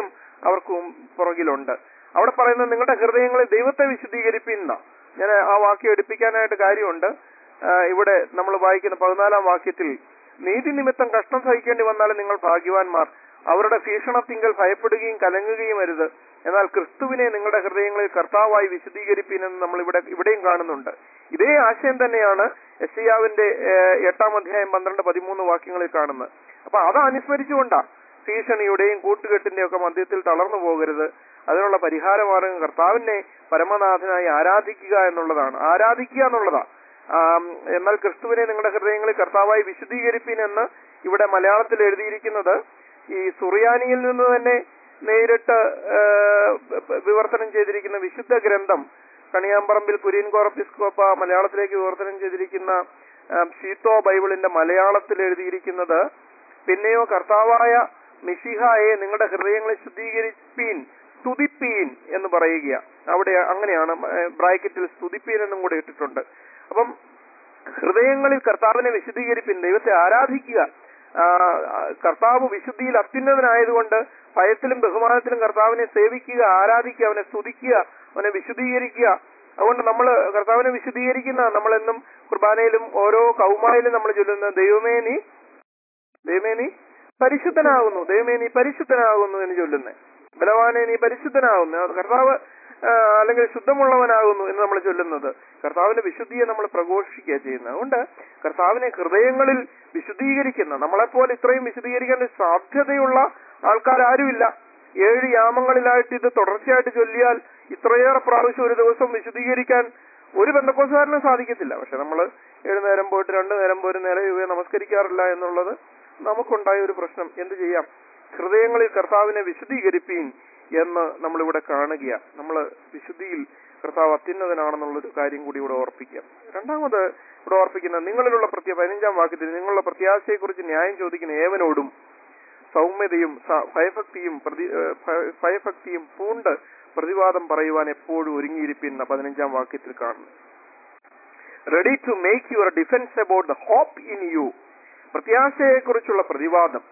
അവർക്ക് മും- പുറകിലുണ്ട് അവിടെ പറയുന്നത് നിങ്ങളുടെ ഹൃദയങ്ങളിൽ ദൈവത്തെ വിശുദ്ധീകരിപ്പിന്ന ഞാൻ ആ വാക്യം എടുപ്പിക്കാനായിട്ട് കാര്യമുണ്ട് ആ, ഇവിടെ നമ്മൾ വായിക്കുന്ന പതിനാലാം വാക്യത്തിൽ നീതി നിമിത്തം കഷ്ടം സഹിക്കേണ്ടി വന്നാലും നിങ്ങൾ ഭാഗ്യവാന്മാർ അവരുടെ ഭീഷണത്തിങ്കൽ ഭയപ്പെടുകയും കലങ്ങുകയും അരുത് എന്നാൽ ക്രിസ്തുവിനെ നിങ്ങളുടെ ഹൃദയങ്ങളിൽ കർത്താവായി വിശദീകരിപ്പിനെന്ന് നമ്മൾ ഇവിടെ ഇവിടെയും കാണുന്നുണ്ട് ഇതേ ആശയം തന്നെയാണ് യശയ്യാവിന്റെ ഏഹ്, എട്ടാം അധ്യായം പന്ത്രണ്ട് പതിമൂന്ന് വാക്യങ്ങളിൽ കാണുന്നത് അപ്പൊ അത് അനുസ്മരിച്ചുകൊണ്ടാ ഭീഷണിയുടെയും കൂട്ടുകെട്ടിന്റെയും ഒക്കെ മധ്യത്തിൽ തളർന്നു പോകരുത് അതിനുള്ള പരിഹാരമാർഗം കർത്താവിനെ പരമനാഥനായി ആരാധിക്കുക എന്നുള്ളതാണ് ആരാധിക്കുക എന്നുള്ളതാ ആം, എന്നാൽ ക്രിസ്തുവിനെ നിങ്ങളുടെ ഹൃദയങ്ങളിൽ കർത്താവായി വിശദീകരിപ്പിനെന്ന് ഇവിടെ മലയാളത്തിൽ എഴുതിയിരിക്കുന്നത് ഈ സുറിയാനിയിൽ നിന്ന് തന്നെ നേരിട്ട് ഏഹ്, വിവർത്തനം ചെയ്തിരിക്കുന്ന വിശുദ്ധ ഗ്രന്ഥം കണിയാമ്പറമ്പിൽ കുര്യൻ കോറപ്പിസ്കോപ്പ മലയാളത്തിലേക്ക് വിവർത്തനം ചെയ്തിരിക്കുന്ന ആം, ഷീത്തോ ബൈബിളിന്റെ മലയാളത്തിൽ എഴുതിയിരിക്കുന്നത് പിന്നെയോ കർത്താവായ മിഷിഹായെ നിങ്ങളുടെ ഹൃദയങ്ങളെ ശുദ്ധീകരിപ്പീൻ സ്തുതിപ്പീൻ എന്ന് പറയുക അവിടെ അങ്ങനെയാണ് ബ്രാക്കറ്റിൽ സ്തുതിപ്പീൻ എന്നും കൂടെ ഇട്ടിട്ടുണ്ട് അപ്പം ഹൃദയങ്ങളിൽ കർത്താവിനെ വിശദീകരിപ്പിൻ ദൈവത്തെ ആരാധിക്കുക ആ, കർത്താവ് വിശുദ്ധിയിൽ അത്യുന്നതനായതുകൊണ്ട് ഭയത്തിലും ബഹുമാനത്തിലും കർത്താവിനെ സേവിക്കുക ആരാധിക്കുക അവനെ സ്തുതിക്കുക അവനെ വിശുദ്ധീകരിക്കുക അതുകൊണ്ട് നമ്മൾ കർത്താവിനെ വിശുദ്ധീകരിക്കുന്ന നമ്മളെന്നും കുർബാനയിലും ഓരോ കൗമായിലും നമ്മൾ ചൊല്ലുന്ന ദൈവമേ നീ ദൈവമേ നീ പരിശുദ്ധനാകുന്നു ദൈവമേ നീ പരിശുദ്ധനാകുന്നു എന്ന് ചൊല്ലുന്നത് ബലവാനെ നീ പരിശുദ്ധനാകുന്നു അത് കർത്താവ് ആ, അല്ലെങ്കിൽ ശുദ്ധമുള്ളവനാകുന്നു എന്ന് നമ്മൾ ചൊല്ലുന്നത് കർത്താവിന്റെ വിശുദ്ധിയെ നമ്മൾ പ്രഘോഷിക്കുക ചെയ്യുന്നത് അതുകൊണ്ട് കർത്താവിനെ ഹൃദയങ്ങളിൽ വിശുദ്ധീകരിക്കുന്ന നമ്മളെപ്പോലെ ഇത്രയും വിശുദ്ധീകരിക്കാൻ സാധ്യതയുള്ള ആൾക്കാർ ആരുമില്ല ഏഴ് യാമങ്ങളിലായിട്ട് ഇത് തുടർച്ചയായിട്ട് ചൊല്ലിയാൽ ഇത്രയേറെ പ്രാവശ്യം ഒരു ദിവസം വിശുദ്ധീകരിക്കാൻ ഒരു ബന്ധക്കോസുകാരനും സാധിക്കത്തില്ല പക്ഷെ നമ്മൾ ഏഴ് നേരം പോയിട്ട് രണ്ടു നേരം പോയി നേരെ ഇവയെ നമസ്കരിക്കാറില്ല എന്നുള്ളത് നമുക്കുണ്ടായ ഒരു പ്രശ്നം എന്ത് ചെയ്യാം ഹൃദയങ്ങളിൽ കർത്താവിനെ വിശുദ്ധീകരിപ്പീൻ എന്ന് നമ്മളിവിടെ കാണുക നമ്മൾ വിശുദ്ധിയിൽ കർത്താവ് അത്യുന്നതനാണെന്നുള്ളൊരു കാര്യം കൂടി ഇവിടെ ഓർപ്പിക്കാം രണ്ടാമത് ഇവിടെ ഓർപ്പിക്കുന്ന നിങ്ങളിലുള്ള പ്രത്യേക പതിനഞ്ചാം വാക്യത്തിൽ നിങ്ങളുടെ പ്രത്യാശയെക്കുറിച്ച് ന്യായം ചോദിക്കുന്ന ഏവനോടും സൗമ്യതയും സ- ഭയഭക്തിയും പ്രതി ഏഹ് ഭയ- ഭയഭക്തിയും പൂണ്ട് പ്രതിവാദം പറയുവാൻ എപ്പോഴും ഒരുങ്ങിയിരിക്കുന്ന പതിനഞ്ചാം വാക്യത്തിൽ കാണുന്നു ready to make your defence about the hope in you പ്രത്യാശയെക്കുറിച്ചുള്ള പ്രതിവാദം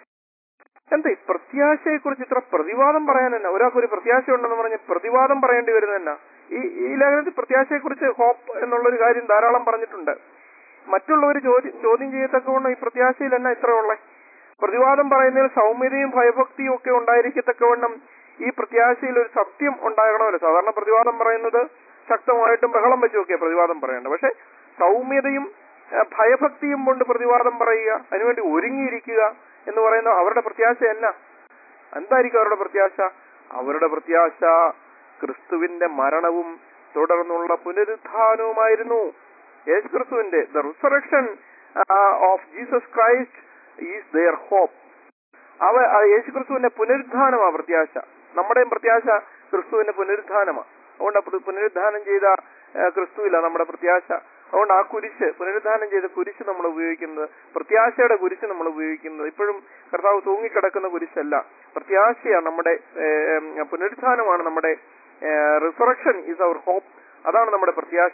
എന്താ ഈ പ്രത്യാശയെക്കുറിച്ച് ഇത്ര പ്രതിവാദം പറയാൻ തന്നെ ഒരാൾക്ക് ഒരു പ്രത്യാശ ഉണ്ടെന്ന് പറഞ്ഞ് പ്രതിവാദം പറയേണ്ടി വരുന്നത് തന്നെ ഈ ഈ ലേഖനത്തിൽ പ്രത്യാശയെക്കുറിച്ച് ഹോപ്പ് എന്നുള്ളൊരു കാര്യം ധാരാളം പറഞ്ഞിട്ടുണ്ട് മറ്റുള്ളവർ ചോദ്യം ചോദ്യം ചെയ്യത്തക്കവണ്ണം ഈ പ്രത്യാശയിൽ തന്നെ ഇത്ര ഉള്ളേ പ്രതിവാദം പറയുന്നതിൽ സൗമ്യതയും ഭയഭക്തിയും ഒക്കെ ഉണ്ടായിരിക്കത്തക്കവണ്ണം ഈ പ്രത്യാശയിൽ ഒരു സത്യം ഉണ്ടാകണമല്ലോ സാധാരണ പ്രതിവാദം പറയുന്നത് ശക്തമായിട്ടും ബഹളം വെച്ചുമൊക്കെ പ്രതിവാദം പറയേണ്ടത് പക്ഷെ സൗമ്യതയും ആ, ഭയഭക്തിയും കൊണ്ട് പ്രതിവാദം പറയുക അതിനുവേണ്ടി ഒരുങ്ങിയിരിക്കുക എന്ന് പറയുന്ന അവരുടെ പ്രത്യാശ എന്നാ എന്തായിരിക്കും അവരുടെ പ്രത്യാശ അവരുടെ പ്രത്യാശ ക്രിസ്തുവിന്റെ മരണവും തുടർന്നുള്ള പുനരുത്ഥാനവുമായിരുന്നു യേശു ക്രിസ്തുവിന്റെ the resurrection of Jesus Christ is their hope അവ ആ യേശു ക്രിസ്തുവിന്റെ പുനരുത്ഥാനമാ പ്രത്യാശ നമ്മുടെയും പ്രത്യാശ ക്രിസ്തുവിന്റെ പുനരുത്ഥാനമാണ് അതുകൊണ്ട് ആ പു- പുനരുത്ഥാനം ചെയ്ത ആ, ക്രിസ്തുവില്ല നമ്മുടെ പ്രത്യാശ അതുകൊണ്ട് ആ കുരിശ് പുനരുദ്ധാനം ചെയ്ത കുരിശ് നമ്മൾ ഉപയോഗിക്കുന്നത് പ്രത്യാശയുടെ കുരിശ് നമ്മൾ ഉപയോഗിക്കുന്നത് ഇപ്പോഴും കർത്താവ് തൂങ്ങിക്കിടക്കുന്ന കുരിശല്ല പ്രത്യാശയാണ് നമ്മുടെ ഏം, പുനരുത്ഥാനമാണ് നമ്മുടെ റിസറക്ഷൻ ഈസ് അവർ ഹോപ്പ് അതാണ് നമ്മുടെ പ്രത്യാശ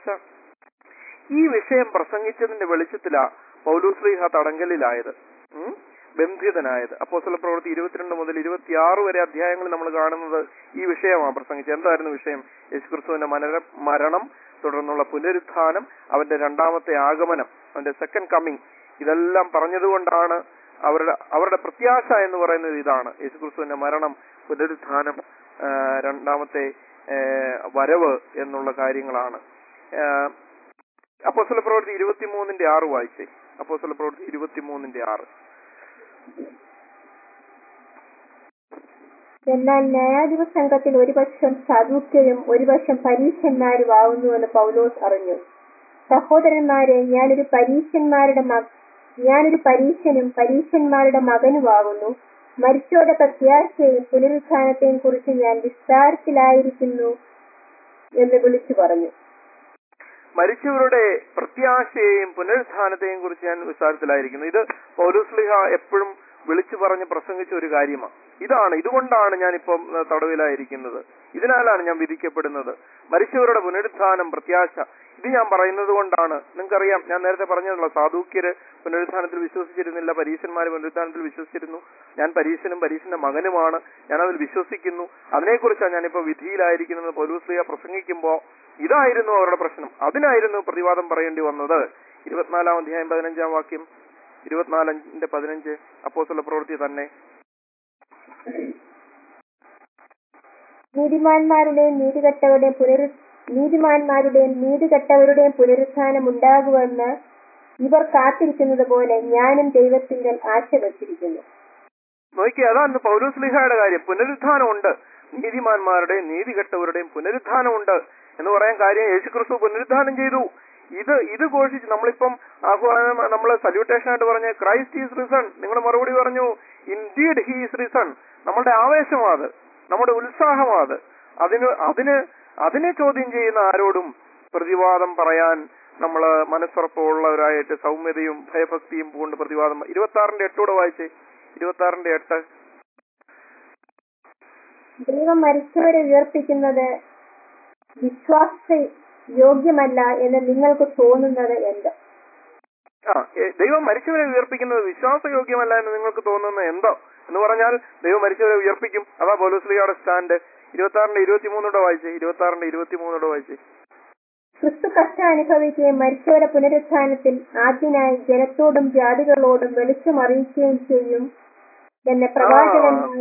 ഈ വിഷയം പ്രസംഗിച്ചതിന്റെ വെളിച്ചത്തിലാ പൗലൂശ്രീഹ തടങ്കലിലായത് ഉം? ബന്ധിതനായത് അപ്പോസ്തല പ്രവൃത്തി ഇരുപത്തിരണ്ട് മുതൽ ഇരുപത്തിയാറ് വരെ അധ്യായങ്ങൾ നമ്മൾ കാണുന്നത് ഈ വിഷയമാണ് പ്രസംഗിച്ചത് എന്തായിരുന്നു വിഷയം യേശുക്രിസ്തുവിന്റെ മനര മരണം തുടർന്നുള്ള പുനരുത്ഥാനം അവന്റെ രണ്ടാമത്തെ ആഗമനം അവന്റെ സെക്കൻഡ് കമ്മിങ് ഇതെല്ലാം പറഞ്ഞതുകൊണ്ടാണ് അവരുടെ അവരുടെ പ്രത്യാശ എന്ന് പറയുന്നത് ഇതാണ് യേശുക്രിസ്തുവിന്റെ മരണം പുനരുത്ഥാനം ആ, രണ്ടാമത്തെ ആ, വരവ് എന്നുള്ള കാര്യങ്ങളാണ് ആ, അപ്പോസ്തല പ്രവൃത്തി ഇരുപത്തിമൂന്നിന്റെ ആറ് വായിച്ചേ അപ്പോസ്തല പ്രവൃത്തി ഇരുപത്തിമൂന്നിന്റെ ആറ് എന്നാൽ ന്യായാധിപ സംഘത്തിൽ ഒരു പക്ഷം സാധുക്യരും ഒരു പക്ഷം പരീക്ഷന്മാരും ആവുന്നുവെന്ന് പൗലോസ് അറിഞ്ഞു സഹോദരന്മാരെ ഞാനൊരു പരീക്ഷന്മാരുടെ മക ഞാനൊരു പരീക്ഷനും പരീക്ഷന്മാരുടെ മകനുമാകുന്നു മരിച്ചോടെ പ്രത്യാശയും പുനരുത്ഥാനത്തെയും കുറിച്ച് ഞാൻ വിസ്താരത്തിലായിരിക്കുന്നു എന്ന് വിളിച്ചു പറഞ്ഞു മരിച്ചവരുടെ പ്രത്യാശയെയും പുനരുത്ഥാനത്തെയും കുറിച്ച് ഞാൻ വിസ്താരത്തിലായിരിക്കുന്നു ഇത് പൗലുസ്ലിഹ എപ്പോഴും വിളിച്ചു പറഞ്ഞ് പ്രസംഗിച്ച ഒരു കാര്യമാണ് ഇതാണ് ഇതുകൊണ്ടാണ് ഞാനിപ്പം ഏഹ്, തടവിലായിരിക്കുന്നത് ഇതിനാലാണ് ഞാൻ വിധിക്കപ്പെടുന്നത് മരിച്ചവരുടെ പുനരുത്ഥാനം പ്രത്യാശ ഇത് ഞാൻ പറയുന്നത് കൊണ്ടാണ് നിങ്ങൾക്കറിയാം ഞാൻ നേരത്തെ പറഞ്ഞതല്ലോ സാധൂക്യര് പുനരുത്ഥാനത്തിൽ വിശ്വസിച്ചിരുന്നില്ല പരീശന്മാര് പുനരുത്ഥാനത്തിൽ വിശ്വസിച്ചിരുന്നു ഞാൻ പരീശനും പരീശന്റെ മകനുമാണ് ഞാൻ അതിൽ വിശ്വസിക്കുന്നു അതിനെക്കുറിച്ചാണ് ഞാനിപ്പോ വിധിയിലായിരിക്കുന്നത് പൗലൂസ്ലിയ പ്രസംഗിക്കുമ്പോ ഇതായിരുന്നു അവരുടെ പ്രശ്നം അതിനായിരുന്നു പ്രതിവാദം പറയേണ്ടി വന്നത് ഇരുപത്തിനാലാം അധ്യായം പതിനഞ്ചാം വാക്യം ഇരുപത്തിനാലഞ്ചിന്റെ പതിനഞ്ച് അപ്പോസ്തല പ്രവൃത്തി തന്നെ നീതിമാന്മാരുടെയും നീതികെട്ടവരുടെയും പുനരു നീതിമാന്മാരുടെയും നീതികെട്ടവരുടെയും പുനരുത്ഥാനം ഉണ്ടാകുമെന്ന് ഇവർ കാത്തിരിക്കുന്നത് പോലെ ഞാനും ദൈവത്തിങ്കൽ ആശ വച്ചിരിക്കുന്നു നോക്കി അതാണ് പൗരസ്ലിഹയുടെ കാര്യം പുനരുത്ഥാനമുണ്ട് നീതിമാന്മാരുടെയും നീതികെട്ടവരുടെയും പുനരുത്ഥാനമുണ്ട് എന്ന് പറയാൻ കാര്യം യേശുക്രിസ്തു പുനരുത്ഥാനം ചെയ്തു ഇത് ഇത് ഘോഷിച്ച് നമ്മളിപ്പം ആഹ്വാനം നമ്മൾ സല്യൂട്ടേഷൻ ആയിട്ട് പറഞ്ഞ ക്രൈസ്റ്റ് ഈസ് റിസൺ നിങ്ങൾ മറുപടി പറഞ്ഞു ഇൻഡീഡ് ഹി ഈസ് റിസൺ നമ്മളുടെ ആവേശമാത് നമ്മുടെ ഉത്സാഹമാത് അതിന് അതിന് അതിനെ ചോദ്യം ചെയ്യുന്ന ആരോടും പ്രതിവാദം പറയാൻ നമ്മൾ മനസ്സുറപ്പുള്ളവരായിട്ട് സൗമ്യതയും ഭയഭക്തിയും കൊണ്ട് പ്രതിവാദം ഇരുപത്തി ആറിന്റെ എട്ടോടെ വായിച്ചേ ഇരുപത്തി ആറിന്റെ എട്ട് ദൈവം മരിച്ചവരെ ഉയർപ്പിക്കുന്നത് വിശ്വാസ യോഗ്യമല്ല എന്ന് നിങ്ങൾക്ക് തോന്നുന്നത് എന്ത് ആ ഏ, ദൈവം മരിച്ചവരെ ഉയർപ്പിക്കുന്നത് വിശ്വാസയോഗ്യമല്ല എന്ന് നിങ്ങൾക്ക് തോന്നുന്ന എന്തോ എന്ന് പറഞ്ഞാൽ ദൈവം മരിച്ചവരെ ഉയർപ്പിക്കും അതാ പോലീസ്ലിയുടെ സ്റ്റാൻഡ് ഇരുപത്തി ആറിന്റെ ഇരുപത്തിമൂന്നോടെ വായിച്ചേ ഇരുപത്തി ആറിന്റെ ഇരുപത്തിമൂന്നോടെ വായിച്ചേ ക്രിസ്തു കഷ്ടം അനുഭവിക്കുകയും മരിച്ചവരുടെ പുനരുത്ഥാനത്തിൽ ആദ്യനായി ജനത്തോടും ജാതികളോടും വെളിച്ചം അറിയിക്കുകയും ചെയ്യും എന്ന് പ്രവാചകന്മാർ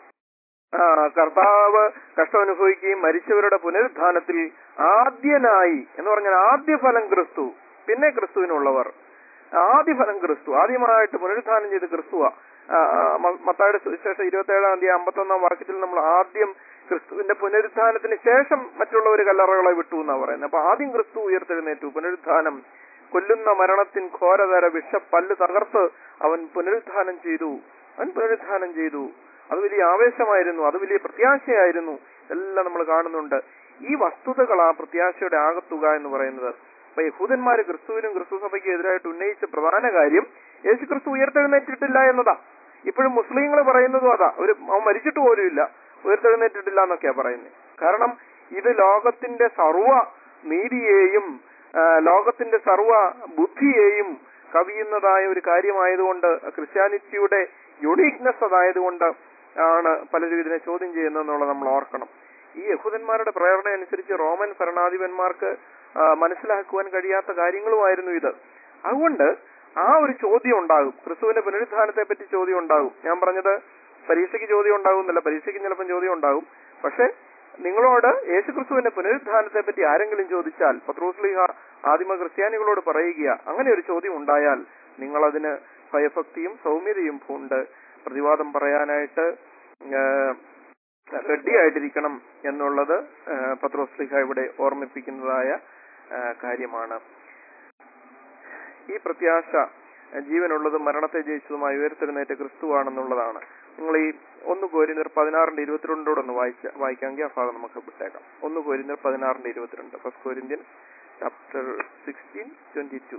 ആ കർത്താവ് കഷ്ടം അനുഭവിക്കുകയും മരിച്ചവരുടെ പുനരുദ്ധാനത്തിൽ ആദ്യനായി എന്ന് പറഞ്ഞാൽ ആദ്യ ഫലം ക്രിസ്തു പിന്നെ ക്രിസ്തുവിനുള്ളവർ ആദ്യ ഫലം ക്രിസ്തു ആദ്യമായിട്ട് പുനരുദ്ധാനം ചെയ്ത് ക്രിസ്തുവ മത്തായുടെ സുവിശേഷം ഇരുപത്തി ഏഴാം തീയതി അമ്പത്തൊന്നാം വാക്യത്തിൽ നമ്മൾ ആദ്യം ക്രിസ്തുവിന്റെ പുനരുദ്ധാനത്തിന് ശേഷം മറ്റുള്ളവർ കല്ലറകളെ വിട്ടു എന്നാ പറയുന്നത് അപ്പൊ ആദ്യം ക്രിസ്തു ഉയർത്തെഴുന്നേറ്റു പുനരുദ്ധാനം കൊല്ലുന്ന മരണത്തിൻ ഘോരതര വിഷപ്പല്ല് തകർത്ത് അവൻ പുനരുദ്ധാനം ചെയ്തു അവൻ പുനരുദ്ധാനം ചെയ്തു അത് വലിയ ആവേശമായിരുന്നു അത് വലിയ പ്രത്യാശയായിരുന്നു എല്ലാം നമ്മൾ കാണുന്നുണ്ട് ഈ വസ്തുതകൾ ആ പ്രത്യാശയുടെ ആകത്തുക എന്ന് പറയുന്നത് അപ്പൊ യഹൂദന്മാര് ക്രിസ്തുവിനും ക്രിസ്തു സഭയ്ക്കും എതിരായിട്ട് ഉന്നയിച്ച പ്രധാന കാര്യം യേശു ക്രിസ്തു ഉയർത്തെഴുന്നേറ്റിട്ടില്ല എന്നതാ ഇപ്പോഴും മുസ്ലിങ്ങൾ പറയുന്നതും അതാ ഒരു അവൻ മരിച്ചിട്ട് പോലും ഇല്ല ഉയർത്തെഴുന്നേറ്റിട്ടില്ല എന്നൊക്കെയാ പറയുന്നത് കാരണം ഇത് ലോകത്തിന്റെ സർവ നീതിയെയും ആ, ലോകത്തിന്റെ സർവ ബുദ്ധിയെയും കവിയുന്നതായ ഒരു കാര്യമായതുകൊണ്ട് ക്രിസ്ത്യാനിറ്റിയുടെ യുണീക്നെസ് അതായതുകൊണ്ട് ആണ് പലരും ഇതിനെ ചോദ്യം ചെയ്യുന്നതെന്നുള്ളത് നമ്മൾ ഓർക്കണം ഈ യഹൂദന്മാരുടെ പ്രേരണ അനുസരിച്ച് റോമൻ ഭരണാധിപന്മാർക്ക് ആ, മനസ്സിലാക്കുവാൻ കഴിയാത്ത കാര്യങ്ങളുമായിരുന്നു ഇത് അതുകൊണ്ട് ആ ഒരു ചോദ്യം ഉണ്ടാകും ക്രിസ്തുവിന്റെ പുനരുദ്ധാനത്തെ പറ്റി ചോദ്യം ഉണ്ടാകും ഞാൻ പറഞ്ഞത് പരീക്ഷയ്ക്ക് ചോദ്യം ഉണ്ടാകുന്നില്ല പരീക്ഷയ്ക്ക് ചിലപ്പം ചോദ്യം ഉണ്ടാകും പക്ഷെ നിങ്ങളോട് യേശുക്രിസ്തുവിന്റെ പുനരുദ്ധാനത്തെ പറ്റി ആരെങ്കിലും ചോദിച്ചാൽ പത്രോസ്ലിഹ ആദിമ ക്രിസ്ത്യാനികളോട് പറയുക അങ്ങനെ ഒരു ചോദ്യം ഉണ്ടായാൽ നിങ്ങൾ അതിന് ഭയഭക്തിയും സൗമ്യതയും പൂണ്ട് പ്രതിവാദം പറയാനായിട്ട് റെഡി ആയിട്ടിരിക്കണം എന്നുള്ളത് ആ, പത്രോസ്ലിഹ ഇവിടെ ഓർമ്മിപ്പിക്കുന്നതായ ആ, കാര്യമാണ് ഈ പ്രത്യാശ ആ, ജീവനുള്ളതും മരണത്തെ ജയിച്ചതുമായി ഉയർത്തെഴുന്നേറ്റ ക്രിസ്തുവാണെന്നുള്ളതാണ് നിങ്ങൾ ഈ ഒന്ന് കോരിന്തർ പതിനാറിന്റെ ഇരുപത്തിരണ്ടോടെ ഒന്ന് വായിച്ച വായിക്കാമെങ്കിൽ ആ ഭാഗം നമുക്ക് വിട്ടേക്കാം ഒന്ന് കോരിന്തർ പതിനാറിന്റെ ഇരുപത്തിരണ്ട് first Corinthian chapter sixteen twenty two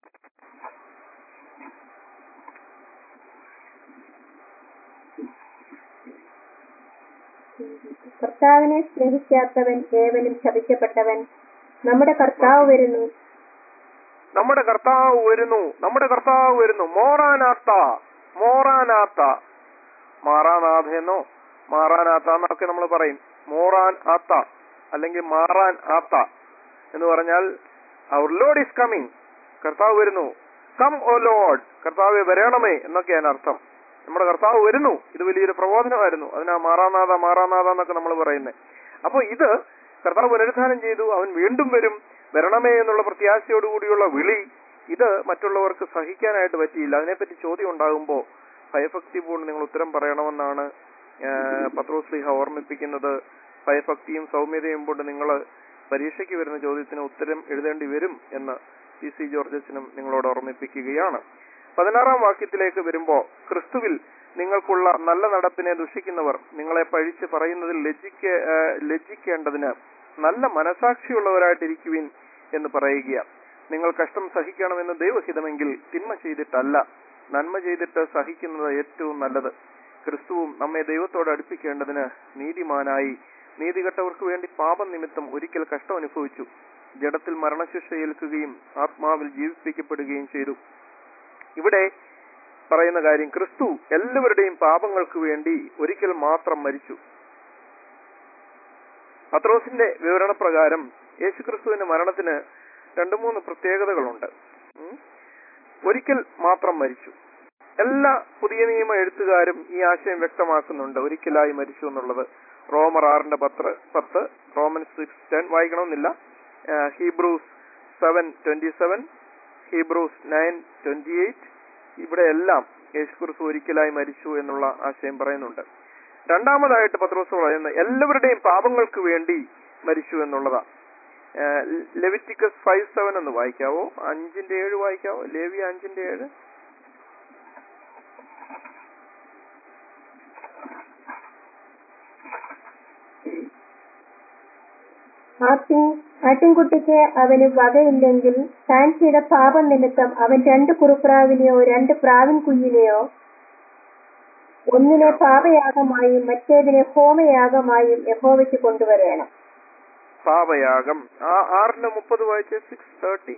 കർത്താവിനെ സ്നേഹിക്കാത്തവൻ ഏവനും ശപിക്കപ്പെട്ടവൻ നമ്മുടെ കർത്താവ് വരുന്നു നമ്മുടെ കർത്താവ് വരുന്നു നമ്മുടെ കർത്താവ് വരുന്നു മോറാനാത്ത മോറാനാത്ത മാറാനാഥ എന്നോ മാറാനാത്ത എന്നൊക്കെ നമ്മൾ പറയും മോറാൻ ആത്ത അല്ലെങ്കിൽ മാറാൻ ആത്ത എന്ന് പറഞ്ഞാൽ അവർ ലോഡ് ഈസ് കമ്മിങ് കർത്താവ് വരുന്നു കം ഓ ലോഡ് കർത്താവ് വരണമേ എന്നൊക്കെയാണ് അർത്ഥം നമ്മുടെ കർത്താവ് വരുന്നു ഇത് വലിയൊരു പ്രബോധനമായിരുന്നു അതിനാ മാറാനാഥ മാറാനാഥ എന്നൊക്കെ നമ്മൾ പറയുന്നത് അപ്പൊ ഇത് കർത്താവ് പുനരുദ്ധാനം ചെയ്തു അവൻ വീണ്ടും വരും വരണമേ എന്നുള്ള പ്രത്യാശയോടുകൂടിയുള്ള വിളി ഇത് മറ്റുള്ളവർക്ക് സഹിക്കാനായിട്ട് പറ്റിയില്ല അതിനെപ്പറ്റി ചോദ്യം ഉണ്ടാകുമ്പോൾ ഭയഭക്തി പൂണ്ട് നിങ്ങൾ ഉത്തരം പറയണമെന്നാണ് പത്രോസ്ലിഹ ഓർമ്മിപ്പിക്കുന്നത് ഭയഭക്തിയും സൗമ്യതയും കൊണ്ട് നിങ്ങൾ പരീക്ഷയ്ക്ക് വരുന്ന ചോദ്യത്തിന് ഉത്തരം എഴുതേണ്ടി വരും എന്ന് പി സി ജോർജസിനും നിങ്ങളോട് ഓർമ്മിപ്പിക്കുകയാണ് പതിനാറാം വാക്യത്തിലേക്ക് വരുമ്പോ ക്രിസ്തുവിൽ നിങ്ങൾക്കുള്ള നല്ല നടപ്പിനെ ദുഷിക്കുന്നവർ നിങ്ങളെ പഴിച്ച് പറയുന്നതിൽ ലജ്ജിക്ക ആ, ലജ്ജിക്കേണ്ടതിന് നല്ല മനസാക്ഷിയുള്ളവരായിട്ടിരിക്കുവിൻ എന്ന് പറയുക നിങ്ങൾ കഷ്ടം സഹിക്കണമെന്ന് ദൈവഹിതമെങ്കിൽ തിന്മ ചെയ്തിട്ടല്ല നന്മ ചെയ്തിട്ട് സഹിക്കുന്നത് ഏറ്റവും നല്ലത് ക്രിസ്തുവും നമ്മെ ദൈവത്തോട് അടുപ്പിക്കേണ്ടതിന് നീതിമാനായി നീതികെട്ടവർക്ക് വേണ്ടി പാപം നിമിത്തം ഒരിക്കൽ കഷ്ടം അനുഭവിച്ചു ജഡത്തിൽ മരണശിക്ഷ ഏൽക്കുകയും ആത്മാവിൽ ജീവിപ്പിക്കപ്പെടുകയും ചെയ്തു ഇവിടെ പറയുന്ന കാര്യം ക്രിസ്തു എല്ലാവരുടെയും പാപങ്ങൾക്ക് വേണ്ടി ഒരിക്കൽ മാത്രം മരിച്ചു പത്രോസിന്റെ വിവരണപ്രകാരം യേശുക്രിസ്തുവിന്റെ മരണത്തിന് രണ്ടു മൂന്ന് പ്രത്യേകതകളുണ്ട് ഉം. ഒരിക്കൽ മാത്രം മരിച്ചു എല്ലാ പുതിയ നിയമ എഴുത്തുകാരും ഈ ആശയം വ്യക്തമാക്കുന്നുണ്ട് ഒരിക്കലായി മരിച്ചു എന്നുള്ളത് റോമർ ആറിന്റെ പത്ത് പത്ത് റോമൻ സിക്സ് ടെൻ വായിക്കണമെന്നില്ല ആഹ് Hebrews seven twenty seven Hebrews nine twenty eight ഇവിടെ എല്ലാം യേശുക്രിസ്തു ഒരിക്കലായി മരിച്ചു എന്നുള്ള ആശയം പറയുന്നുണ്ട് രണ്ടാമതായിട്ട് പത്രോസ് പറയുന്നത് എല്ലാവരുടെയും പാപങ്ങൾക്ക് വേണ്ടി മരിച്ചു എന്നുള്ളതാ ലെവിറ്റിക്കസ് ഫൈവ് സെവൻ എന്ന് വായിക്കാവോ അഞ്ചിന്റെ ഏഴ് വായിക്കാവോ ലേവി അഞ്ചിന്റെ ഏഴ് ആട്ടിൻ ആട്ടിൻകുട്ടിക്ക് അവന് വകയില്ലെങ്കിൽ താൻ ചെയ്ത പാപം നിമിത്തം അവൻ രണ്ട് കുറുപ്രാവിനെയോ രണ്ട് പ്രാവിൻ കുഞ്ഞിനെയോ ഒന്നിനെ പാപയാഗമായും മറ്റേതിനെ ഹോമയാഗമായും യഹോവയ്ക്ക് കൊണ്ടുവരേണം പാപയാഗം ആ ആറിന്റെ മുപ്പത് വായിച്ച സിക്സ് തേർട്ടി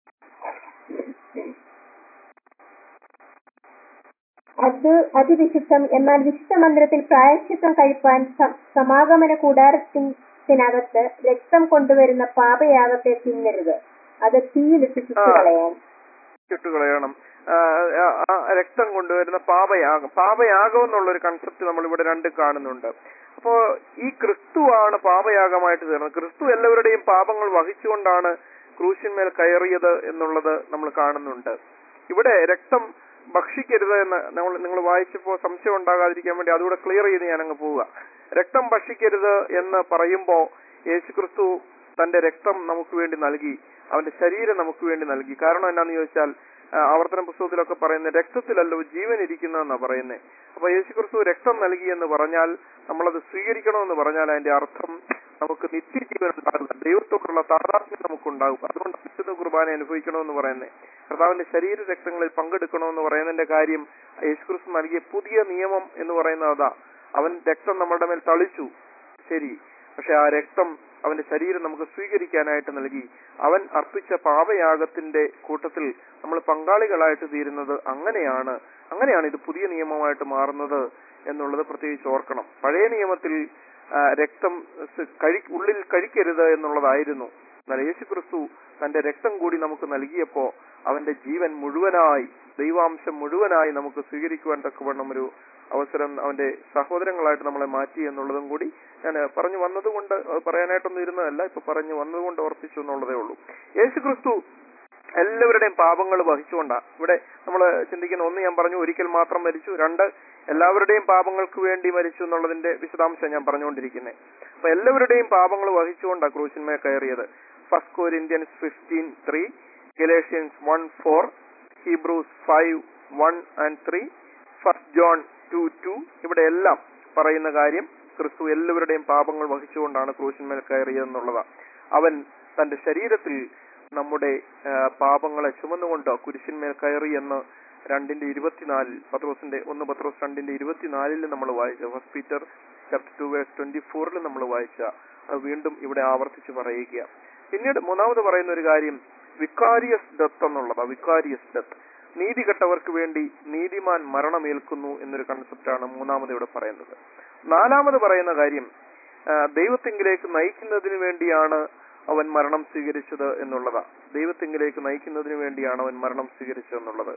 അത് അതിവിശുദ്ധം എന്നാൽ വിശുദ്ധ മന്ദിരത്തിൽ പ്രായശ്ചിത്തം കഴിപ്പാൻ സ- സമാഗമന കൂടാരത്തിനകത്ത് രക്തം കൊണ്ടുവരുന്ന പാപയാഗത്തെ തിന്നരുത് അത് തീയിലിട്ട് ചുറ്റുകളയാൻ ചുട്ടുകളയണം ആ, ആ, ആ, രക്തം കൊണ്ടുവരുന്ന പാപയാഗം പാപയാഗം എന്നുള്ള ഒരു കൺസെപ്റ്റ് നമ്മൾ ഇവിടെ രണ്ട് കാണുന്നുണ്ട് അപ്പോ ഈ ക്രിസ്തുവാണ് പാപയാഗമായിട്ട് തീർന്നത് ക്രിസ്തു എല്ലാവരുടെയും പാപങ്ങൾ വഹിച്ചുകൊണ്ടാണ് ക്രൂശിന്മേൽ കയറിയത് എന്നുള്ളത് നമ്മൾ കാണുന്നുണ്ട് ഇവിടെ രക്തം ഭക്ഷിക്കരുത് എന്ന് നമ്മൾ നിങ്ങൾ വായിച്ചപ്പോൾ സംശയം ഉണ്ടാകാതിരിക്കാൻ വേണ്ടി അതുകൂടെ ക്ലിയർ ചെയ്ത് ഞാൻ അങ്ങ് പോവുക രക്തം ഭക്ഷിക്കരുത് എന്ന് പറയുമ്പോൾ യേശുക്രിസ്തു തന്റെ രക്തം നമുക്ക് വേണ്ടി നൽകി അവന്റെ ശരീരം നമുക്ക് വേണ്ടി നൽകി കാരണം എന്നാന്ന് ചോദിച്ചാൽ ആ, ആവർത്തന പുസ്തകത്തിലൊക്കെ പറയുന്നത് രക്തത്തിലല്ലോ ജീവൻ ഇരിക്കുന്നതെന്നാ പറയുന്നത് അപ്പൊ യേശുക്രിസ്തു രക്തം നൽകി എന്ന് പറഞ്ഞാൽ നമ്മളത് സ്വീകരിക്കണമെന്ന് പറഞ്ഞാൽ അതിന്റെ അർത്ഥം നമുക്ക് നിത്യജീവൻ ഉണ്ടാകുക ദൈവത്തോടുള്ള താതാത്മ്യം നമുക്കുണ്ടാകും അതുകൊണ്ട് വിശുദ്ധ കുർബാന അനുഭവിക്കണമെന്ന് പറയുന്നത് കർത്താവിന്റെ ശരീര രക്തങ്ങളിൽ പങ്കെടുക്കണമെന്ന് പറയുന്നതിന്റെ കാര്യം യേശുക്രിസ്തു നൽകിയ പുതിയ നിയമം എന്ന് പറയുന്നത് അതാ അവൻ രക്തം നമ്മുടെ മേൽ തളിച്ചു ശരി പക്ഷെ ആ രക്തം അവന്റെ ശരീരം നമുക്ക് സ്വീകരിക്കാനായിട്ട് നൽകി അവൻ അർപ്പിച്ച പാപയാഗത്തിന്റെ കൂട്ടത്തിൽ നമ്മൾ പങ്കാളികളായിട്ട് തീരുന്നത് അങ്ങനെയാണ് അങ്ങനെയാണ് ഇത് പുതിയ നിയമമായിട്ട് മാറുന്നത് എന്നുള്ളത് പ്രത്യേകിച്ച് ഓർക്കണം പഴയ നിയമത്തിൽ ആ, രക്തം സ് കഴി ഉള്ളിൽ കഴിക്കരുത് എന്നുള്ളതായിരുന്നു എന്നാൽ യേശു ക്രിസ്തു തന്റെ രക്തം കൂടി നമുക്ക് നൽകിയപ്പോ അവന്റെ ജീവൻ മുഴുവനായി ദൈവാംശം മുഴുവനായി നമുക്ക് സ്വീകരിക്കുവാൻ തക്കവണ്ണം ഒരു അവസരം അവന്റെ സഹോദരങ്ങളായിട്ട് നമ്മളെ മാറ്റി എന്നുള്ളതും കൂടി ഞാൻ പറഞ്ഞു വന്നതുകൊണ്ട് അത് പറയാനായിട്ടൊന്നും ഇരുന്നതല്ല ഇപ്പൊ പറഞ്ഞു വന്നതുകൊണ്ട് ഓർപ്പിച്ചു എന്നുള്ളതേ ഉള്ളൂ യേശു ക്രിസ്തു എല്ലാവരുടെയും പാപങ്ങൾ വഹിച്ചുകൊണ്ടാ ഇവിടെ നമ്മൾ ചിന്തിക്കുന്ന ഒന്ന് ഞാൻ പറഞ്ഞു ഒരിക്കൽ മാത്രം മരിച്ചു രണ്ട് എല്ലാവരുടെയും പാപങ്ങൾക്ക് വേണ്ടി മരിച്ചു എന്നുള്ളതിന്റെ വിശദാംശം ഞാൻ പറഞ്ഞുകൊണ്ടിരിക്കുന്നത് അപ്പൊ എല്ലാവരുടെയും പാപങ്ങൾ വഹിച്ചുകൊണ്ടാ ക്രൂശിന്മേ കയറിയത് first Corinthians fifteen three Galatians one four Hebrews five one and three first John two two ഇവിടെ എല്ലാം പറയുന്ന കാര്യം ക്രിസ്തു എല്ലാവരുടെയും പാപങ്ങൾ വഹിച്ചുകൊണ്ടാണ് ക്രൂശിന്മേൽ കയറിയതെന്നുള്ളതാണ് അവൻ തന്റെ ശരീരത്തിൽ നമ്മുടെ ആ, പാപങ്ങളെ ചുമന്നുകൊണ്ട് കുരിശിന്മേൽ കയറി എന്ന് രണ്ടിന്റെ ഇരുപത്തിനാലിൽ പത്രോസിന്റെ ഒന്ന് പത്രോസ് രണ്ടിന്റെ ഇരുപത്തിനാലിൽ നമ്മൾ വായിച്ച first Peter chapter two verse twenty ഫോറിൽ നമ്മൾ വായിച്ച അത് വീണ്ടും ഇവിടെ ആവർത്തിച്ച് പറയുക പിന്നീട് മൂന്നാമത് പറയുന്ന ഒരു കാര്യം വിക്കാരിയസ് ഡെത്ത് എന്നുള്ളതാണ് വിക്കാരിയസ് ഡെത്ത് നീതികെട്ടവർക്ക് വേണ്ടി നീതിമാൻ മരണമേൽക്കുന്നു എന്നൊരു കൺസെപ്റ്റാണ് മൂന്നാമത് ഇവിടെ പറയുന്നത് നാലാമത് പറയുന്ന കാര്യം ആ, ദൈവത്തിങ്കിലേക്ക് നയിക്കുന്നതിന് വേണ്ടിയാണ് അവൻ മരണം സ്വീകരിച്ചത് എന്നുള്ളതാ ദൈവത്തിങ്കിലേക്ക് നയിക്കുന്നതിന് വേണ്ടിയാണ് അവൻ മരണം സ്വീകരിച്ചത് എന്നുള്ളത്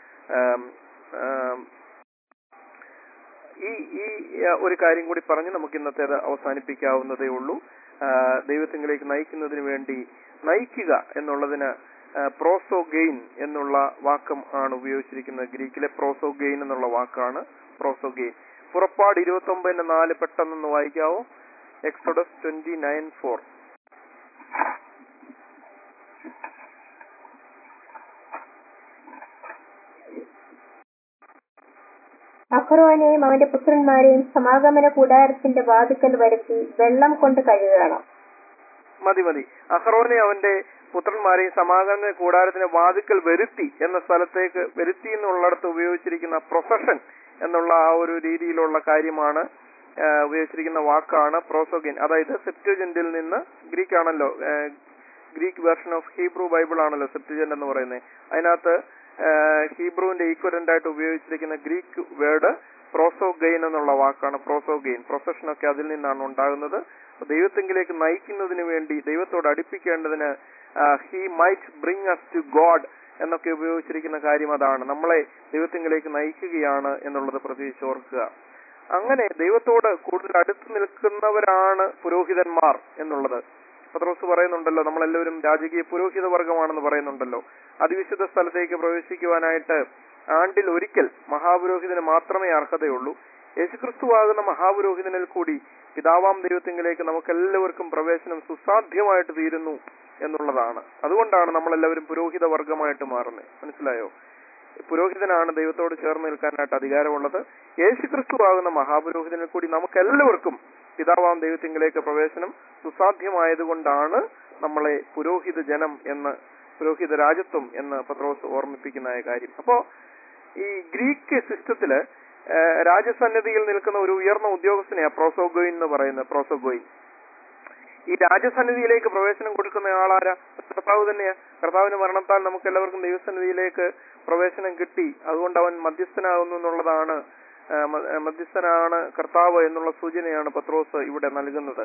ആം, ആം, ഈ ഈ ആ, ഒരു കാര്യം കൂടി പറഞ്ഞ് നമുക്ക് ഇന്നത്തേത് അവസാനിപ്പിക്കാവുന്നതേ ഉള്ളൂ ആ, ദൈവത്തിങ്കിലേക്ക് നയിക്കുന്നതിന് വേണ്ടി നയിക്കുക എന്നുള്ളതിന് പ്രോസോ ഗെയിൻ എന്നുള്ള വാക്കം ആണ് ഉപയോഗിച്ചിരിക്കുന്നത് ഗ്രീക്കിലെ പ്രോസോ ഗെയിൻ എന്നുള്ള വാക്കാണ് പ്രോസോ ഗെയിൻ പുറപ്പാട് ഇരുപത്തി ഒമ്പതിന്റെ നാല് പെട്ടെന്നൊന്ന് വായിക്കാവോ എക്സോഡസ് ട്വന്റി നയൻ ഫോർ അഹ്റോനെയും അവന്റെ പുത്രന്മാരെയും സമാഗമന കൂടാരത്തിന്റെ വാതിക്കൽ വരുത്തി വെള്ളം കൊണ്ട് കഴുകണം മതി മതി അഹറോനെ അവന്റെ പുത്രന്മാരെയും സമാഗമന കൂടാരത്തിന്റെ വാതിക്കൽ വരുത്തി എന്ന സ്ഥലത്തേക്ക് വരുത്തി എന്നുള്ളിടത്ത് ഉപയോഗിച്ചിരിക്കുന്ന പ്രൊഫഷൻ എന്നുള്ള ആ ഒരു രീതിയിലുള്ള കാര്യമാണ് ആ, ഉപയോഗിച്ചിരിക്കുന്ന വാക്കാണ് പ്രോസോഗെയിൻ അതായത് സെപ്റ്റുജന്റിൽ നിന്ന് ഗ്രീക്ക് ആണല്ലോ ആ, Greek version of Hebrew Bible ആണല്ലോ സെപ്റ്റുജന്റ് എന്ന് പറയുന്നത് അതിനകത്ത് ആ, ഹീബ്രുവിന്റെ ഈക്വലന്റ് ആയിട്ട് ഉപയോഗിച്ചിരിക്കുന്ന ഗ്രീക്ക് വേർഡ് പ്രോസോഗെയിൻ എന്നുള്ള വാക്കാണ് പ്രോസോഗെയിൻ പ്രൊഫഷൻ ഒക്കെ അതിൽ നിന്നാണ് ഉണ്ടാകുന്നത് അപ്പൊ ദൈവത്തെങ്കിലേക്ക് നയിക്കുന്നതിന് വേണ്ടി ദൈവത്തോട് അടുപ്പിക്കേണ്ടതിന് he might bring us to God എന്നൊക്കെ ഉപയോഗിച്ചിരിക്കുന്ന കാര്യം അതാണ് നമ്മളെ ദൈവത്തെങ്കിലേക്ക് നയിക്കുകയാണ് എന്നുള്ളത് പ്രത്യേകിച്ച് ഓർക്കുക അങ്ങനെ ദൈവത്തോട് കൂടുതൽ അടുത്ത് നിൽക്കുന്നവരാണ് പുരോഹിതന്മാർ എന്നുള്ളത് പത്രോസ് പറയുന്നുണ്ടല്ലോ നമ്മളെല്ലാവരും രാജകീയ പുരോഹിത വർഗമാണെന്ന് പറയുന്നുണ്ടല്ലോ അതിവിശുദ്ധ സ്ഥലത്തേക്ക് പ്രവേശിക്കുവാനായിട്ട് ആണ്ടിൽ ഒരിക്കൽ മഹാപുരോഹിതന് മാത്രമേ അർഹതയുള്ളൂ യേശുക്രിസ്തുവാകുന്ന മഹാപുരോഹിതനിൽ കൂടി പിതാവാം ദൈവത്തിങ്കിലേക്ക് നമുക്കെല്ലാവർക്കും പ്രവേശനം സുസാധ്യമായിട്ട് തീരുന്നു എന്നുള്ളതാണ് അതുകൊണ്ടാണ് നമ്മളെല്ലാവരും പുരോഹിത വർഗമായിട്ട് മാറുന്നത് മനസ്സിലായോ പുരോഹിതനാണ് ദൈവത്തോട് ചേർന്ന് നിൽക്കാനായിട്ട് അധികാരമുള്ളത് യേശുക്രിസ്തു ആകുന്ന മഹാപുരോഹിതനിൽ കൂടി നമുക്കെല്ലാവർക്കും പിതാവാം ദൈവത്തിങ്കിലേക്ക് പ്രവേശനം സുസാധ്യമായതുകൊണ്ടാണ് നമ്മളെ പുരോഹിത ജനം എന്ന് പുരോഹിത രാജത്വം എന്ന് പത്രോസ് ഓർമ്മിപ്പിക്കുന്ന കാര്യം അപ്പോ ഈ ഗ്രീക്ക് സിസ്റ്റത്തില് ഏഹ്, രാജസന്നിധിയിൽ നിൽക്കുന്ന ഒരു ഉയർന്ന ഉദ്യോഗസ്ഥനെയാ പ്രോസോഗോയിൻ എന്ന് പറയുന്നത് പ്രോസോഗോയിൻ ഈ രാജസന്നിധിയിലേക്ക് പ്രവേശനം കൊടുക്കുന്ന ആളാരാ കർത്താവ് തന്നെയാ കർത്താവിന്റെ മരണത്താൽ നമുക്ക് എല്ലാവർക്കും ദൈവസന്നിധിയിലേക്ക് പ്രവേശനം കിട്ടി അതുകൊണ്ട് അവൻ മധ്യസ്ഥനാകുന്നു എന്നുള്ളതാണ് ആ, മ- ആ, മധ്യസ്ഥനാണ് കർത്താവ് എന്നുള്ള സൂചനയാണ് പത്രോസ് ഇവിടെ നൽകുന്നത്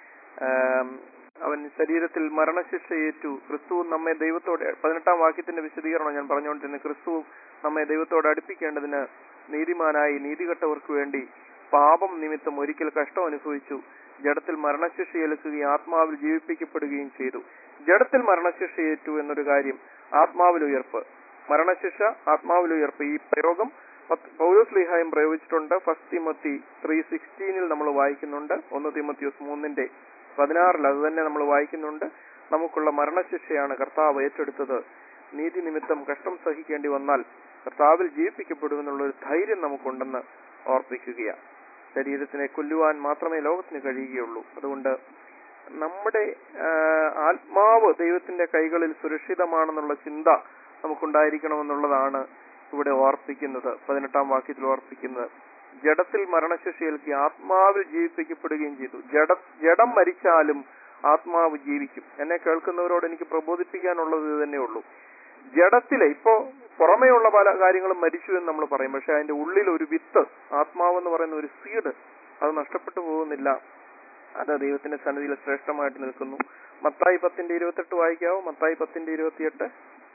ആം, അവൻ ശരീരത്തിൽ മരണശിക്ഷ ഏറ്റു ക്രിസ്തു നമ്മെ ദൈവത്തോട് പതിനെട്ടാം വാക്യത്തിന്റെ വിശദീകരണം ഞാൻ പറഞ്ഞുകൊണ്ടിരുന്നത് ക്രിസ്തു നമ്മെ ദൈവത്തോട് അടുപ്പിക്കേണ്ടതിന് നീതിമാനായി നീതികെട്ടവർക്ക് വേണ്ടി പാപം നിമിത്തം ഒരിക്കൽ കഷ്ടം അനുഭവിച്ചു ജഡത്തിൽ മരണശിക്ഷ ഏൽക്കുകയും ആത്മാവിൽ ജീവിപ്പിക്കപ്പെടുകയും ചെയ്തു ജഡത്തിൽ മരണശിക്ഷ ഏറ്റു എന്നൊരു കാര്യം ആത്മാവിൽ ഉയർപ്പ് മരണശിക്ഷ ആത്മാവിൽ ഉയർപ്പ് ഈ പ്രയോഗം പത്ത് പൗലോസ് ലീഹായും പ്രയോഗിച്ചിട്ടുണ്ട് ഫസ്റ്റ് തിമത്തി ത്രീ സിക്സ്റ്റീനിൽ നമ്മൾ വായിക്കുന്നുണ്ട് ഒന്ന് തിമത്തിയോസ് മൂന്നിന്റെ പതിനാറിൽ അത് തന്നെ നമ്മൾ വായിക്കുന്നുണ്ട് നമുക്കുള്ള മരണശിക്ഷയാണ് കർത്താവ് ഏറ്റെടുത്തത് നീതി നിമിത്തം കഷ്ടം സഹിക്കേണ്ടി വന്നാൽ കർത്താവിൽ ജീവിപ്പിക്കപ്പെടുമെന്നുള്ള ഒരു ധൈര്യം നമുക്കുണ്ടെന്ന് ഓർപ്പിക്കുകയാണ് ശരീരത്തിനെ കൊല്ലുവാൻ മാത്രമേ ലോകത്തിന് കഴിയുകയുള്ളൂ അതുകൊണ്ട് നമ്മുടെ ആ, ആത്മാവ് ദൈവത്തിന്റെ കൈകളിൽ സുരക്ഷിതമാണെന്നുള്ള ചിന്ത നമുക്കുണ്ടായിരിക്കണമെന്നുള്ളതാണ് ഇവിടെ ഓർപ്പിക്കുന്നത് പതിനെട്ടാം വാക്യത്തിൽ ഓർപ്പിക്കുന്നത് ജഡത്തിൽ മരണശിക്ഷയേൽക്കി ആത്മാവിൽ ജീവിപ്പിക്കപ്പെടുകയും ചെയ്തു ജഡ ജഡം മരിച്ചാലും ആത്മാവ് ജീവിക്കും എന്നെ കേൾക്കുന്നവരോട് എനിക്ക് പ്രബോധിപ്പിക്കാനുള്ളത് ഇത് തന്നെ ഉള്ളൂ ജഡത്തിലെ ഇപ്പോ പുറമേയുള്ള പല കാര്യങ്ങളും മരിച്ചു എന്ന് നമ്മൾ പറയും പക്ഷെ അതിന്റെ ഉള്ളിൽ ഒരു വിത്ത് ആത്മാവ് എന്ന് പറയുന്ന ഒരു സീഡ് അത് നഷ്ടപ്പെട്ടു പോകുന്നില്ല അത് ദൈവത്തിന്റെ സന്നിധിയിൽ ശ്രേഷ്ഠമായിട്ട് നിൽക്കുന്നു മത്തായി പത്തിന്റെ ഇരുപത്തെട്ട് വായിക്കാവോ മത്തായി പത്തിന്റെ ഇരുപത്തിയെട്ട്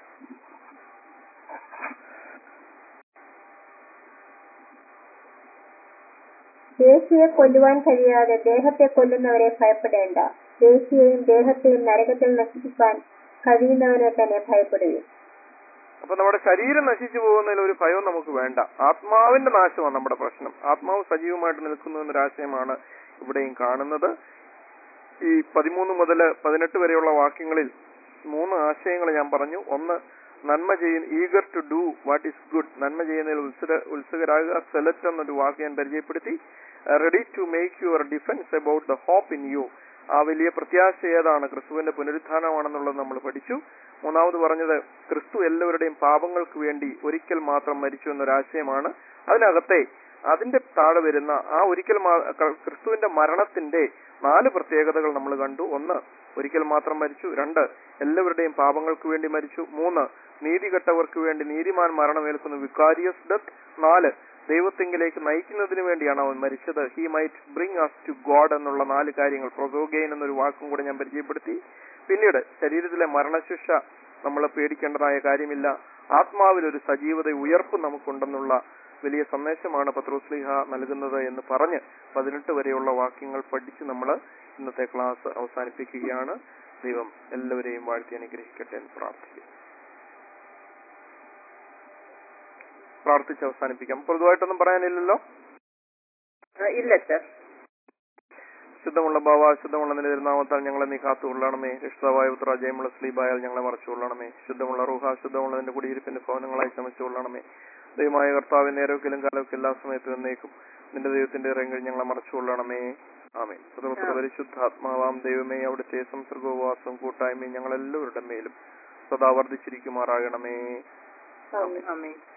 ദേശിയെ കൊല്ലുവാൻ കഴിയാതെ ദേഹത്തെ കൊല്ലുന്നവരെ ഭയപ്പെടേണ്ട ദേശിയെയും ദേഹത്തെയും നരകത്തിൽ നശിപ്പിക്കാൻ കഴിയുന്നവനെ തന്നെ ഭയപ്പെടുകയും അപ്പൊ നമ്മുടെ ശരീരം നശിച്ചു പോകുന്നതിൽ ഒരു ഭയവും നമുക്ക് വേണ്ട ആത്മാവിന്റെ നാശമാണ് നമ്മുടെ പ്രശ്നം ആത്മാവ് സജീവമായിട്ട് നിൽക്കുന്നു എന്നൊരാശയമാണ് ഇവിടെയും കാണുന്നത് ഈ പതിമൂന്ന് മുതൽ പതിനെട്ട് വരെയുള്ള വാക്യങ്ങളിൽ മൂന്ന് ആശയങ്ങൾ ഞാൻ പറഞ്ഞു ഒന്ന് നന്മ ചെയ്യുന്ന eager to do what is good നന്മ ചെയ്യുന്നതിൽ ഉത്സുക ഉത്സുകരാകുക സെലക്ട് എന്നൊരു വാക്ക് ഞാൻ പരിചയപ്പെടുത്തി ready to make your defence about the hope in you ആ വലിയ പ്രത്യാശ ഏതാണ് ക്രിസ്തുവിന്റെ പുനരുത്ഥാനമാണെന്നുള്ളത് നമ്മൾ പഠിച്ചു മൂന്നാമത് പറഞ്ഞത് ക്രിസ്തു എല്ലാവരുടെയും പാപങ്ങൾക്ക് വേണ്ടി ഒരിക്കൽ മാത്രം മരിച്ചു എന്നൊരാശയമാണ് അതിനകത്തെ അതിന്റെ താഴെ വരുന്ന ആ ഒരിക്കൽ മാ- ക- ക്രിസ്തുവിന്റെ മരണത്തിന്റെ നാല് പ്രത്യേകതകൾ നമ്മൾ കണ്ടു ഒന്ന് ഒരിക്കൽ മാത്രം മരിച്ചു രണ്ട് എല്ലാവരുടെയും പാപങ്ങൾക്ക് വേണ്ടി മരിച്ചു മൂന്ന് നീതികെട്ടവർക്ക് വേണ്ടി നീതിമാൻ മരണമേൽക്കുന്ന വിക്കാരിയസ് ഡെത്ത് നാല് ദൈവത്തെങ്കിലേക്ക് നയിക്കുന്നതിന് വേണ്ടിയാണ് അവൻ മരിച്ചത് he might bring us to God എന്നുള്ള നാല് കാര്യങ്ങൾ പ്രൊസോഗെയിൻ എന്നൊരു വാക്കും കൂടെ ഞാൻ പരിചയപ്പെടുത്തി പിന്നീട് ശരീരത്തിലെ മരണശിക്ഷ നമ്മൾ പേടിക്കേണ്ടതായ കാര്യമില്ല ആത്മാവിൽ ഒരു സജീവത ഉയർപ്പ് നമുക്കുണ്ടെന്നുള്ള വലിയ സന്ദേശമാണ് പത്രോസ്ലിഹ നൽകുന്നത് എന്ന് പറഞ്ഞ് പതിനെട്ട് വരെയുള്ള വാക്യങ്ങൾ പഠിച്ച് നമ്മൾ ഇന്നത്തെ ക്ലാസ് അവസാനിപ്പിക്കുകയാണ് ദൈവം എല്ലാവരെയും വാഴ്ത്തി അനുഗ്രഹിക്കട്ടെ എന്ന് പ്രാർത്ഥിക്കും പ്രാർത്ഥിച്ച് അവസാനിപ്പിക്കാം പൊതുവായിട്ടൊന്നും പറയാനില്ലല്ലോ ഇല്ല സർ ശുദ്ധമുള്ള ഭാവ ശുദ്ധമുള്ള നിലനിരുന്നാമത്താൽ ഞങ്ങളെ നീ കാത്തുകൊള്ളണമേ രക്ഷിതാവായ പുത്ര ജയമുള്ള സ്ലീബായാൽ ഞങ്ങളെ മറച്ചുകൊള്ളണമേ ശുദ്ധമുള്ള റൂഹ ശുദ്ധമുള്ളതിന്റെ കുടിയിരിപ്പിന്റെ ഭവനങ്ങളായി ചമച്ചുകൊള്ളണമേ ദൈവമായ കർത്താവ് നേരൊക്കിലും കാലമൊക്കെ എല്ലാ സമയത്തും എന്നേക്കും നിന്റെ ദൈവത്തിന്റെ ഇറങ്ങി ഞങ്ങളെ മറച്ചുകൊള്ളണമേ ആമേ പുത്രപുത്ര പരിശുദ്ധാത്മാവാം ദൈവമേ അവിടുത്തെ സംസർഗോപവാസവും കൂട്ടായ്മയും ഞങ്ങളെല്ലാവരുടെ മേലും സദാ വർദ്ധിച്ചിരിക്കുമാറാകണമേ ആമേൻ